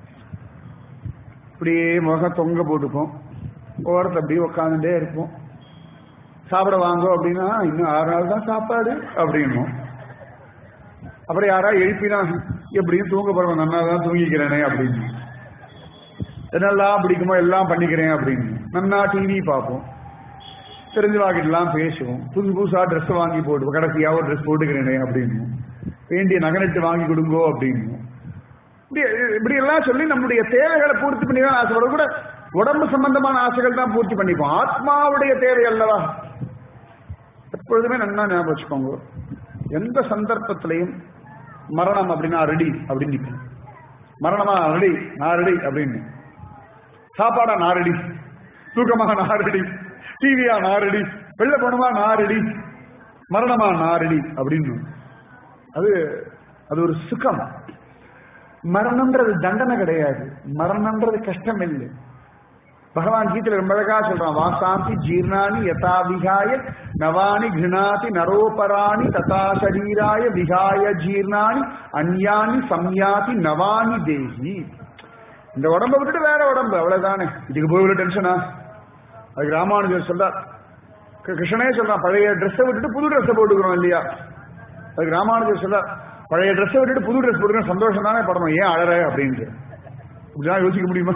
இப்படியே முகம் தொங்க போட்டுப்போம் ஓரத்தை அப்படியே உட்காந்துட்டே இருப்போம் சாப்பிட வாங்கோ அப்படின்னா இன்னும் ஆறு நாள் தான் சாப்பாடு அப்படின்னும் அப்புறம் யாரா எழுப்பினா எப்படியும் தூங்க போறவன் நன்னா தான் தூங்கிக்கிறேனே அப்படின்னு என்னெல்லாம் பிடிக்குமோ எல்லாம் பண்ணிக்கிறேன் அப்படின்னு நன்னா டிவி பார்ப்போம் தெரிஞ்ச வாக்கிட்டலாம் பேசுவோம் புது புதுசா ட்ரெஸ் வாங்கி போட்டு கடைசியா ஒரு ட்ரெஸ் போட்டுக்கிறேனே அப்படின்னு வேண்டிய நகனட்டு வாங்கி கொடுங்கோ அப்படின்னு இப்படி இப்படி எல்லாம் சொல்லி நம்முடைய தேவைகளை பூர்த்தி பண்ணி தான் ஆசைப்பட கூட உடம்பு சம்பந்தமான ஆசைகள் தான் பூர்த்தி பண்ணிப்போம் ஆத்மாவுடைய தேவை அல்லவா எப்பொழுதுமே நன்னா ஞாபகம் வச்சுக்கோங்க எந்த சந்தர்ப்பத்திலையும் மரணம் அப்படின்னா ரெடி அப்படின்னு நிற்கணும் மரணமா ரெடி நான் ரெடி அப்படின்னு சாப்பாடா நான் ரெடி தூக்கமா நான் ரெடி டிவியா நான் ரெடி வெளில போனமா நான் ரெடி மரணமா நான் ரெடி அப்படின்னு அது அது ஒரு சுகம் மரணம்ன்றது தண்டனை கிடையாது மரணம்ன்றது கஷ்டம் இல்லை பகவான் கீதையில ரொம்ப அழகா சொல்றான் வாசாந்தி ஜீர்ணானி யதா விகாய நவானி கிருணாதி நரோபராணி ததா சரீராய விகாய ஜீர்ணானி அந்யானி சம்யாதி நவானி தேகி இந்த உடம்ப விட்டுட்டு வேற உடம்பு அவ்வளவுதானே இதுக்கு போய் இவ்வளவு டென்ஷனா அதுக்கு ராமானுஜர் சொல்றார் கிரு- கிருஷ்ணனே சொல்றான் பழைய ட்ரெஸ்ஸை விட்டுட்டு புது ட்ரெஸ்ஸை போட்டுக்கிறோம் இல்லையா அதுக்கு ராமானுஜர் சொல்றார் பழைய ட்ரெஸ்ஸை விட்டுட்டு புது ட்ரெஸ் போட்டுக்கிறோம் சந்தோஷம் தானே படணும் ஏன் அழற அப்படின்ட்டு இப்படிதான் யோசிக்க முடியுமா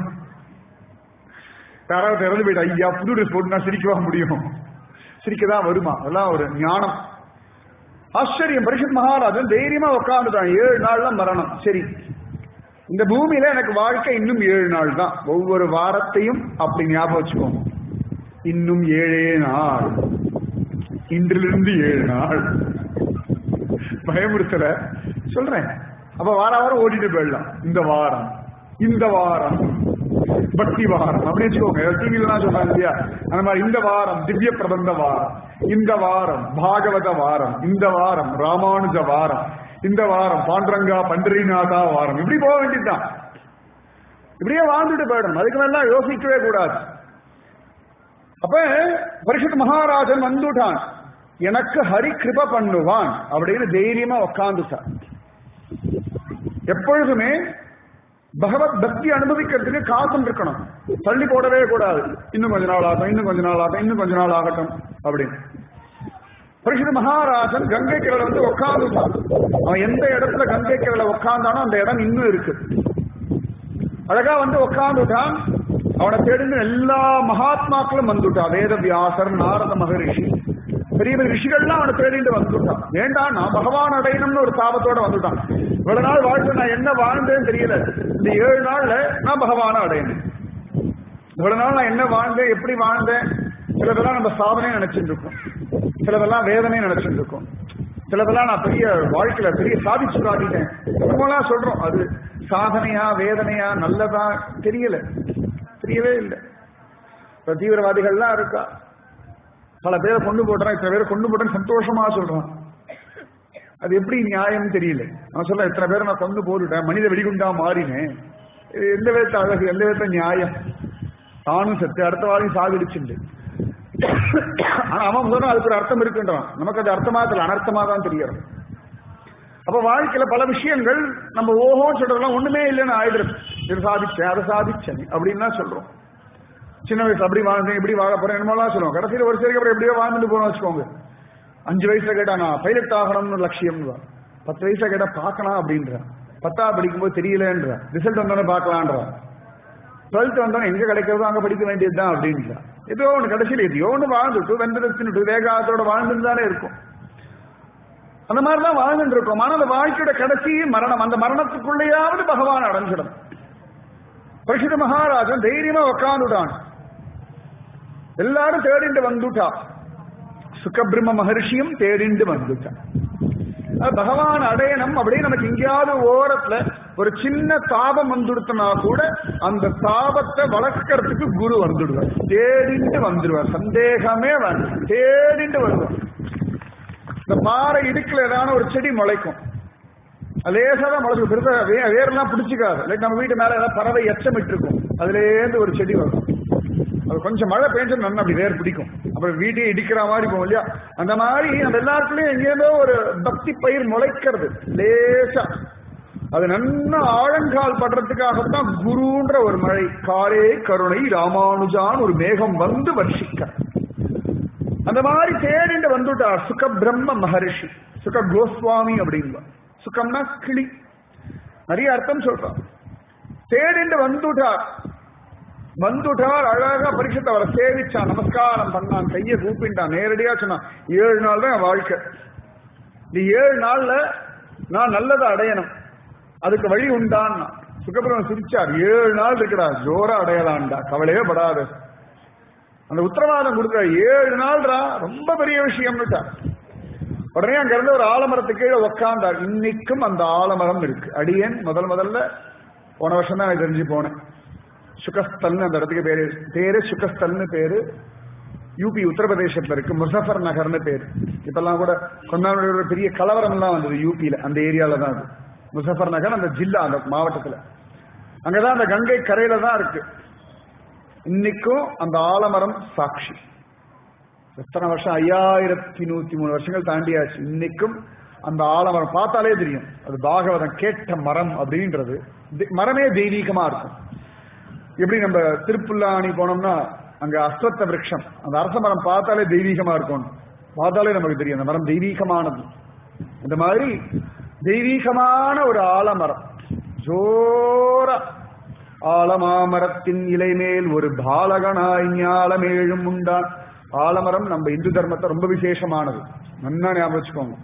யாராவது இறந்து போயிட்டு ஐயா புது ட்ரெஸ் போட்டு நான் சிரிக்கவா முடியும் சிரிக்கதான் வருமா அதெல்லாம் ஒரு ஞானம் ஆச்சரியம் பரிஷத் மகாராஜன் தைரியமா உட்காந்துட்டான் ஏழு நாள்ல மரணம் சரி இந்த பூமியில எனக்கு வாழ்க்கை இன்னும் ஏழு நாள் தான் ஒவ்வொரு வாரத்தையும் அப்படி ஞாபகம் வச்சுக்கோங்க இன்னும் ஏழே நாள் இன்றிலிருந்து ஏழு நாள் பயமுறுத்தல சொல்றேன் அப்ப வார வாரம் ஓடிட்டு போயிடலாம் இந்த வாரம் இந்த வாரம் பக்தி வாரம் அப்படின்னு வச்சுக்கோங்க டிவில தான் சொல்றாங்க இல்லையா அந்த மாதிரி இந்த வாரம் திவ்ய பிரபந்த வாரம் இந்த வாரம் பாகவத வாரம் இந்த வாரம் ராமானுஜ வாரம் இந்த வாரம் பாண்டரங்கா பண்டரிநாதா வாரம் இப்படி போக வேண்டியதுதான் இப்படியே வாழ்ந்துட்டு போயிடணும் அதுக்கு மேல யோசிக்கவே கூடாது அப்ப பரிஷத் மகாராஜன் வந்துட்டான் எனக்கு ஹரி கிருப பண்ணுவான் அப்படின்னு தைரியமா உட்காந்துட்டான் எப்பொழுதுமே பகவத் பக்தி அனுபவிக்கிறதுக்கு காசம் இருக்கணும் தள்ளி போடவே கூடாது இன்னும் கொஞ்ச நாள் ஆகட்டும் இன்னும் கொஞ்ச நாள் ஆகட்டும் இன்னும் கொஞ்ச நாள் ஆகட்டும் அப்படின்னு பரிசுத்த மகாராஜன் கங்கை கரையில வந்து உட்காந்துட்டான் அவன் எந்த இடத்துல கங்கை கரையில உட்கார்ந்தானோ அந்த இடம் இன்னும் இருக்கு அழகா வந்து உட்காந்துட்டான் அவனை தேடிந்து எல்லா மகாத்மாக்களும் வந்துட்டான் வேத வியாசர் நாரத மகரிஷி பெரிய பெரிய ரிஷிகள்லாம் அவனை தேடிட்டு வந்துட்டான் வேண்டாம் நான் பகவான் அடையணும்னு ஒரு சாபத்தோட வந்துட்டான் இவ்வளவு நாள் வாழ்க்கை நான் என்ன வாழ்ந்தேன்னு தெரியல இந்த ஏழு நாள்ல நான் பகவானை அடையணும் இவ்வளவு நாள் நான் என்ன வாழ்ந்தேன் எப்படி வாழ்ந்தேன் சிலதெல்லாம் நம்ம சாதனை நினைச்சிட்டு இருக்கோம் சிலதெல்லாம் வேதனை நினைச்சிட்டு இருக்கோம் சிலதெல்லாம் நான் பெரிய வாழ்க்கையில பெரிய சாதிச்சு காட்டிட்டேன் நம்மளாம் சொல்றோம் அது சாதனையா வேதனையா நல்லதா தெரியல தெரியவே இல்லை இப்ப தீவிரவாதிகள்லாம் இருக்கா பல பேரை கொண்டு போட்டான் இத்தனை பேரை கொண்டு போட்டேன்னு சந்தோஷமா சொல்றான் அது எப்படி நியாயம் தெரியல நான் சொல்ல இத்தனை பேரை நான் கொண்டு போட்டுட்டேன் மனித வெடிகுண்டா மாறினேன் இது எந்த விதத்தை அழகு எந்த விதத்தை நியாயம் தானும் செத்து அடுத்த வாரம் சாகடிச்சுண்டு ஆனா அவன் சொல்றான் அதுக்கு ஒரு அர்த்தம் இருக்குன்றான் நமக்கு அது அர்த்தமா தெரியல அனர்த்தமா தான் தெரியும் அப்ப வாழ்க்கையில பல விஷயங்கள் நம்ம ஓஹோ சொல்றதெல்லாம் ஒண்ணுமே இல்லைன்னு ஆயிடுறது இது சாதிச்சேன் அதை சாதிச்சேன் அப்படின்னு சொல்றோம் சின்ன வயசு அப்படி வாழ்ந்தேன் இப்படி வாழ போறேன் என்னமோலாம் சொல்லுவோம் கடைசியில் ஒரு சரிக்கு அப்புறம் எப்படியோ வாழ்ந்துட்டு போறோம் வச்சுக்கோங்க அஞ்சு வயசுல கேட்டா நான் பைலட் ஆகணும்னு லட்சியம்னு பத்து வயசுல கேட்டா பார்க்கலாம் அப்படின்ற பத்தாவது படிக்கும்போது தெரியலன்ற ரிசல்ட் வந்தோடனே பார்க்கலான்ற டுவெல்த் வந்தோடனே எங்க கிடைக்கிறதோ அங்க படிக்க வேண்டியதுதான் அப்படின்ற ஏதோ ஒன்று கடைசியில் எதையோ ஒன்று வாழ்ந்துட்டு வெந்தது தின்னுட்டு வேகாத்தோட வாழ்ந்துட்டு தானே இருக்கும் அந்த மாதிரிதான் வாழ்ந்துட்டு இருக்கோம் ஆனா அந்த வாழ்க்கையோட கடைசி மரணம் அந்த மரணத்துக்குள்ளேயாவது பகவான் அடைஞ்சிடும் பரிசுத்த மகாராஜன் தைரியமா உக்காந்துட்டான் எல்லாரும் தேடிண்டு வந்துட்டா சுகபிரம்ம மகர்ஷியும் தேடிண்டு வந்துட்டான் அது பகவான் அடையணும் அப்படியே நமக்கு எங்கேயாவது ஓரத்துல ஒரு சின்ன தாபம் வந்துடுத்துனா கூட அந்த தாபத்தை வளர்க்கறதுக்கு குரு வந்துடுவார் தேடிண்டு வந்துடுவார் சந்தேகமே வேண்டாம் தேடிண்டு வருவார் இந்த பாறை இடுக்குல ஏதாவது ஒரு செடி முளைக்கும் லேசா தான் முளைக்கும் பெருசா வே- வேரெல்லாம் பிடிச்சிக்காது லைக் நம்ம வீட்டு மேல ஏதாவது பறவை எச்சமிட்டு இருக்கும் அதுலேருந்து ஒரு செடி வரும் அது கொஞ்சம் மழை பெஞ்சு நல்லா அப்படி வேர் பிடிக்கும் அப்புறம் வீட்டையே இடிக்கிற மாதிரி போகும் இல்லையா அந்த மாதிரி நம்ம எல்லாருக்குள்ளயும் எங்கேயோ ஒரு பக்தி பயிர் முளைக்கிறது லேசா அது நன்னா ஆழங்கால் படுறதுக்காகத்தான் குருன்ற ஒரு மழை காரே கருணை ராமானுஜான் ஒரு மேகம் வந்து வர்ஷிக்க அந்த மாதிரி தேடிண்டு வந்துட்டார் சுக பிரம்ம மகரிஷி சுக கோஸ்வாமி அப்படின்பா சுகம்னா கிளி நிறைய அர்த்தம் சொல்றான் தேடிண்டு வந்துட்டார் வந்துட்டார் அழகா பரிசுத்த அவரை சேவிச்சான் நமஸ்காரம் பண்ணான் கையை கூப்பிட்டான் நேரடியா சொன்னான் ஏழு நாள் தான் என் வாழ்க்கை இந்த ஏழு நாள்ல நான் நல்லதை அடையணும் அதுக்கு வழி உண்டான்னா சுகபிரமன் சிரிச்சார் ஏழு நாள் இருக்கிறா ஜோரா அடையலான்டா கவலையே படாது அந்த உத்தரவாதம் கொடுக்குற ஏழு நாள்ரா ரொம்ப பெரிய விஷயம்னுட்டார் உடனே அங்க இருந்து ஒரு ஆலமரத்துக்கு கீழே உக்காந்தார் இன்னைக்கும் அந்த ஆலமரம் இருக்கு அடியேன் முதல் முதல்ல போன வருஷம் தான் எனக்கு தெரிஞ்சு போனேன் சுகஸ்தல்னு அந்த இடத்துக்கு பேரு பேரு சுகஸ்தல்னு பேரு யூபி உத்தரப்பிரதேசத்துல இருக்கு முசஃபர் நகர்னு பேரு இப்பெல்லாம் கூட கொஞ்ச நாள் முன்னாடி ஒரு பெரிய கலவரம் எல்லாம் வந்தது யூபியில அந்த ஏரியால தான் அது முசஃபர் நகர் அந்த ஜில்லா அந்த மாவட்டத்துல அங்கதான் அந்த கங்கை கரையில தான் இருக்கு இன்னைக்கும் அந்த ஆலமரம் சாட்சி எத்தனை வருஷம் ஐயாயிரத்தி நூத்தி மூணு வருஷங்கள் தாண்டியாச்சு இன்னைக்கும் அந்த ஆலமரம் பார்த்தாலே தெரியும் அது பாகவதம் கேட்ட மரம் அப்படின்றது தி- மரமே தெய்வீகமா இருக்கும் எப்படி நம்ம திருப்புல்லாணி போனோம்னா அங்க அஸ்வத்த விருட்சம் அந்த அரச மரம் பார்த்தாலே தெய்வீகமா இருக்கும் பார்த்தாலே நமக்கு தெரியும் அந்த மரம் தெய்வீகமானது இந்த மாதிரி தெய்வீகமான ஒரு ஆலமரம் ஜோரா ஆலமாமரத்தின் இலை மேல் ஒரு பாலகனாய் ஞாலமேழும் உண்டான் ஆலமரம் நம்ம இந்து தர்மத்தை ரொம்ப விசேஷமானது நன்னா ஞாபகம் வச்சுக்கோங்க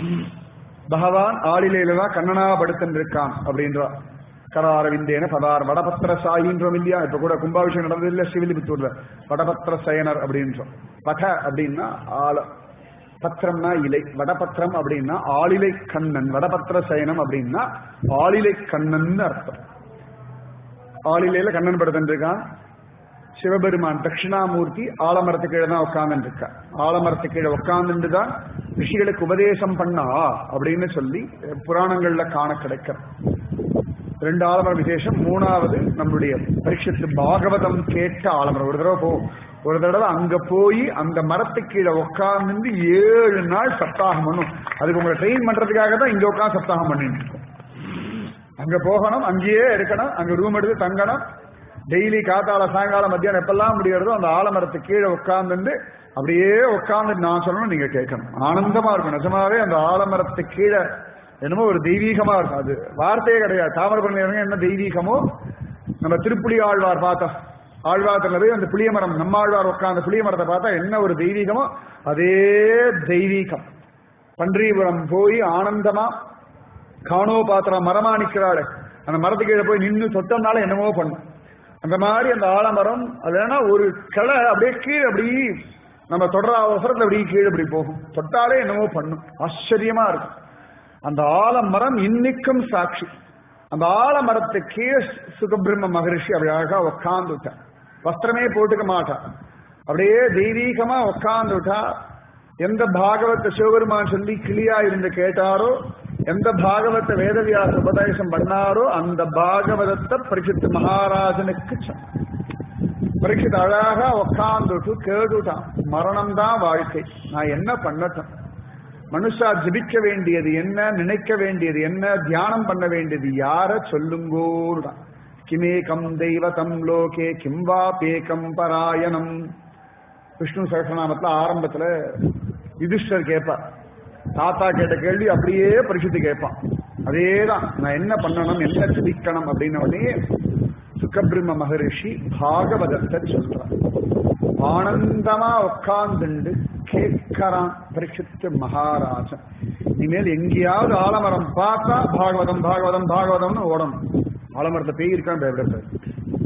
பகவான் ஆளிலையில தான் கண்ணனா படுத்திருக்கான் அப்படின்றா கராரவிந்தேன பதார் வடபத்திர சாயின்றோம் இல்லையா இப்ப கூட கும்பாபிஷேகம் நடந்தது இல்ல சிவிலிபுத்தூர்ல வடபத்திர சயனர் அப்படின்றோம் பட அப்படின்னா ஆல பத்திரம்னா இலை வடபத்திரம் அப்படின்னா ஆளிலை கண்ணன் வடபத்திர சயனம் அப்படின்னா ஆளிலை கண்ணன் அர்த்தம் ஆளிலையில கண்ணன் படுத்திருக்கான் சிவபெருமான் தட்சிணாமூர்த்தி ஆலமரத்து கீழே தான் உட்கார்ந்து இருக்கா ஆலமரத்து கீழே உட்கார்ந்துட்டு தான் ரிஷிகளுக்கு உபதேசம் பண்ணா அப்படின்னு சொல்லி அஹ், புராணங்கள்ல காண கிடைக்கிறது ரெண்டு ஆலமரம் விசேஷம் மூணாவது நம்மளுடைய பரீட்சத்து பாகவதம் கேட்ட ஆலமரம் ஒரு தடவை போகும் ஒரு தடவை அங்க போய் அந்த மரத்துக்கு கீழே உட்கார்ந்து ஏழு நாள் சப்தாகம் பண்ணும் அதுக்கு உங்களை ட்ரெயின் பண்றதுக்காக தான் இங்க உட்காந்து சப்தாகம் பண்ணிட்டு இருக்கோம் அங்க போகணும் அங்கேயே இருக்கணும் அங்க ரூம் எடுத்து தங்கணும் டெய்லி காத்தால சாயங்காலம் மத்தியானம் எப்பெல்லாம் முடியறதோ அந்த ஆலமரத்துக்கு கீழே உட்கார்ந்துட்டு அப்படியே உட்கார்ந்து நான் சொல்லணும் நீங்க கேட்கணும் ஆனந்தமா இருக்கும் நிஜமாவே அந்த ஆலமரத்துக்கு கீழே என்னமோ ஒரு தெய்வீகமா இருக்கும் அது வார்த்தையே கிடையாது தாமிரபரணி இறங்க என்ன தெய்வீகமோ நம்ம திருப்புலி ஆழ்வார் பார்த்தோம் ஆழ்வாரத்துல போய் அந்த புளிய மரம் நம்ம ஆழ்வார் உட்கார்ந்த புளிய மரத்தை பார்த்தா என்ன ஒரு தெய்வீகமோ அதே தெய்வீகம் பன்றிபுரம் போய் ஆனந்தமா காணோ பாத்திரம் மரமா நிக்கிறாள் அந்த மரத்துக்கு கீழே போய் நின்னு தொட்டோம்னால என்னமோ பண்ணும் அந்த மாதிரி அந்த ஆலமரம் அது ஏன்னா ஒரு கிளை அப்படியே கீழே அப்படி நம்ம தொடர அவசரத்துல அப்படியே கீழே அப்படி போகும் தொட்டாலே என்னமோ பண்ணும் ஆச்சரியமா இருக்கும் அந்த ஆலமரம் இன்னைக்கும் சாட்சி அந்த ஆலமரத்தை கீழே சுகபிரம்ம மகரிஷி அப்படி அழகா உட்காந்துட்டான் வஸ்திரமே போட்டுக்க மாட்டான் அப்படியே தெய்வீகமா உட்காந்துட்டா எந்த பாகவத்தை சிவபெருமான் சொல்லி கிளியா இருந்து கேட்டாரோ எந்த பாகவத்தை வேதவியாச உபதேசம் பண்ணாரோ அந்த பாகவதத்தை பரிசுத்த மகாராஜனுக்கு சொன்னார் பரீட்சித் அழகா உக்காந்துட்டு கேட்டுட்டான் மரணம் தான் வாழ்க்கை நான் என்ன பண்ணட்டும் மனுஷா ஜபிக்க வேண்டியது என்ன நினைக்க வேண்டியது என்ன தியானம் பண்ண வேண்டியது யார சொல்லுங்கோடுதான் கிமேகம் தெய்வதம் லோகே கிம் வா பேகம் பராயணம் விஷ்ணு சகசநாமத்துல ஆரம்பத்துல யுதிஷ்டர் கேட்பார் தாத்தா கேட்ட கேள்வி அப்படியே பரிசுத்து கேட்பான் அதேதான் நான் என்ன பண்ணணும் என்ன சிதிக்கணும் அப்படின்னு உடனே சுகபிரம்ம மகரிஷி பாகவதத்தை சொல்றார் ஆனந்தமா உட்கார்ந்துண்டு கேட்கறான் பரிசுத்த மகாராஜன் இனிமேல் எங்கேயாவது ஆலமரம் பார்த்தா பாகவதம் பாகவதம் பாகவதம்னு ஓடணும் ஆலமரத்தை பேய் இருக்கான்னு பயப்படக்கூடாது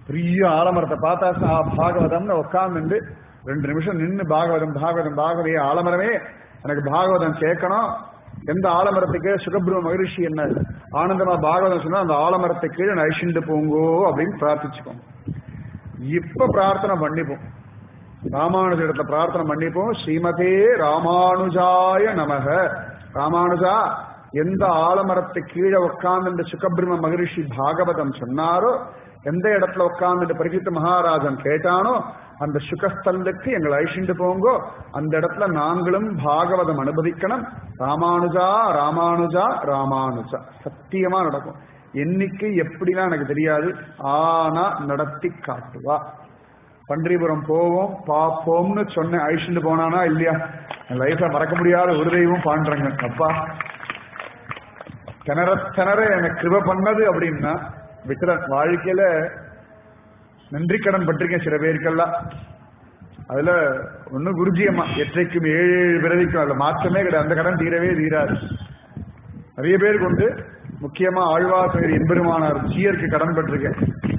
பெரிய ஆலமரத்தை பார்த்தா சா பாகவதம்னு உட்கார்ந்து ரெண்டு நிமிஷம் நின்று பாகவதம் பாகவதம் பாகவே ஆலமரமே எனக்கு பாகவதம் கேட்கணும் எந்த ஆலமரத்துக்கு சுகபிரம மகரிஷி என்ன ஆனந்தமா பாகவதம் சொன்னா அந்த ஆலமரத்தை கீழே நழிச்சுண்டு போங்கோ அப்படின்னு பிரார்த்திச்சுக்கோங்க இப்ப பிரார்த்தனை பண்ணிப்போம் ராமானுஜ இடத்துல பிரார்த்தனை பண்ணிப்போம் ஸ்ரீமதே ராமானுஜாய நமக ராமானுஜா எந்த ஆலமரத்து கீழே உட்கார்ந்து சுகபிரம மகரிஷி பாகவதம் சொன்னாரோ எந்த இடத்துல உட்கார்ந்து பரிசுத்த மகாராஜன் கேட்டானோ அந்த சுகஸ்தலுக்கு எங்களை அழிச்சுட்டு போங்கோ அந்த இடத்துல நாங்களும் பாகவதம் அனுபவிக்கணும் ராமானுஜா ராமானுஜா ராமானுஜா சத்தியமா நடக்கும் என்னைக்கு எப்படிலாம் எனக்கு தெரியாது ஆனா நடத்தி காட்டுவா பன்றிபுரம் போவோம் பார்ப்போம்னு சொன்னேன் அழிச்சுட்டு போனானா இல்லையா என் லைஃப்ல மறக்க முடியாத ஒரு தெய்வம் பாண்டுறங்க அப்பா திணற திணற எனக்கு கிருப பண்ணது அப்படின்னா விட்டுறேன் வாழ்க்கையில நன்றி கடன் பட்டிருக்கேன் சில பேருக்கெல்லாம் அதுல ஒண்ணு குருஜி அம்மா எற்றைக்கும் ஏழு ஏழு பிறவிக்கும் அதுல மாற்றமே கிடையாது அந்த கடன் தீரவே தீராது நிறைய பேருக்கு உண்டு முக்கியமா ஆழ்வாசகர் எம்பெருமானார் ஜீயருக்கு கடன் பட்டிருக்கேன்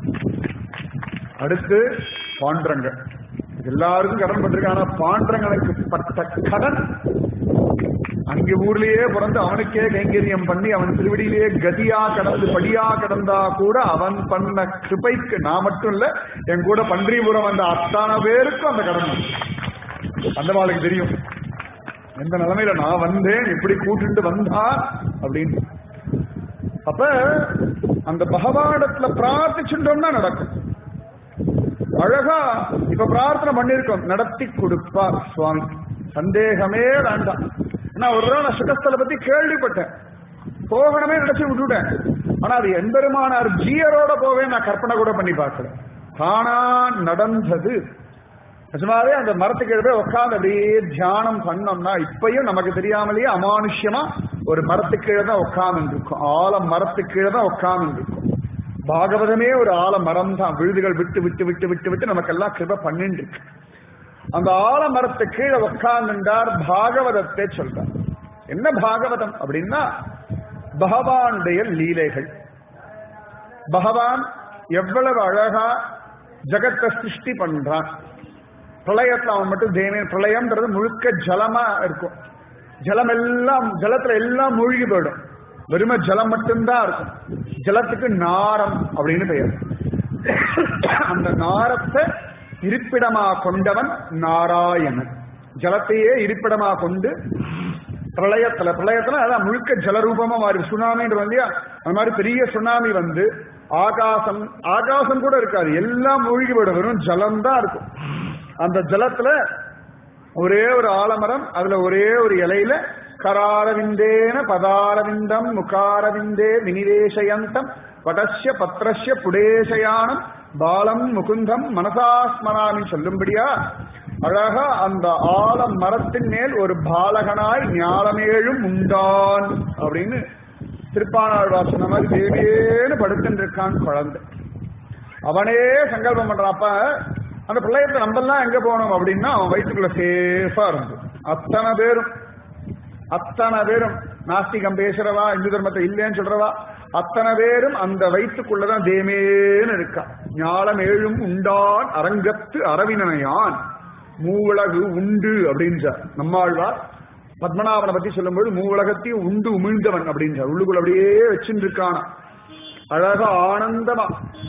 அடுத்து பாண்டரங்க எல்லாருக்கும் கடன் பட்டிருக்கேன் ஆனா பாண்டரங்களுக்கு பட்ட கடன் அங்க ஊர்லயே பிறந்து அவனுக்கே கைங்கரியம் பண்ணி அவன் திருவடியிலேயே கதியா கடந்து படியா கடந்தா கூட அவன் பண்ண கிருபைக்கு நான் மட்டும் இல்ல என் கூட பன்றிபுரம் வந்த அத்தனை பேருக்கும் அந்த கடன் உண்டு. அந்த வாழ்க்கை தெரியும் எந்த நிலைமையில நான் வந்தேன் எப்படி கூட்டிட்டு வந்தா அப்படின்னு அப்ப அந்த பகவானத்துல பிரார்த்திச்சுட்டோம்னா நடக்கும் அழகா இப்ப பிரார்த்தனை பண்ணிருக்கோம் நடத்தி கொடுப்பார் சுவாமி சந்தேகமே வேண்டாம் நான் ஒரு தடவை நான் சுகஸ்தலை பத்தி கேள்விப்பட்டேன் போகணுமே நினைச்சு விட்டுட்டேன் ஆனா அது எம்பெருமானார் ஜீயரோட போவே நான் கற்பனை கூட பண்ணி பார்க்கல தானா நடந்தது நிஜமாவே அந்த மரத்துக்கு எழுத உட்காந்து அப்படியே தியானம் பண்ணோம்னா இப்பயும் நமக்கு தெரியாமலேயே அமானுஷ்யமா ஒரு மரத்துக்கு கீழே தான் உட்கார்ந்து இருக்கும் ஆல மரத்துக்கு கீழே தான் உட்கார்ந்து இருக்கும் பாகவதமே ஒரு ஆல மரம் தான் விழுதுகள் விட்டு விட்டு விட்டு விட்டு விட்டு நமக்கெல்லாம் கிருப பண்ணிட்டு இருக்கு அந்த ஆலமரத்து கீழே உட்கார்ந்துட்டார் பாகவதத்தை சொல்றார் என்ன பாகவதம் அப்படின்னா பகவானுடைய லீலைகள் பகவான் எவ்வளவு அழகா ஜகத்தை சிருஷ்டி பண்றான் பிரளயத்துல அவன் மட்டும் தேவியன் பிரளயம்ன்றது முழுக்க ஜலமா இருக்கும் ஜலம் எல்லாம் ஜலத்துல எல்லாம் மூழ்கி போயிடும் வெறும ஜலம் மட்டும்தான் இருக்கும் ஜலத்துக்கு நாரம் அப்படின்னு பெயர் அந்த நாரத்தை இருப்பிடமா கொண்டவன் நாராயணன் ஜலத்தையே இருப்பிடமா கொண்டு பிரளயத்துல பிரளயத்துல அதான் முழுக்க ஜலரூபமா மாறி சுனாமின்றது இல்லையா அந்த மாதிரி பெரிய சுனாமி வந்து ஆகாசம் ஆகாசம் கூட இருக்காது எல்லாம் மூழ்கி போயிடும் வெறும் ஜலம் தான் இருக்கும் அந்த ஜலத்துல ஒரே ஒரு ஆலமரம் அதுல ஒரே ஒரு இலையில கராரவிந்தேன பதாரவிந்தம் முகாரவிந்தே வினிவேசயந்தம் படஸ்ய பத்ரஸ்ய புடேசயானம் பாலம் முகுந்தம் மனசாஸ்மராமி சொல்லும்படியா அழகா அந்த ஆலம் மரத்தின் மேல் ஒரு பாலகனாய் ஞாலமேழும் உண்டான் அப்படின்னு திருப்பானாழ்வார் சொன்ன மாதிரி தேவியேன்னு படுத்துட்டு இருக்கான் குழந்தை அவனே சங்கல்பம் பண்றான் அப்ப அந்த பிள்ளையத்தை நம்மெல்லாம் எங்க போனோம் அப்படின்னா அவன் வயிற்றுக்குள்ள சேஃபா இருந்து அத்தனை பேரும் அத்தனை பேரும் நாஸ்திகம் பேசுறவா இந்து தர்மத்தை இல்லைன்னு சொல்றவா அத்தனை பேரும் அந்த வயிற்றுக்குள்ளதான் தேமேன்னு இருக்கா ஞாலம் ஏழும் உண்டான் அரங்கத்து அரவினனையான் மூவுலகு உண்டு அப்படின்றார் நம்மாழ்வார் பத்மநாபனை பத்தி சொல்லும்போது மூவுலகத்தையும் உண்டு உமிழ்ந்தவன் அப்படின்றார் உள்ளுக்குள்ள அப்படியே வச்சுட்டு இருக்கானா அழகா ஆனந்தமா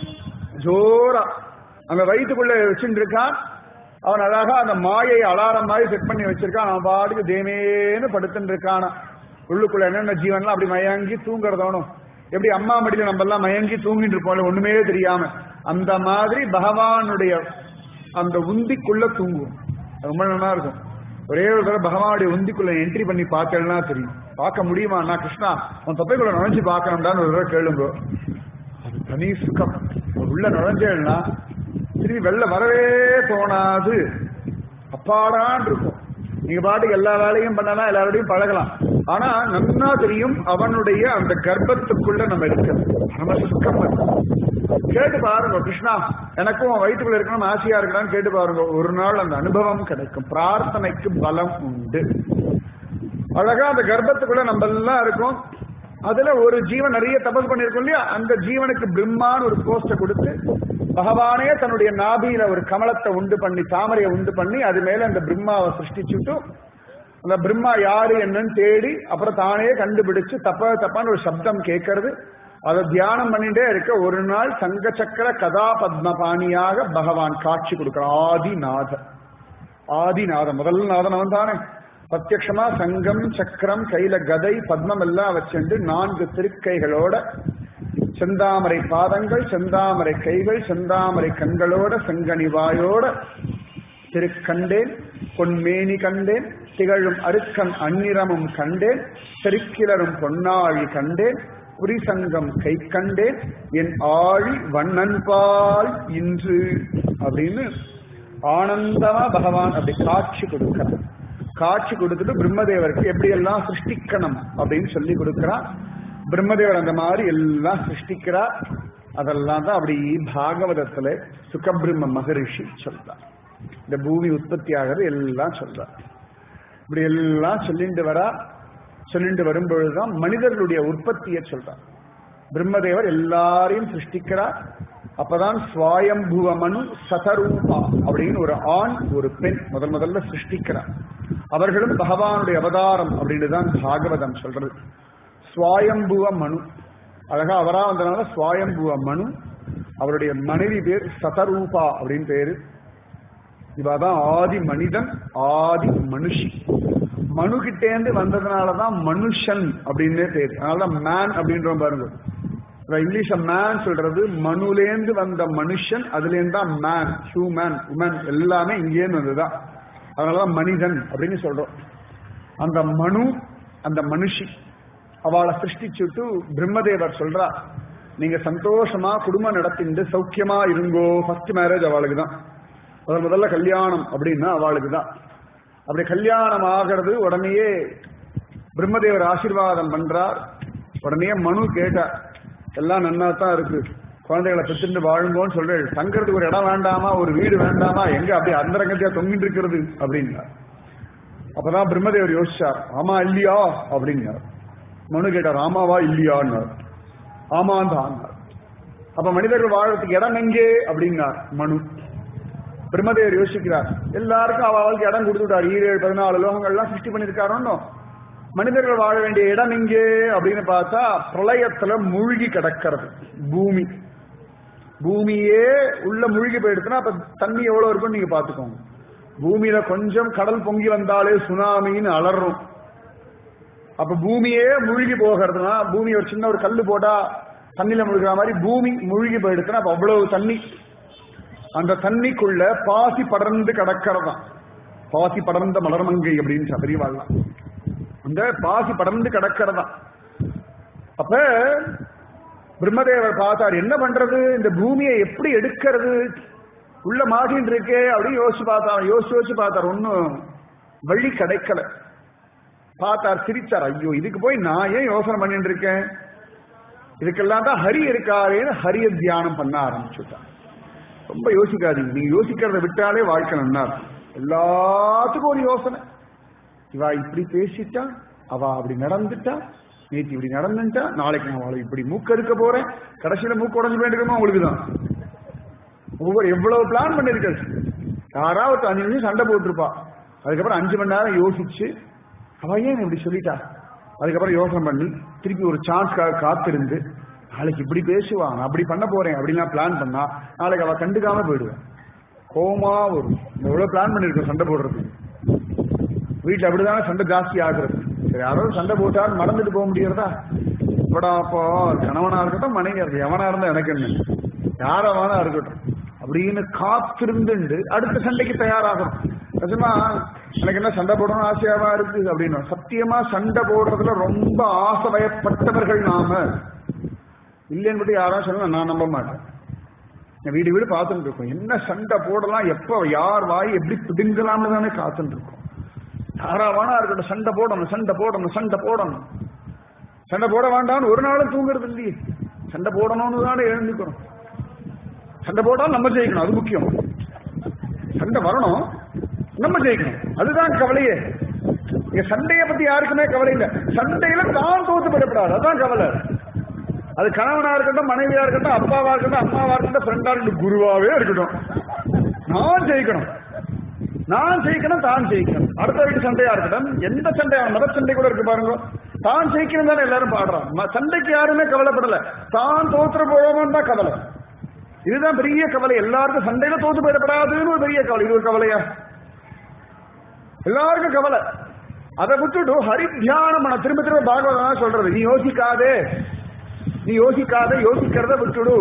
ஜோரா அந்த வயிற்றுக்குள்ள வச்சுட்டு இருக்கான் அவன் அழகா அந்த மாயை அலாரம் மாதிரி செட் பண்ணி வச்சிருக்கான் அவன் பாட்டுக்கு தேமேன்னு படுத்துட்டு இருக்கானா உள்ளுக்குள்ள என்னென்ன ஜீவன்லாம் அப்படி மயங்கி தூங்குறதோனும் எப்படி அம்மா மடியில நம்ம எல்லாம் மயங்கி தூங்கிட்டு இருப்போம்ல ஒண்ணுமே தெரியாம அந்த மாதிரி பகவானுடைய அந்த உந்திக்குள்ள தூங்குவோம் அது ரொம்ப நல்லா இருக்கும் ஒரே ஒரு தடவை பகவானுடைய உந்திக்குள்ள என்ட்ரி பண்ணி பார்த்தேன்னா தெரியும் பார்க்க முடியுமா நான் கிருஷ்ணா உன் தொப்பைக்குள்ள நுழைஞ்சு பார்க்கணும்டான்னு ஒரு தடவை கேளுங்க அது தனி சுகம் ஒரு உள்ள நுழைஞ்சேன்னா திரும்பி வெளில வரவே தோணாது அப்பாடான் இருக்கும் நீங்க பாட்டுக்கு எல்லா வேலையும் பண்ணலாம் எல்லாரோடையும் பழகலாம் ஆனா நன்னா தெரியும் அவனுடைய அந்த கர்ப்பத்துக்குள்ள நம்ம இருக்கிறது நம்ம சுக்கம் அது. கேட்டு பாருங்க கிருஷ்ணா எனக்கும் உன் வயிற்றுக்குள்ள இருக்கணும் ஆசையா இருக்கணும்னு கேட்டு பாருங்க ஒரு நாள் அந்த அனுபவம் கிடைக்கும் பிரார்த்தனைக்கு பலம் உண்டு அழகா அந்த கர்ப்பத்துக்குள்ள நம்ம எல்லாம் இருக்கோம் அதுல ஒரு ஜீவன் நிறைய தபஸ் பண்ணிருக்கோம் இல்லையா அந்த ஜீவனுக்கு பிரம்மான்னு ஒரு போஸ்ட கொடுத்து பகவானே தன்னுடைய நாபியில ஒரு கமலத்தை உண்டு பண்ணி தாமரையை உண்டு பண்ணி அது மேல அந்த பிரம்மாவை சிருஷ்டிச்சுட்டு அந்த பிரம்மா யாரு என்னன்னு தேடி அப்புறம் தானே கண்டுபிடிச்சு தப்ப தப்பான்னு ஒரு சப்தம் கேட்கறது அதை தியானம் பண்ணிட்டே இருக்க ஒரு நாள் சங்க சக்கர கதா பத்மபாணியாக பகவான் காட்சி கொடுக்கிறார் ஆதிநாதர் ஆதிநாதன் முதல் நாதன் அவன் தானே பிரத்யக்ஷமா சங்கம் சக்கரம் கையில கதை பத்மம் எல்லாம் வச்சுண்டு நான்கு திருக்கைகளோட செந்தாமரை பாதங்கள் செந்தாமரை கைகள் செந்தாமரை கண்களோட செங்கனி வாயோட திருக்கண்டேன் பொன்மேனி கண்டேன் திகழும் அருக்கன் அந்நிறமும் கண்டேன் செருக்கிலரும் பொன்னாழி கண்டேன் புரிசங்கம் கை கண்டேன் என் ஆழி வண்ணன்பால் இன்று அப்படின்னு ஆனந்தமா பகவான் அப்படி காட்சி கொடுக்கிறார் காட்சி கொடுத்துட்டு பிரம்மதேவருக்கு எப்படி எல்லாம் சிருஷ்டிக்கணும் அப்படின்னு சொல்லி கொடுக்கிறார் பிரம்மதேவர் அந்த மாதிரி எல்லாம் சிருஷ்டிக்கிறார் அதெல்லாம் தான் அப்படி பாகவதத்துல சுகபிரம்ம மகரிஷி சொல்றார் இந்த பூமி உற்பத்தி ஆகிறது எல்லாம் சொல்றார் இப்படி எல்லாம் சொல்லிட்டு வரா சொல்லிட்டு வரும்பொழுதுதான் மனிதர்களுடைய உற்பத்தியை சொல்றார் பிரம்மதேவர் எல்லாரையும் சிருஷ்டிக்கிறார் அப்பதான் சுவாயம்புவ மனு சதரூபா அப்படின்னு ஒரு ஆண் ஒரு பெண் முதல் முதல்ல சிருஷ்டிக்கிறார் அவர்களும் பகவானுடைய அவதாரம் அப்படின்னு தான் பாகவதம் சொல்றது சுவாயம்புவ மனு அழகா அவரா வந்தனால சுவாயம்புவ மனு அவருடைய மனைவி பேர் சதரூபா அப்படின்னு பேரு இவதான் ஆதி மனிதன் ஆதி மனுஷி மனு கிட்டேந்து வந்ததுனாலதான் மனுஷன் அப்படின்னே பேரு அதனாலதான் மேன் அப்படின்றோம் பாருங்க இப்ப இங்கிலீஷ்ல மேன் சொல்றது மனுலேந்து வந்த மனுஷன் அதுல இருந்து தான் மேன் ஹியூமன் உமன் எல்லாமே இங்கேருந்து வந்ததுதான் அதனாலதான் மனிதன் அப்படின்னு சொல்றோம் அந்த மனு அந்த மனுஷி அவளை சிருஷ்டிச்சுட்டு பிரம்மதேவர் சொல்றா நீங்க சந்தோஷமா குடும்பம் நடத்திட்டு சௌக்கியமா இருங்கோ ஃபர்ஸ்ட் மேரேஜ் அவளுக்கு தான் முதல் முதல்ல கல்யாணம் அப்படின்னா அவளுக்கு தான் அப்படி கல்யாணம் ஆகிறது உடனேயே பிரம்மதேவர் ஆசீர்வாதம் பண்றார் உடனே மனு கேட்டார் எல்லாம் நன்னா தான் இருக்கு குழந்தைகளை பெற்றுட்டு வாழுங்கோன்னு சொல்றேன் தங்கறதுக்கு ஒரு இடம் வேண்டாமா ஒரு வீடு வேண்டாமா எங்க அப்படி அந்தரங்கத்தையா தொங்கிட்டு இருக்கிறது அப்படின்னார் அப்பதான் பிரம்மதேவர் யோசிச்சார் ஆமா இல்லையா அப்படின்னார் மனு கேட்டார் ஆமாவா இல்லையான்னார் ஆமாந்தான் அப்ப மனிதர்கள் வாழறதுக்கு இடம் எங்கே அப்படின்னார் மனு பிரம்மதேவர் யோசிக்கிறார் எல்லாருக்கும் அவளுக்கு இடம் கொடுத்துட்டார் ஈரேழு பதினாலு லோகங்கள்லாம் சிருஷ்டி பண்ணிருக்காரோன்னு மனிதர்கள் வாழ வேண்டிய இடம் எங்கே அப்படின்னு பார்த்தா பிரளயத்துல மூழ்கி கிடக்கிறது பூமி பூமியே உள்ள மூழ்கி போயிடுச்சுன்னா அப்ப தண்ணி எவ்வளவு இருக்கும்னு நீங்க பாத்துக்கோங்க பூமியில கொஞ்சம் கடல் பொங்கி வந்தாலே சுனாமின்னு அலறும் அப்ப பூமியே மூழ்கி போகிறதுனா பூமி ஒரு சின்ன ஒரு கல்லு போட்டா தண்ணியில முழுகிற மாதிரி பூமி மூழ்கி போயிடுச்சுன்னா அப்ப அவ்வளவு தண்ணி அந்த தண்ணிக்குள்ள பாசி படர்ந்து கிடக்கிறதா பாசி படர்ந்த மலர்மங்கை அப்படின்னு பெரியவாள்லாம் அந்த பாசி படர்ந்து கிடக்கிறதா அப்ப பிரம்மதேவர் பார்த்தார் என்ன பண்றது இந்த பூமியை எப்படி எடுக்கிறது உள்ள மாட்டின்னு இருக்கே அப்படின்னு யோசிச்சு பார்த்தார் யோசிச்சு யோசிச்சு பார்த்தார் ஒன்னும் வழி கிடைக்கல பார்த்தார் சிரிச்சார் ஐயோ இதுக்கு போய் நான் ஏன் யோசனை பண்ணிட்டு இருக்கேன் இதுக்கெல்லாம் தான் ஹரி இருக்காரேன்னு ஹரிய தியானம் பண்ண ஆரம்பிச்சுட்டான் ரொம்ப யோசிக்காதீங்க நீங்க யோசிக்கிறத விட்டாலே வாழ்க்கை நல்லா இருக்கும் எல்லாத்துக்கும் ஒரு யோசனை இவா இப்படி பேசிட்டா அவ அப்படி நடந்துட்டா நேற்று இப்படி நடந்துட்டா நாளைக்கு நான் அவளை இப்படி மூக்க இருக்க போறேன் கடைசியில மூக்கு உடஞ்சு வேண்டியிருக்கோமா உங்களுக்கு தான் ஒவ்வொரு எவ்வளவு பிளான் பண்ணிருக்க யாராவது அஞ்சு நிமிஷம் சண்டை போட்டிருப்பா அதுக்கப்புறம் அஞ்சு மணி நேரம் யோசிச்சு அவ ஏன் இப்படி சொல்லிட்டா அதுக்கப்புறம் யோசனை பண்ணி திருப்பி ஒரு சான்ஸ்க்காக காத்திருந்து நாளைக்கு இப்படி பேசுவா நான் அப்படி பண்ண போறேன் அப்படின்லாம் பிளான் பண்ணா நாளைக்கு அவ கண்டுக்காம போயிடுவேன் கோமா வரும் எவ்வளவு பிளான் பண்ணிருக்கோம் சண்டை போடுறது வீட்டுல அப்படிதானே சண்டை ஜாஸ்தி ஆகுறது சரி யாராவது சண்டை போட்டாலும் மறந்துட்டு போக முடியறதா இப்படா அப்போ கணவனா இருக்கட்டும் மனைவியா இருக்கட்டும் எவனா இருந்தா எனக்கு என்ன யாரவானா இருக்கட்டும் அப்படின்னு காத்திருந்து அடுத்த சண்டைக்கு தயாராகும் நிஜமா எனக்கு என்ன சண்டை போடணும் ஆசையாவா இருக்கு அப்படின்னு சத்தியமா சண்டை போடுறதுல ரொம்ப ஆசைவயப்பட்டவர்கள் நாம இல்லைன்னு மட்டும் யாரும் சொல்ல நான் நம்ப மாட்டேன் என் வீடு வீடு பார்த்துட்டு இருக்கோம் என்ன சண்டை போடலாம் எப்ப யார் வாய் எப்படி பிடுங்கலாம்னு தானே காத்துட்டு இருக்கோம் யாரா வேணா இருக்கட்டும் சண்டை போடணும் சண்டை போடணும் சண்டை போடணும் சண்டை போட வேண்டாம்னு ஒரு நாளும் தூங்குறது இல்லையே சண்டை போடணும்னு தானே எழுந்துக்கணும் சண்டை போட்டாலும் நம்ம ஜெயிக்கணும் அது முக்கியம் சண்டை வரணும் நம்ம ஜெயிக்கணும் அதுதான் கவலையே இங்க சண்டையை பத்தி யாருக்குமே கவலை இல்லை சண்டையில தான் தோத்து போயிடப்படாது அதான் கவலை அது கணவனா இருக்கட்டும் மனைவியா இருக்கட்டும் அப்பாவா இருக்கட்டும் அம்மாவா இருக்கட்டும் ஃப்ரெண்டா இருக்கட்டும் குருவாவே இருக்கட்டும் நான் ஜெயிக்கணும் நான் ஜெயிக்கணும் தான் ஜெயிக்கணும் அடுத்த வீட்டு சண்டையா இருக்கட்டும் எந்த சண்டையா மத சண்டை கூட இருக்கு பாருங்க தான் ஜெயிக்கணும் தானே எல்லாரும் பாடுறான் ம- சண்டைக்கு யாருமே கவலைப்படல தான் தோற்று போவோம் தான் கவலை இதுதான் பெரிய கவலை எல்லாருக்கும் சண்டையில தோத்து போயிடப்படாதுன்னு ஒரு பெரிய கவலை இது ஒரு கவலையா எல்லாருக்கும் கவலை அதை விட்டுட்டு ஹரி தியானம் பண்ண திரும்ப திரும்ப பாகவதம் தான் சொல்றது நீ யோசிக்காதே நீ யோசிக்காதே யோசிக்கிறத விட்டுடு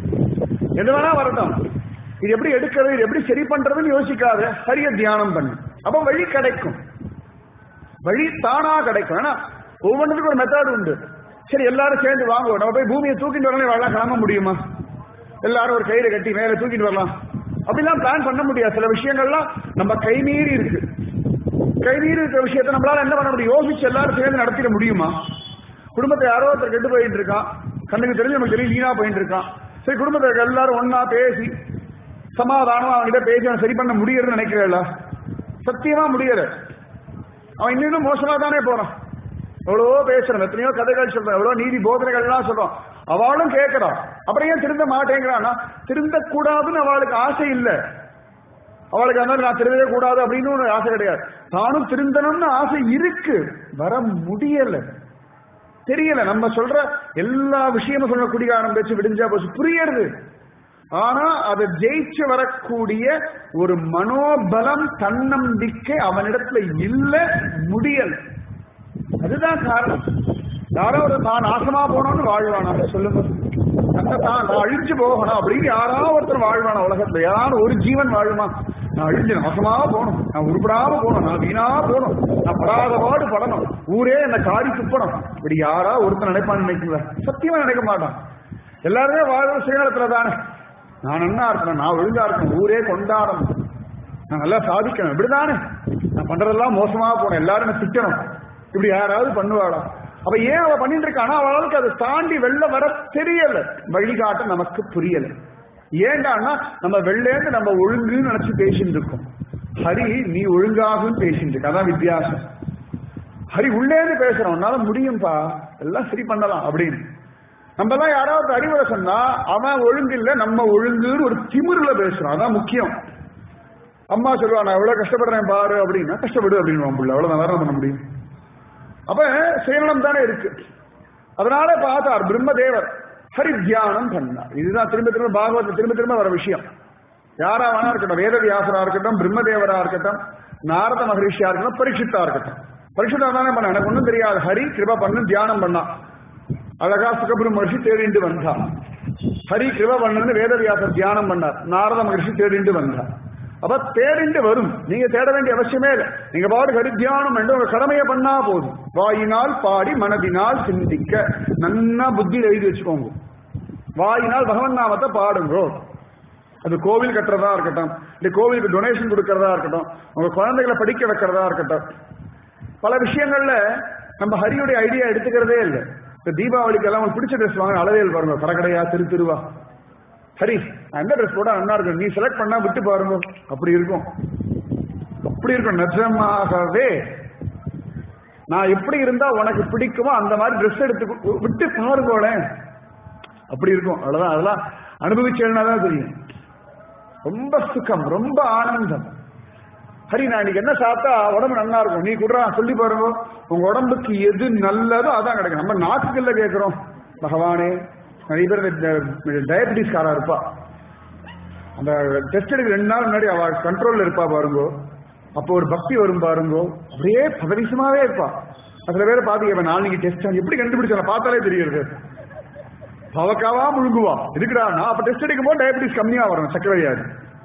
எது வேணா வரட்டும் இது எப்படி எடுக்கிறது இது எப்படி சரி பண்றதுன்னு யோசிக்காத ஹரிய தியானம் பண்ணு அப்ப வழி கிடைக்கும் வழி தானா கிடைக்கும் ஏன்னா ஒவ்வொன்றுக்கும் ஒரு மெத்தட் உண்டு சரி எல்லாரும் சேர்ந்து வாங்குவோம் நம்ம போய் பூமியை தூக்கிட்டு வரலாம் வரலாம் கிளம்ப முடியுமா எல்லாரும் ஒரு கயிறு கட்டி மேல தூக்கிட்டு வரலாம் அப்படிலாம் பிளான் பண்ண முடியாது சில விஷயங்கள்லாம் நம்ம கை மீறி இருக்கு கை மீறி இருக்கிற விஷயத்தை நம்மளால என்ன பண்ண முடியும் யோசிச்சு எல்லாரும் சேர்ந்து நடத்திட முடியுமா குடும்பத்தை யாரோ ஒருத்தர் கெட்டு போயிட்டு இருக்கான் கண்ணுக்கு தெரிஞ்சு நமக்கு தெரியும் வீணா போயிட்டு இருக்கான் சரி குடும்பத்தை இருக்க எல்லாரும் ஒண்ணா பேசி சமாதானம் அவன்கிட்ட பேசி அவன் சரி பண்ண முடியறதுன்னு நினைக்கிறேன்ல சத்தியமா முடியல அவன் இன்னும் மோசமா தானே போறான் எவ்வளவோ பேசுறோம் எத்தனையோ கதைகள் சொல்றோம் எவ்வளவு நீதி போதனைகள் எல்லாம் சொல்றோம் அவளும் கேட்கறான் அப்புறம் ஏன் திருந்த மாட்டேங்கிறான்னா திருந்த கூடாதுன்னு அவளுக்கு ஆசை இல்லை அவளுக்கு அந்த மாதிரி நான் திருந்தவே கூடாது அப்படின்னு ஒரு ஆசை கிடையாது தானும் திருந்தணும்னு ஆசை இருக்கு வர முடியல தெரியல நம்ம சொல்ற எல்லா விஷயமும் சொல்ற குடிகாரம் பேச்சு விடிஞ்சா போச்சு புரியறது ஆனா அதை ஜெயிச்சு வரக்கூடிய ஒரு மனோபலம் தன்னம்பிக்கை அவனிடத்துல இல்ல முடியல அதுதான் காரணம் யாரோ ஒரு தான் நாசமா போனோம்னு வாழ்வானா சொல்லுங்க தன்னை தான் நான் அழிஞ்சு போகணும் அப்படின்னு யாராவது ஒருத்தர் வாழ்வானா உலகத்துல யாராவது ஒரு ஜீவன் வாழுமா நான் அழிஞ்சு நாசமா போகணும் நான் உருப்படாம போகணும் நான் வீணா போகணும் நான் படாத பாடு படணும் ஊரே என்ன காரி துப்பணும் இப்படி யாரா ஒருத்தர் நினைப்பான்னு நினைக்கல சத்தியமா நினைக்க மாட்டான் எல்லாருமே வாழ்ற சுயநலத்துல தானே நான் நன்னா இருக்கணும் நான் ஒழுங்கா இருக்கணும் ஊரே கொண்டாடணும் நான் நல்லா சாதிக்கணும் இப்படிதானே நான் பண்றதெல்லாம் மோசமா போனேன் எல்லாரும் என்ன திட்டணும் இப்படி யாராவது பண்ணுவாளா அப்ப ஏன் அவ பண்ணிட்டு இருக்கானா அவளுக்கு அதை தாண்டி வெளில வர தெரியல வழிகாட்ட நமக்கு புரியல ஏண்டான்னா நம்ம வெள்ளேந்து நம்ம ஒழுங்குன்னு நினைச்சு பேசிட்டு இருக்கோம் ஹரி நீ ஒழுங்காகவும் பேசிட்டு இருக்க அதான் வித்தியாசம் ஹரி உள்ளேந்து பேசுறோம் உன்னால முடியும்பா எல்லாம் சரி பண்ணலாம் அப்படின்னு நம்ம எல்லாம் யாராவது அறிவுரை சொன்னா அவன் ஒழுங்கு இல்ல நம்ம ஒழுங்குன்னு ஒரு திமிருல பேசுறான் அதான் முக்கியம் அம்மா சொல்லுவா நான் எவ்வளவு கஷ்டப்படுறேன் பாரு அப்படின்னா கஷ்டப்படு அப்படின்னு புள்ள அவ்வளவுதான் வேற என்ன பண்ண முடியும் அப்ப சுயநலம் தானே இருக்கு அதனால பார்த்தார் பிரம்மதேவர் ஹரி தியானம் பண்ணார் இதுதான் திரும்ப திரும்ப பாகவத திரும்ப திரும்ப வர விஷயம் யாரா வேணா இருக்கட்டும் வேத வியாசரா இருக்கட்டும் பிரம்மதேவரா இருக்கட்டும் நாரத மகரிஷியா இருக்கட்டும் பரீட்சித்தா இருக்கட்டும் பரீட்சித்தா தானே பண்ண எனக்கு ஒண்ணும் தெரியாது ஹரி கிருபா பண்ணு தியானம் பண்ணா அழகா சுகபிரம் மகர்ஷி தேடிண்டு வந்தார் ஹரி கிருபா பண்ணு வேதவியாசர் தியானம் பண்ணார் நாரத மகர்ஷி தேடிண்டு வந்தார் அப்ப தேடிண்டு வரும் நீங்க தேட வேண்டிய அவசியமே இல்லை நீங்க பாடு ஹரி தியானம் என்று உங்க கடமையை பண்ணா போதும் வாயினால் பாடி மனதினால் சிந்திக்க நன்னா புத்தியில் எழுதி வச்சுக்கோங்க வாயினால் பகவன் நாமத்தை பாடுங்கோ அது கோவில் கட்டுறதா இருக்கட்டும் இல்ல கோவிலுக்கு டொனேஷன் கொடுக்கறதா இருக்கட்டும் உங்க குழந்தைகளை படிக்க வைக்கிறதா இருக்கட்டும் பல விஷயங்கள்ல நம்ம ஹரியுடைய ஐடியா எடுத்துக்கிறதே இல்லை இப்ப தீபாவளிக்கு எல்லாம் உங்களுக்கு பிடிச்ச ட்ரெஸ் வாங்க அளவையில் பாருங்க கடற்கடையா திரு திருவா ஹரி நான் எந்த ட்ரெஸ் போட்டா நல்லா இருக்கும் நீ செலக்ட் பண்ணா விட்டு பாருங்க அப்படி இருக்கும் அப்படி இருக்கும் நிஜமாகவே நான் எப்படி இருந்தா உனக்கு பிடிக்குமோ அந்த மாதிரி ட்ரெஸ் எடுத்து கு- விட்டு பாருங்களேன் அப்படி இருக்கும் அவ்வளவுதான் அதெல்லாம் அனுபவிச்சேன்னா தான் தெரியும் ரொம்ப சுகம் ரொம்ப ஆனந்தம் ஹரி நான் இன்னைக்கு என்ன சாப்பிட்டா உடம்பு நல்லா இருக்கும் நீ கூட சொல்லி பாருங்க உங்க உடம்புக்கு எது நல்லதோ அதான் கிடைக்கும் நம்ம நாக்குகள்ல கேட்கிறோம் பகவானே நிறைய பேர் டயபிட்டிஸ்காரா இருப்பா அந்த டெஸ்ட் எடுக்க ரெண்டு நாள் முன்னாடி அவ கண்ட்ரோல்ல இருப்பா பாருங்க அப்போ ஒரு பக்தி வரும் பாருங்க அப்படியே பதவிசமாவே இருப்பா அதுல பேரை பாத்தீங்க நாளைக்கு டெஸ்ட் எப்படி கண்டுபிடிச்சா பார்த்தாலே தெரியுது பவக்காவா முழுங்குவா இதுக்குடா நான் அப்ப டெஸ்ட் எடுக்கும் போது டயபிட்டிஸ் கம்மியா வரும் சக்கரை வியாதி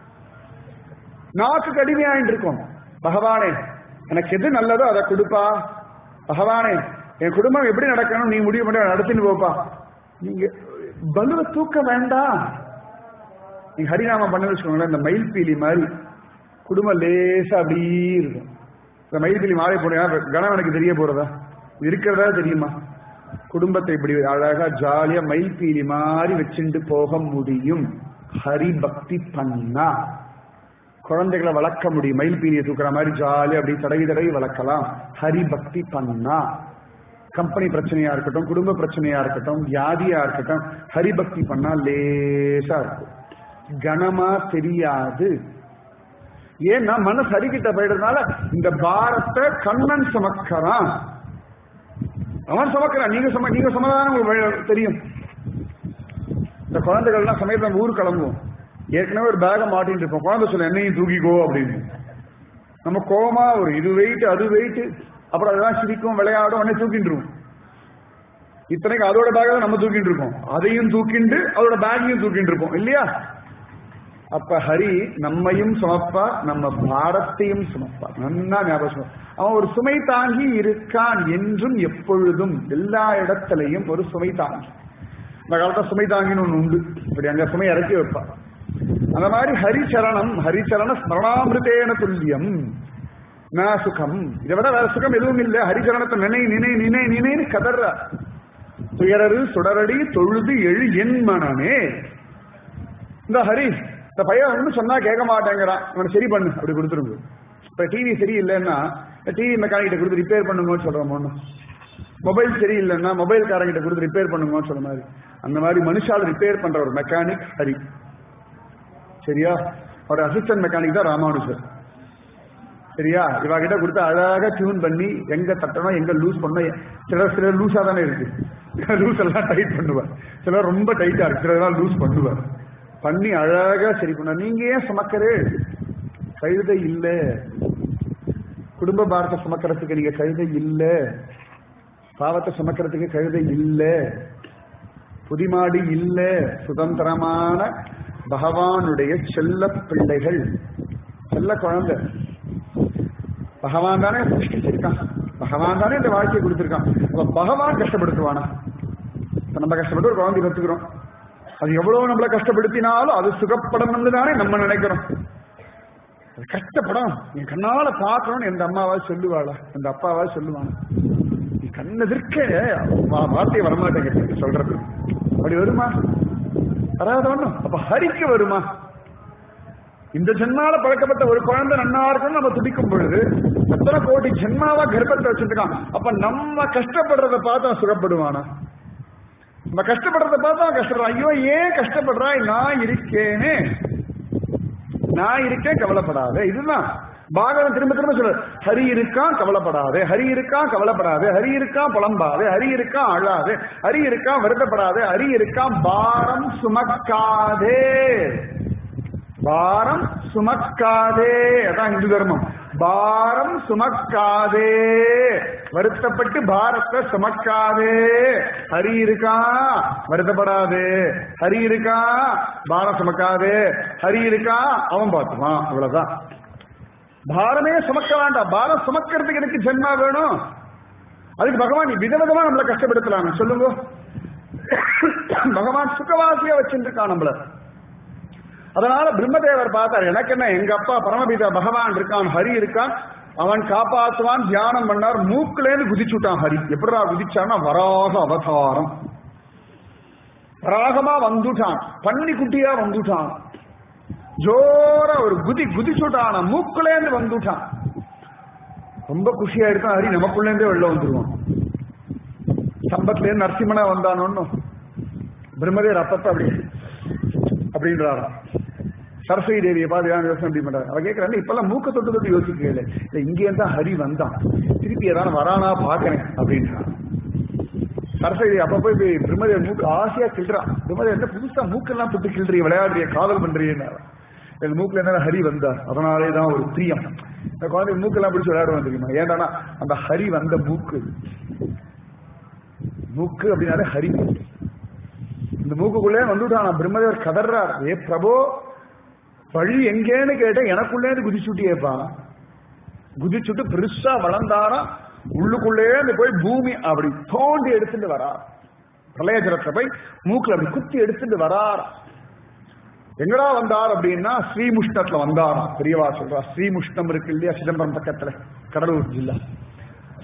நாக்கு கடுமையாயிட்டு இருக்கும் பகவானே எனக்கு எது நல்லதோ அதை கொடுப்பா பகவானே என் குடும்பம் எப்படி நடக்கணும் நீ முடிவு பண்ணி நடத்தின்னு போப்பா நீங்க பலுவை தூக்க வேண்டாம் நீங்க ஹரிநாமம் பண்ண வச்சுக்கோங்களேன் இந்த மயில் பீலி மாதிரி குடும்பம் லேசா அப்படி இருக்கும் இந்த மயில் பீலி மாறி போனா கணவனுக்கு தெரிய போறதா இருக்கிறதா தெரியுமா குடும்பத்தை இப்படி அழகா ஜாலியா மயில் பீலி மாதிரி வச்சுட்டு போக முடியும் ஹரி பக்தி பண்ணா குழந்தைகளை வளர்க்க முடியும் மயில் பீலியை தூக்குற மாதிரி ஜாலியா அப்படி தடவி தடவி வளர்க்கலாம் ஹரி பக்தி பண்ணா கம்பெனி பிரச்சனையா இருக்கட்டும் குடும்ப பிரச்சனையா இருக்கட்டும் வியாதியா இருக்கட்டும் ஹரிபக்தி பண்ணா லேசா இருக்கும் கனமா தெரியாது ஏன்னா மனசு ஹரிக்கிட்ட போயிடுறதுனால இந்த பாரத்தை கண்ணன் சுமக்கிறான் அவன் சுமக்கிறான் நீங்க சும நீங்க சுமதான உங்களுக்கு தெரியும் இந்த குழந்தைகள்லாம் சமயத்துல நம்ம ஊர் கிளம்புவோம் ஏற்கனவே ஒரு பேக மாட்டிட்டு இருப்போம் குழந்தை சொல்ல என்னையும் தூக்கிக்கோ அப்படின்னு நம்ம கோமா ஒரு இது வெயிட் அது வெயிட் அப்புறம் அதெல்லாம் சிரிக்கும் விளையாடும் உடனே தூக்கிட்டுருவோம் இத்தனைக்கு அதோட பேக தான் நம்ம தூக்கிட்டு இருக்கோம் அதையும் தூக்கிண்டு அதோட பேக்கையும் தூக்கிட்டு இருப்போம் இல்லையா அப்ப ஹரி நம்மையும் சுமப்பா நம்ம பாரத்தையும் சுமப்பா நன்னா ஞாபகம் அவன் ஒரு சுமை தாங்கி இருக்கான் என்றும் எப்பொழுதும் எல்லா இடத்திலையும் ஒரு சுமை தாங்கி இந்த காலத்துல சுமை தாங்கின்னு ஒண்ணு உண்டு இப்படி அங்க சுமை இறக்கி வைப்பான் அந்த மாதிரி ஹரிச்சரணம் ஹரிச்சரண ஸ்மரணாமிருதேன துல்லியம் ந சுகம் இதை விட வேற சுகம் எதுவும் இல்லை ஹரிச்சரணத்தை நினை நினை நினை நினைன்னு கதற துயரரு சுடரடி தொழுது எழு என் மனமே இந்த ஹரி இந்த பையன் ஒன்றும் சொன்னா கேட்க மாட்டேங்கிறான் இவனை சரி பண்ணு அப்படி கொடுத்துருங்க இப்ப டிவி சரியில்லைன்னா டிவி மெக்கானிக்கிட்ட கொடுத்து ரிப்பேர் பண்ணுங்கன்னு சொல்றோம் ஒண்ணு மொபைல் சரியில்லைன்னா மொபைல் காரங்கிட்ட கொடுத்து ரிப்பேர் பண்ணுங்கன்னு சொல்ற மாதிரி அந்த மாதிரி மனுஷால் ரிப்பேர் பண்ற ஒரு மெக்கானிக் ஹரி சரியா ஒரு அசிஸ்டன்ட் மெக்கானிக் தான் ராமானுஜர் சரியா இவா கிட்ட கொடுத்து அழகாக டியூன் பண்ணி எங்க தட்டணும் எங்க லூஸ் பண்ணணும் சிலர் சிலர் லூஸா தானே இருக்கு லூஸ் எல்லாம் டைட் பண்ணுவார் சிலர் ரொம்ப டைட்டா இருக்கு சிலர் லூஸ் பண்ணுவார் பண்ணி அழகா சரி பண்ண நீங்க ஏன் சுமக்கரு கழுதை இல்ல குடும்ப பாரத்தை சுமக்கிறதுக்கு நீங்க கழுதை இல்ல பாவத்தை சுமக்கிறதுக்கு கழுதை இல்ல புதிமாடி இல்ல சுதந்திரமான பகவானுடைய செல்ல பிள்ளைகள் செல்ல குழந்தை பகவான் தானே சிருஷ்டிச்சிருக்கான் பகவான் தானே இந்த வாழ்க்கையை கொடுத்திருக்கான் அப்ப பகவான் கஷ்டப்படுத்துவானா இப்ப நம்ம கஷ்டப்பட்டு ஒரு குழந்தை கத்துக்கிறோம் அது எவ்வளவு நம்மள கஷ்டப்படுத்தினாலும் அது சுகப்படணும்னு தானே நம்ம நினைக்கிறோம் அது கஷ்டப்படும் நீ கண்ணால பார்க்கணும்னு எந்த அம்மாவா சொல்லுவாளா எந்த அப்பாவா சொல்லுவாங்க நீ கண்ணெதிர்க்க வா- வார்த்தை வரமாட்டேங்கிறது சொல்றது அப்படி வருமா வராத ஒண்ணும் அப்ப ஹரிக்கு வருமா இந்த ஜென்மால பழக்கப்பட்ட ஒரு குழந்தை நன்னா இருக்கணும் நம்ம துடிக்கும் பொழுது எத்தனை கோடி ஜென்மாவா கர்ப்பத்தை வச்சிருக்கான் அப்ப நம்ம கஷ்டப்படுறத பார்த்து அவன் சுகப்படுவானா நம்ம கஷ்டப்படுறத பார்த்து அவன் கஷ்டப்படுறான் ஐயோ ஏன் கஷ்டப்படுறாய் நான் இருக்கேனே நான் இருக்கேன் கவலைப்படாத இதுதான் பாகவன் திரும்ப திரும்ப சொல்லு ஹரி இருக்கான் கவலைப்படாதே ஹரி இருக்கான் கவலைப்படாதே ஹரி இருக்கான் புலம்பாதே ஹரி இருக்கான் அழாதே ஹரி இருக்கான் வருத்தப்படாதே ஹரி இருக்கான் பாரம் சுமக்காதே பாரம் சுமக்காதே அதான் இந்து தர்மம் பாரம் சுமக்காதே வருத்தப்பட்டு பாரத்தை சுமக்காதே ஹரி இருக்கா வருத்தப்படாதே ஹரி இருக்கா பாரம் சுமக்காதே ஹரி இருக்கா அவன் பார்த்துவான் அவ்வளவுதான் பாரமே சுமக்க வேண்டாம் பாரம் சுமக்கிறதுக்கு எனக்கு ஜென்மா வேணும் அதுக்கு பகவான் நீ விதவிதமா நம்மளை கஷ்டப்படுத்தலாம் சொல்லுங்க பகவான் சுகவாசியா வச்சிருக்கான் நம்மள அதனால பிரம்மதேவர் பார்த்தார் எனக்கு என்ன எங்க அப்பா பரமபிதா பகவான் இருக்கான் ஹரி இருக்கான் அவன் காப்பாத்துவான் தியானம் பண்ணார் மூக்குலேருந்து குதிச்சுட்டான் ஹரி எப்படிடா குதிச்சான்னா வராக அவதாரம் வராகமா வந்துட்டான் பன்னி குட்டியா வந்துட்டான் ஜோரா ஒரு குதி குதிச்சுட்டான் மூக்குலேருந்து வந்துட்டான் ரொம்ப குஷியா இருக்கான் ஹரி நமக்குள்ளேருந்தே வெளில வந்துருவான் சம்பத்துல இருந்து நரசிம்மனா வந்தானோன்னு பிரம்மதேவர் அப்பப்ப அப்படி அப்படின்றாராம் சரஸ்வதி தேவியை பார்த்து ஏன் யோசனை அப்படி பண்றாரு அவ கேட்கறாங்க இப்பெல்லாம் மூக்க தொட்டு தொட்டு யோசிக்கல இல்ல இங்கே இருந்தா ஹரி வந்தான் திருப்பி ஏதாவது வரானா பாக்குறேன் அப்படின்றான் சரஸ்வதி தேவி அப்ப போய் போய் பிரம்மதேவர் மூக்கு ஆசையா கிள்றான் பிரம்மதேவர் என்ன புதுசா மூக்கெல்லாம் தொட்டு கிள்றீங்க விளையாடுறிய காதல் பண்றீங்க எங்க மூக்குல என்ன ஹரி வந்தார் அதனாலே தான் ஒரு பிரியம் இந்த குழந்தை மூக்கெல்லாம் பிடிச்சி விளையாடுவான் தெரியுமா ஏன்டானா அந்த ஹரி வந்த மூக்கு மூக்கு அப்படின்னாலே ஹரி இந்த மூக்குக்குள்ளே வந்துட்டான் பிரம்மதேவர் கதர்றார் ஏ பிரபோ வழி எங்கேன்னு கேட்ட எனக்குள்ளே குதிச்சுட்டியேப்பா குதிச்சுட்டு பெருசா வளர்ந்தாரா உள்ளுக்குள்ளே இருந்து போய் பூமி அப்படி தோண்டி எடுத்துட்டு வரா பிரளய ஜலத்தை போய் மூக்குல அப்படி குத்தி எடுத்துட்டு வராரா எங்கடா வந்தார் அப்படின்னா ஸ்ரீமுஷ்ணத்துல வந்தாராம் பெரியவா சொல்றா ஸ்ரீமுஷ்ணம் இருக்கு இல்லையா சிதம்பரம் பக்கத்துல கடலூர் ஜில்லா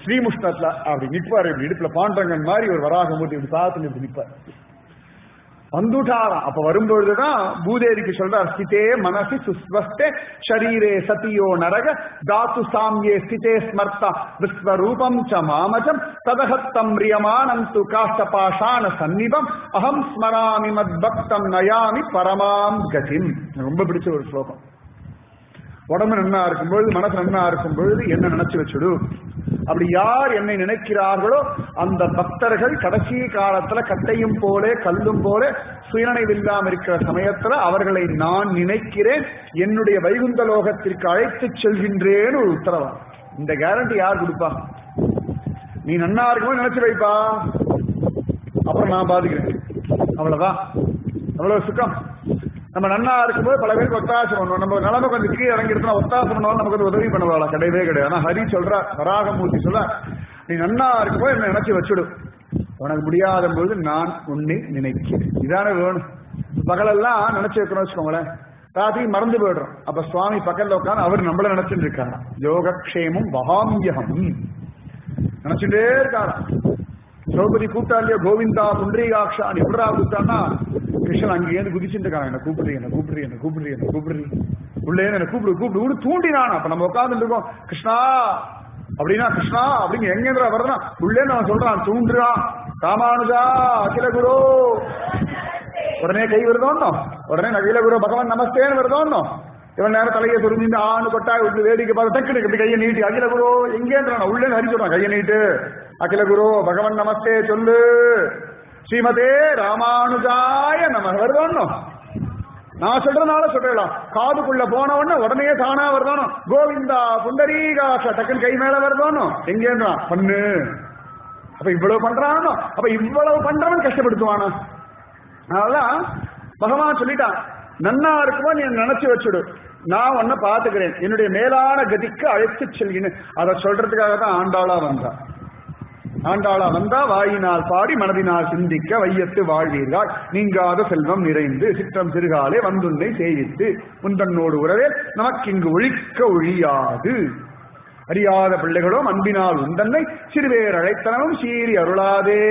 ஸ்ரீமுஷ்ணத்துல அப்படி நிற்பார் இப்படி இடுப்புல பாண்டங்கன் மாதிரி ஒரு வராக மூட்டி இப்படி பார்த்து இப்படி நிற்பார் வந்துட்டாராம் அப்ப வரும்பொழுதுதான் பூதேவிக்கு சொல்றார் ஸ்திதே மனசி சுஸ்வஸ்தே ஷரீரே சதியோ நரக தாத்து சாமியே ஸ்திதே ஸ்மர்த்தா விஸ்வரூபம் ச மாமஜம் ததகத்தம் ரியமானம் து காஷ்டபாஷான சந்நிபம் அகம் ஸ்மராமி மத் பக்தம் நயாமி பரமாம் கதிம் எனக்கு ரொம்ப பிடிச்ச ஒரு ஸ்லோகம் உடம்பு நன்னா இருக்கும் பொழுது மனசு நன்னா இருக்கும் பொழுது என்ன நினைச்சு வச்சுடு அப்படி யார் என்னை நினைக்கிறார்களோ அந்த பக்தர்கள் கடைசி காலத்துல கட்டையும் போல கல்லும் போல சுயநினைவில்லாம இருக்கிற சமயத்துல அவர்களை நான் நினைக்கிறேன் என்னுடைய வைகுந்த லோகத்திற்கு அழைத்து செல்கின்றேன்னு ஒரு உத்தரவா இந்த கேரண்டி யார் கொடுப்பா நீ நன்னா இருக்கும்போது நினைச்சு வைப்பா அப்புறம் நான் பாத்துக்கிறேன் அவ்வளவுதான் அவ்வளவு சுகம் நம்ம நன்னா இருக்கும்போது பல பேருக்கு ஒத்தாசை பண்ணுவோம் நம்ம நிலைமை கொஞ்சம் கீழே இறங்கி இருந்தா ஒத்தாசை பண்ணுவோம் நமக்கு வந்து உதவி பண்ணுவாளா கிடையவே கிடையாது ஆனா ஹரி சொல்றா வராகமூர்த்தி சொல்ற நீ நன்னா இருக்கும்போது என்ன நினைச்சு வச்சுடு உனக்கு முடியாத போது நான் உன்னை நினைக்கிறேன் இதானே வேணும் பகலெல்லாம் நினைச்சு வைக்கணும் வச்சுக்கோங்களேன் ராத்திரி மறந்து போயிடுறோம் அப்ப சுவாமி பக்கத்துல உட்காந்து அவர் நம்மள நினைச்சுட்டு இருக்காரா யோகக்ஷேமம் வகாமியகம் நினைச்சுட்டே இருக்காராம் திரௌபதி கூப்பிட்டா இல்லையா கோவிந்தா புண்டரீகாட்சா நீ எப்படா கூப்பிட்டான்னா கிருஷ்ணன் அங்கேயிருந்து குதிச்சுட்டு இருக்காங்க என்ன கூப்பிடுறீங்க என்ன கூப்பிடுறீங்க என்ன கூப்பிடுறீங்க என்ன கூப்பிடுறீங்க உள்ளே என்ன கூப்பிடு கூப்பிடு தூண்டினான் அப்ப நம்ம உட்கார்ந்து இருக்கோம் கிருஷ்ணா அப்படின்னா கிருஷ்ணா அப்படிங்க எங்கேந்திரா வரனா உள்ளே நான் சொல்றான் தூண்டுறான் ராமானுஜா அகில குரு உடனே கை வருதோன்னோ உடனே அகில குரு பகவான் நமஸ்தேன்னு வருதோன்னோ இவன் நேரம் தலையை சுருஞ்சிட்டு ஆணு கொட்டாய் விட்டு வேடிக்கை பார்த்து டக்குனு இப்படி கையை நீட்டி அகில குரு எங்கேன்றான் உள்ளே ஹரி சொல்றான் கையை நீட்டு அகில குரு பகவான் நமஸ்தே சொல்லு ஸ்ரீமதே ராமானுஜாய நம வருதோன்னோ நான் சொல்றதுனால சொல்லலாம் காதுக்குள்ள போன உடனே உடனே தானா வருதானோ கோவிந்தா புண்டரீகாச டக்குன்னு கை மேல வருதானோ எங்கேன்றான் பண்ணு அப்ப இவ்வளவு பண்றானோ அப்ப இவ்வளவு பண்றவன் கஷ்டப்படுத்துவானா அதனாலதான் பகவான் சொல்லிட்டான் நன்னா இருக்குமோ நீ நினைச்சு வச்சுடு நான் உன்னை பாத்துக்கிறேன் என்னுடைய மேலான கதிக்கு அழைத்து செல்கிறேன் அதை சொல்றதுக்காக தான் ஆண்டாளா வந்தா ஆண்டாளா வந்தா வாயினால் பாடி மனதினால் சிந்திக்க வையத்து வாழ்வீர்கள் நீங்காத செல்வம் நிறைந்து சிற்றம் சிறுகாலே வந்துன்னை சேவித்து முந்தன்னோடு உறவே நமக்கு இங்கு ஒழிக்க ஒழியாது அறியாத பிள்ளைகளும் அன்பினால் உந்தன்னை சிறுவேர் அழைத்தனவும் சீறி அருளாதே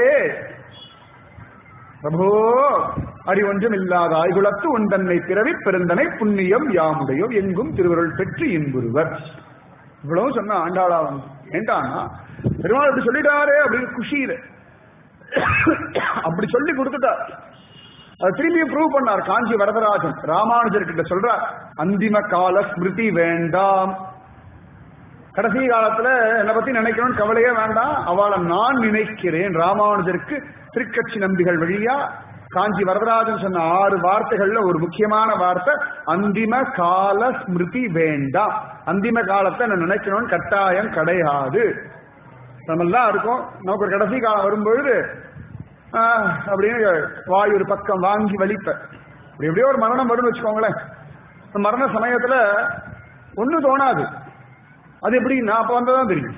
பிரபோ அறிவொன்றும் இல்லாத ஆய்குலத்து உந்தன்னை பிறவி பெருந்தனை புண்ணியம் யாமுடையோ எங்கும் திருவருள் பெற்று இன்புருவர் இவ்வளவு சொன்ன ஆண்டாளா வந்து ஏண்டானா பெருமாள் இப்படி சொல்லிட்டாரே அப்படின்னு குஷியில அப்படி சொல்லி கொடுத்துட்டார் அது திரும்பியும் ப்ரூவ் பண்ணார் காஞ்சி வரதராஜன் ராமானுஜர் கிட்ட சொல்றார் அந்திம கால ஸ்மிருதி வேண்டாம் கடைசி காலத்துல என்னை பத்தி நினைக்கணும்னு கவலையே வேண்டாம் அவளை நான் நினைக்கிறேன் ராமானுஜருக்கு திருக்கட்சி நம்பிகள் வழியா காஞ்சி வரதராஜன் சொன்ன ஆறு வார்த்தைகள்ல ஒரு முக்கியமான வார்த்தை அந்திம கால ஸ்மிருதி வேண்டாம் அந்திம காலத்தை நான் நினைக்கணும்னு கட்டாயம் கிடையாது நம்ம எல்லாம் இருக்கோம் நமக்கு ஒரு கடைசி காலம் வரும்பொழுது ஆஹ், அப்படின்னு வாய் ஒரு பக்கம் வாங்கி வலிப்ப இப்படி எப்படியோ ஒரு மரணம் வரும்னு வச்சுக்கோங்களேன் இந்த மரண சமயத்துல ஒண்ணும் தோணாது அது எப்படி நான் அப்ப வந்ததான் தெரியும்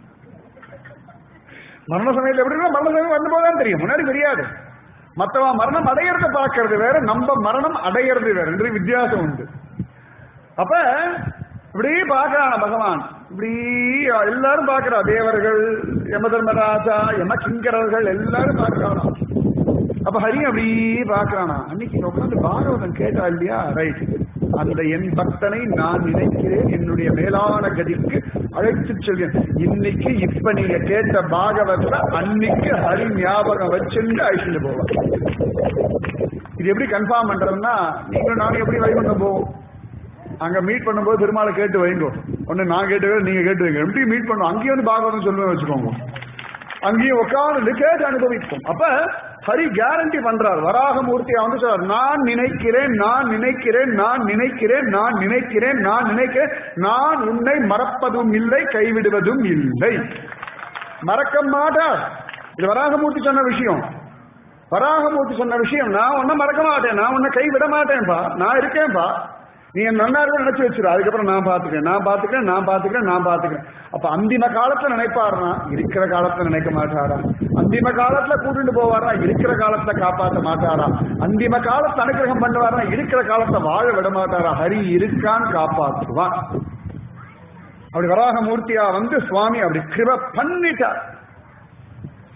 மரண சமயத்துல எப்படின்னா மரண சமயம் வந்தபோதுதான் தெரியும் முன்னாடி தெரியாது மத்தவன் மரணம் அடையறத பார்க்கறது வேற நம்ம மரணம் அடையிறது வேற ரெண்டு வித்தியாசம் உண்டு அப்ப இப்படி பார்க்கறான பகவான் இப்படி எல்லாரும் பார்க்கிறா தேவர்கள் யம தர்மராஜா யம கிங்கரர்கள் எல்லாரும் பார்க்கறானா அப்ப ஹரி அப்படி பார்க்கறானா அன்னைக்கு உட்காந்து பாகவதம் கேட்டா இல்லையா ரைட் அந்த என் பக்தனை நான் நினைக்கிறேன் என்னுடைய மேலான கதிக்கு அழைத்து செல்கிறேன் இன்னைக்கு இப்ப நீங்க கேட்ட பாகவத்துல அன்னைக்கு ஹரி ஞாபகம் வச்சுட்டு அழைச்சிட்டு போவார் இது எப்படி கன்ஃபார்ம் பண்றதுன்னா நீங்களும் நானும் எப்படி வைகுண்டம் போவோம் அங்க மீட் பண்ணும்போது பெருமாளை கேட்டு வைங்கோ ஒண்ணு நான் கேட்டு நீங்க கேட்டு வைங்க எப்படி மீட் பண்ணுவோம் அங்கேயும் வந்து பாகவதம் சொல்லுவேன் வச்சுக்கோங்க அங்கேயும் உட்கார்ந்து கேட்டு அனுபவிப்போம் அப்ப ஹரி கேரண்டி பண்றார் வராகமூர்த்தியா வந்து சொல்றார் நான் நினைக்கிறேன் நான் நினைக்கிறேன் நான் நினைக்கிறேன் நான் நினைக்கிறேன் நான் நினைக்கிறேன் நான் உன்னை மறப்பதும் இல்லை கைவிடுவதும் இல்லை மறக்க மாட்டார் இது வராகமூர்த்தி சொன்ன விஷயம் வராகமூர்த்தி சொன்ன விஷயம் நான் உன்னை மறக்க மாட்டேன் நான் உன்னை கைவிட மாட்டேன்பா நான் இருக்கேன்பா நீ என் நன்னா இருக்கும் நினைச்சு வச்சிரு அதுக்கப்புறம் நான் பாத்துக்கிறேன் நான் பாத்துக்கிறேன் நான் பாத்துக்கிறேன் நான் பாத்துக்கிறேன் அப்ப அந்திம காலத்துல நினைப்பாருனா இருக்கிற காலத்துல நினைக்க மாட்டாரா அந்திம காலத்துல கூட்டிட்டு போவாரா இருக்கிற காலத்துல காப்பாற்ற மாட்டாரா அந்திம காலத்துல அனுகிரகம் பண்ணுவாரா இருக்கிற காலத்துல வாழ விட மாட்டாரா ஹரி இருக்கான் காப்பாற்றுவான் அப்படி வராக மூர்த்தியா வந்து சுவாமி அப்படி கிருப பண்ணிட்டார்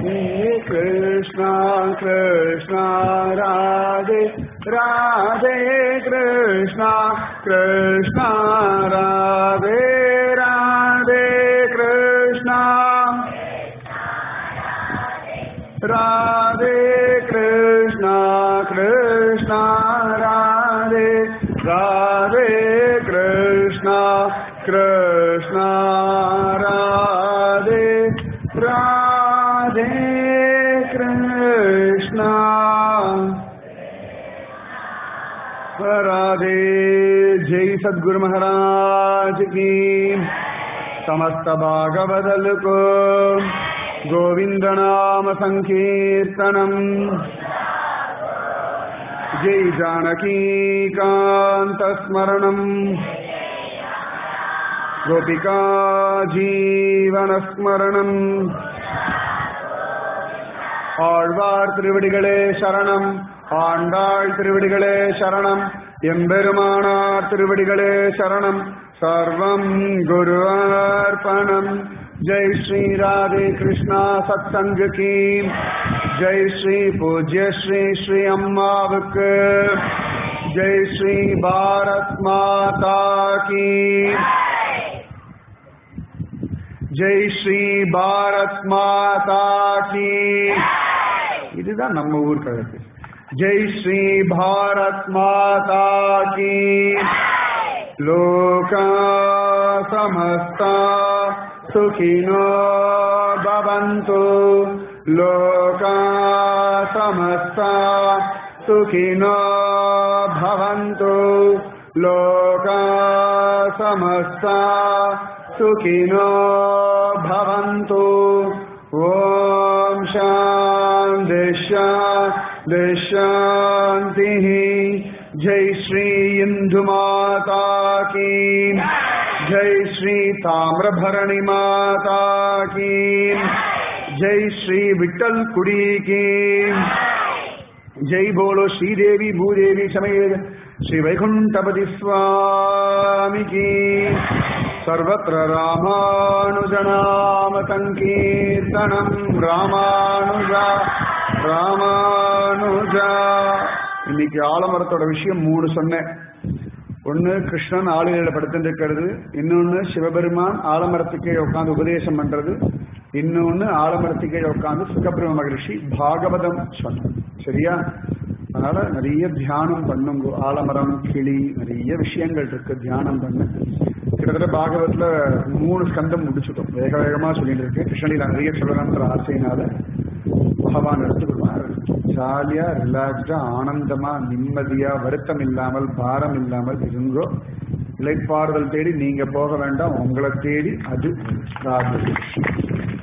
कृष्णा कृष्णा राधे राधे कृष्णा कृष्णा राधे राधे कृष्णा राधे कृष्णा कृष्णा राधे राधे कृष्णा कृष्णा राधे राधे कृष्णा राधे जय सद्गुरु महाराज की समस्त भागवदल को गोविंद नाम संकीर्तनम जय जानकी कांत स्मरणम गोपिका जीवन स्मरणम ஆழ்வார் திருவடிகளே சரணம் ஆண்டாள் திருவடிகளே சரணம் எம்பெருமானார் திருவடிகளே சரணம் சர்வம் குருவார்ப்பணம் ஜெய் ஸ்ரீ ராதே கிருஷ்ணா சத்சங்க கீ ஜெய் ஸ்ரீ பூஜ்ய ஸ்ரீ ஸ்ரீ அம்மாவுக்கு ஜெய் ஸ்ரீ பாரத் மாதா கீ ஜெய் ஸ்ரீ பாரத் மாதா கீ இதுதான் நம்ம ஊர் கழகு ஜெய் ஸ்ரீ பாரத் மாதா கீ லோகா சமஸ்தா சுகினோ பவந்து லோகா சமஸ்தா சுகினோ பவந்து லோகா சமஸ்தா सुखिनो भवन्तु ॐ शान्ति शान्ति शान्तिः जय श्री इन्दुमाता की जय श्री ताम्रभरणि माता की जय श्री विठल कुड़ी की जय बोलो श्रीदेवी भूदेवी समेत श्री वैकुंठपति स्वामी की सर्वत्र रामानुजनाम सङ्कीर्तनम् ராமானுஜா ராமானுஜா இன்னைக்கு ஆலமரத்தோட விஷயம் மூணு சொன்னேன் ஒன்னு கிருஷ்ணன் ஆளுநரில் படுத்துட்டு இருக்கிறது இன்னொன்னு சிவபெருமான் ஆலமரத்துக்கே உட்காந்து உபதேசம் பண்றது இன்னொன்னு ஆலமரத்துக்கே உட்காந்து சுகபிரம மகரிஷி பாகவதம் சொன்னார் சரியா அதனால நிறைய தியானம் பண்ணுங்க ஆலமரம் கிளி நிறைய விஷயங்கள் இருக்கு தியானம் பண்ண கிட்டத்தட்ட பாகவத்துல மூணு ஸ்கந்தம் முடிச்சுட்டோம் வேக வேகமா சொல்லிட்டு இருக்கு கிருஷ்ணனில நிறைய சொல்லணுன்ற ஆசையினால பகவான் எடுத்துக்கொள்வார் ஜாலியா ரிலாக்ஸ்டா ஆனந்தமா நிம்மதியா வருத்தம் இல்லாமல் பாரம் இல்லாமல் இருங்கோ இலைப்பாறுதல் தேடி நீங்க போக வேண்டாம் உங்களை தேடி அது ராஜு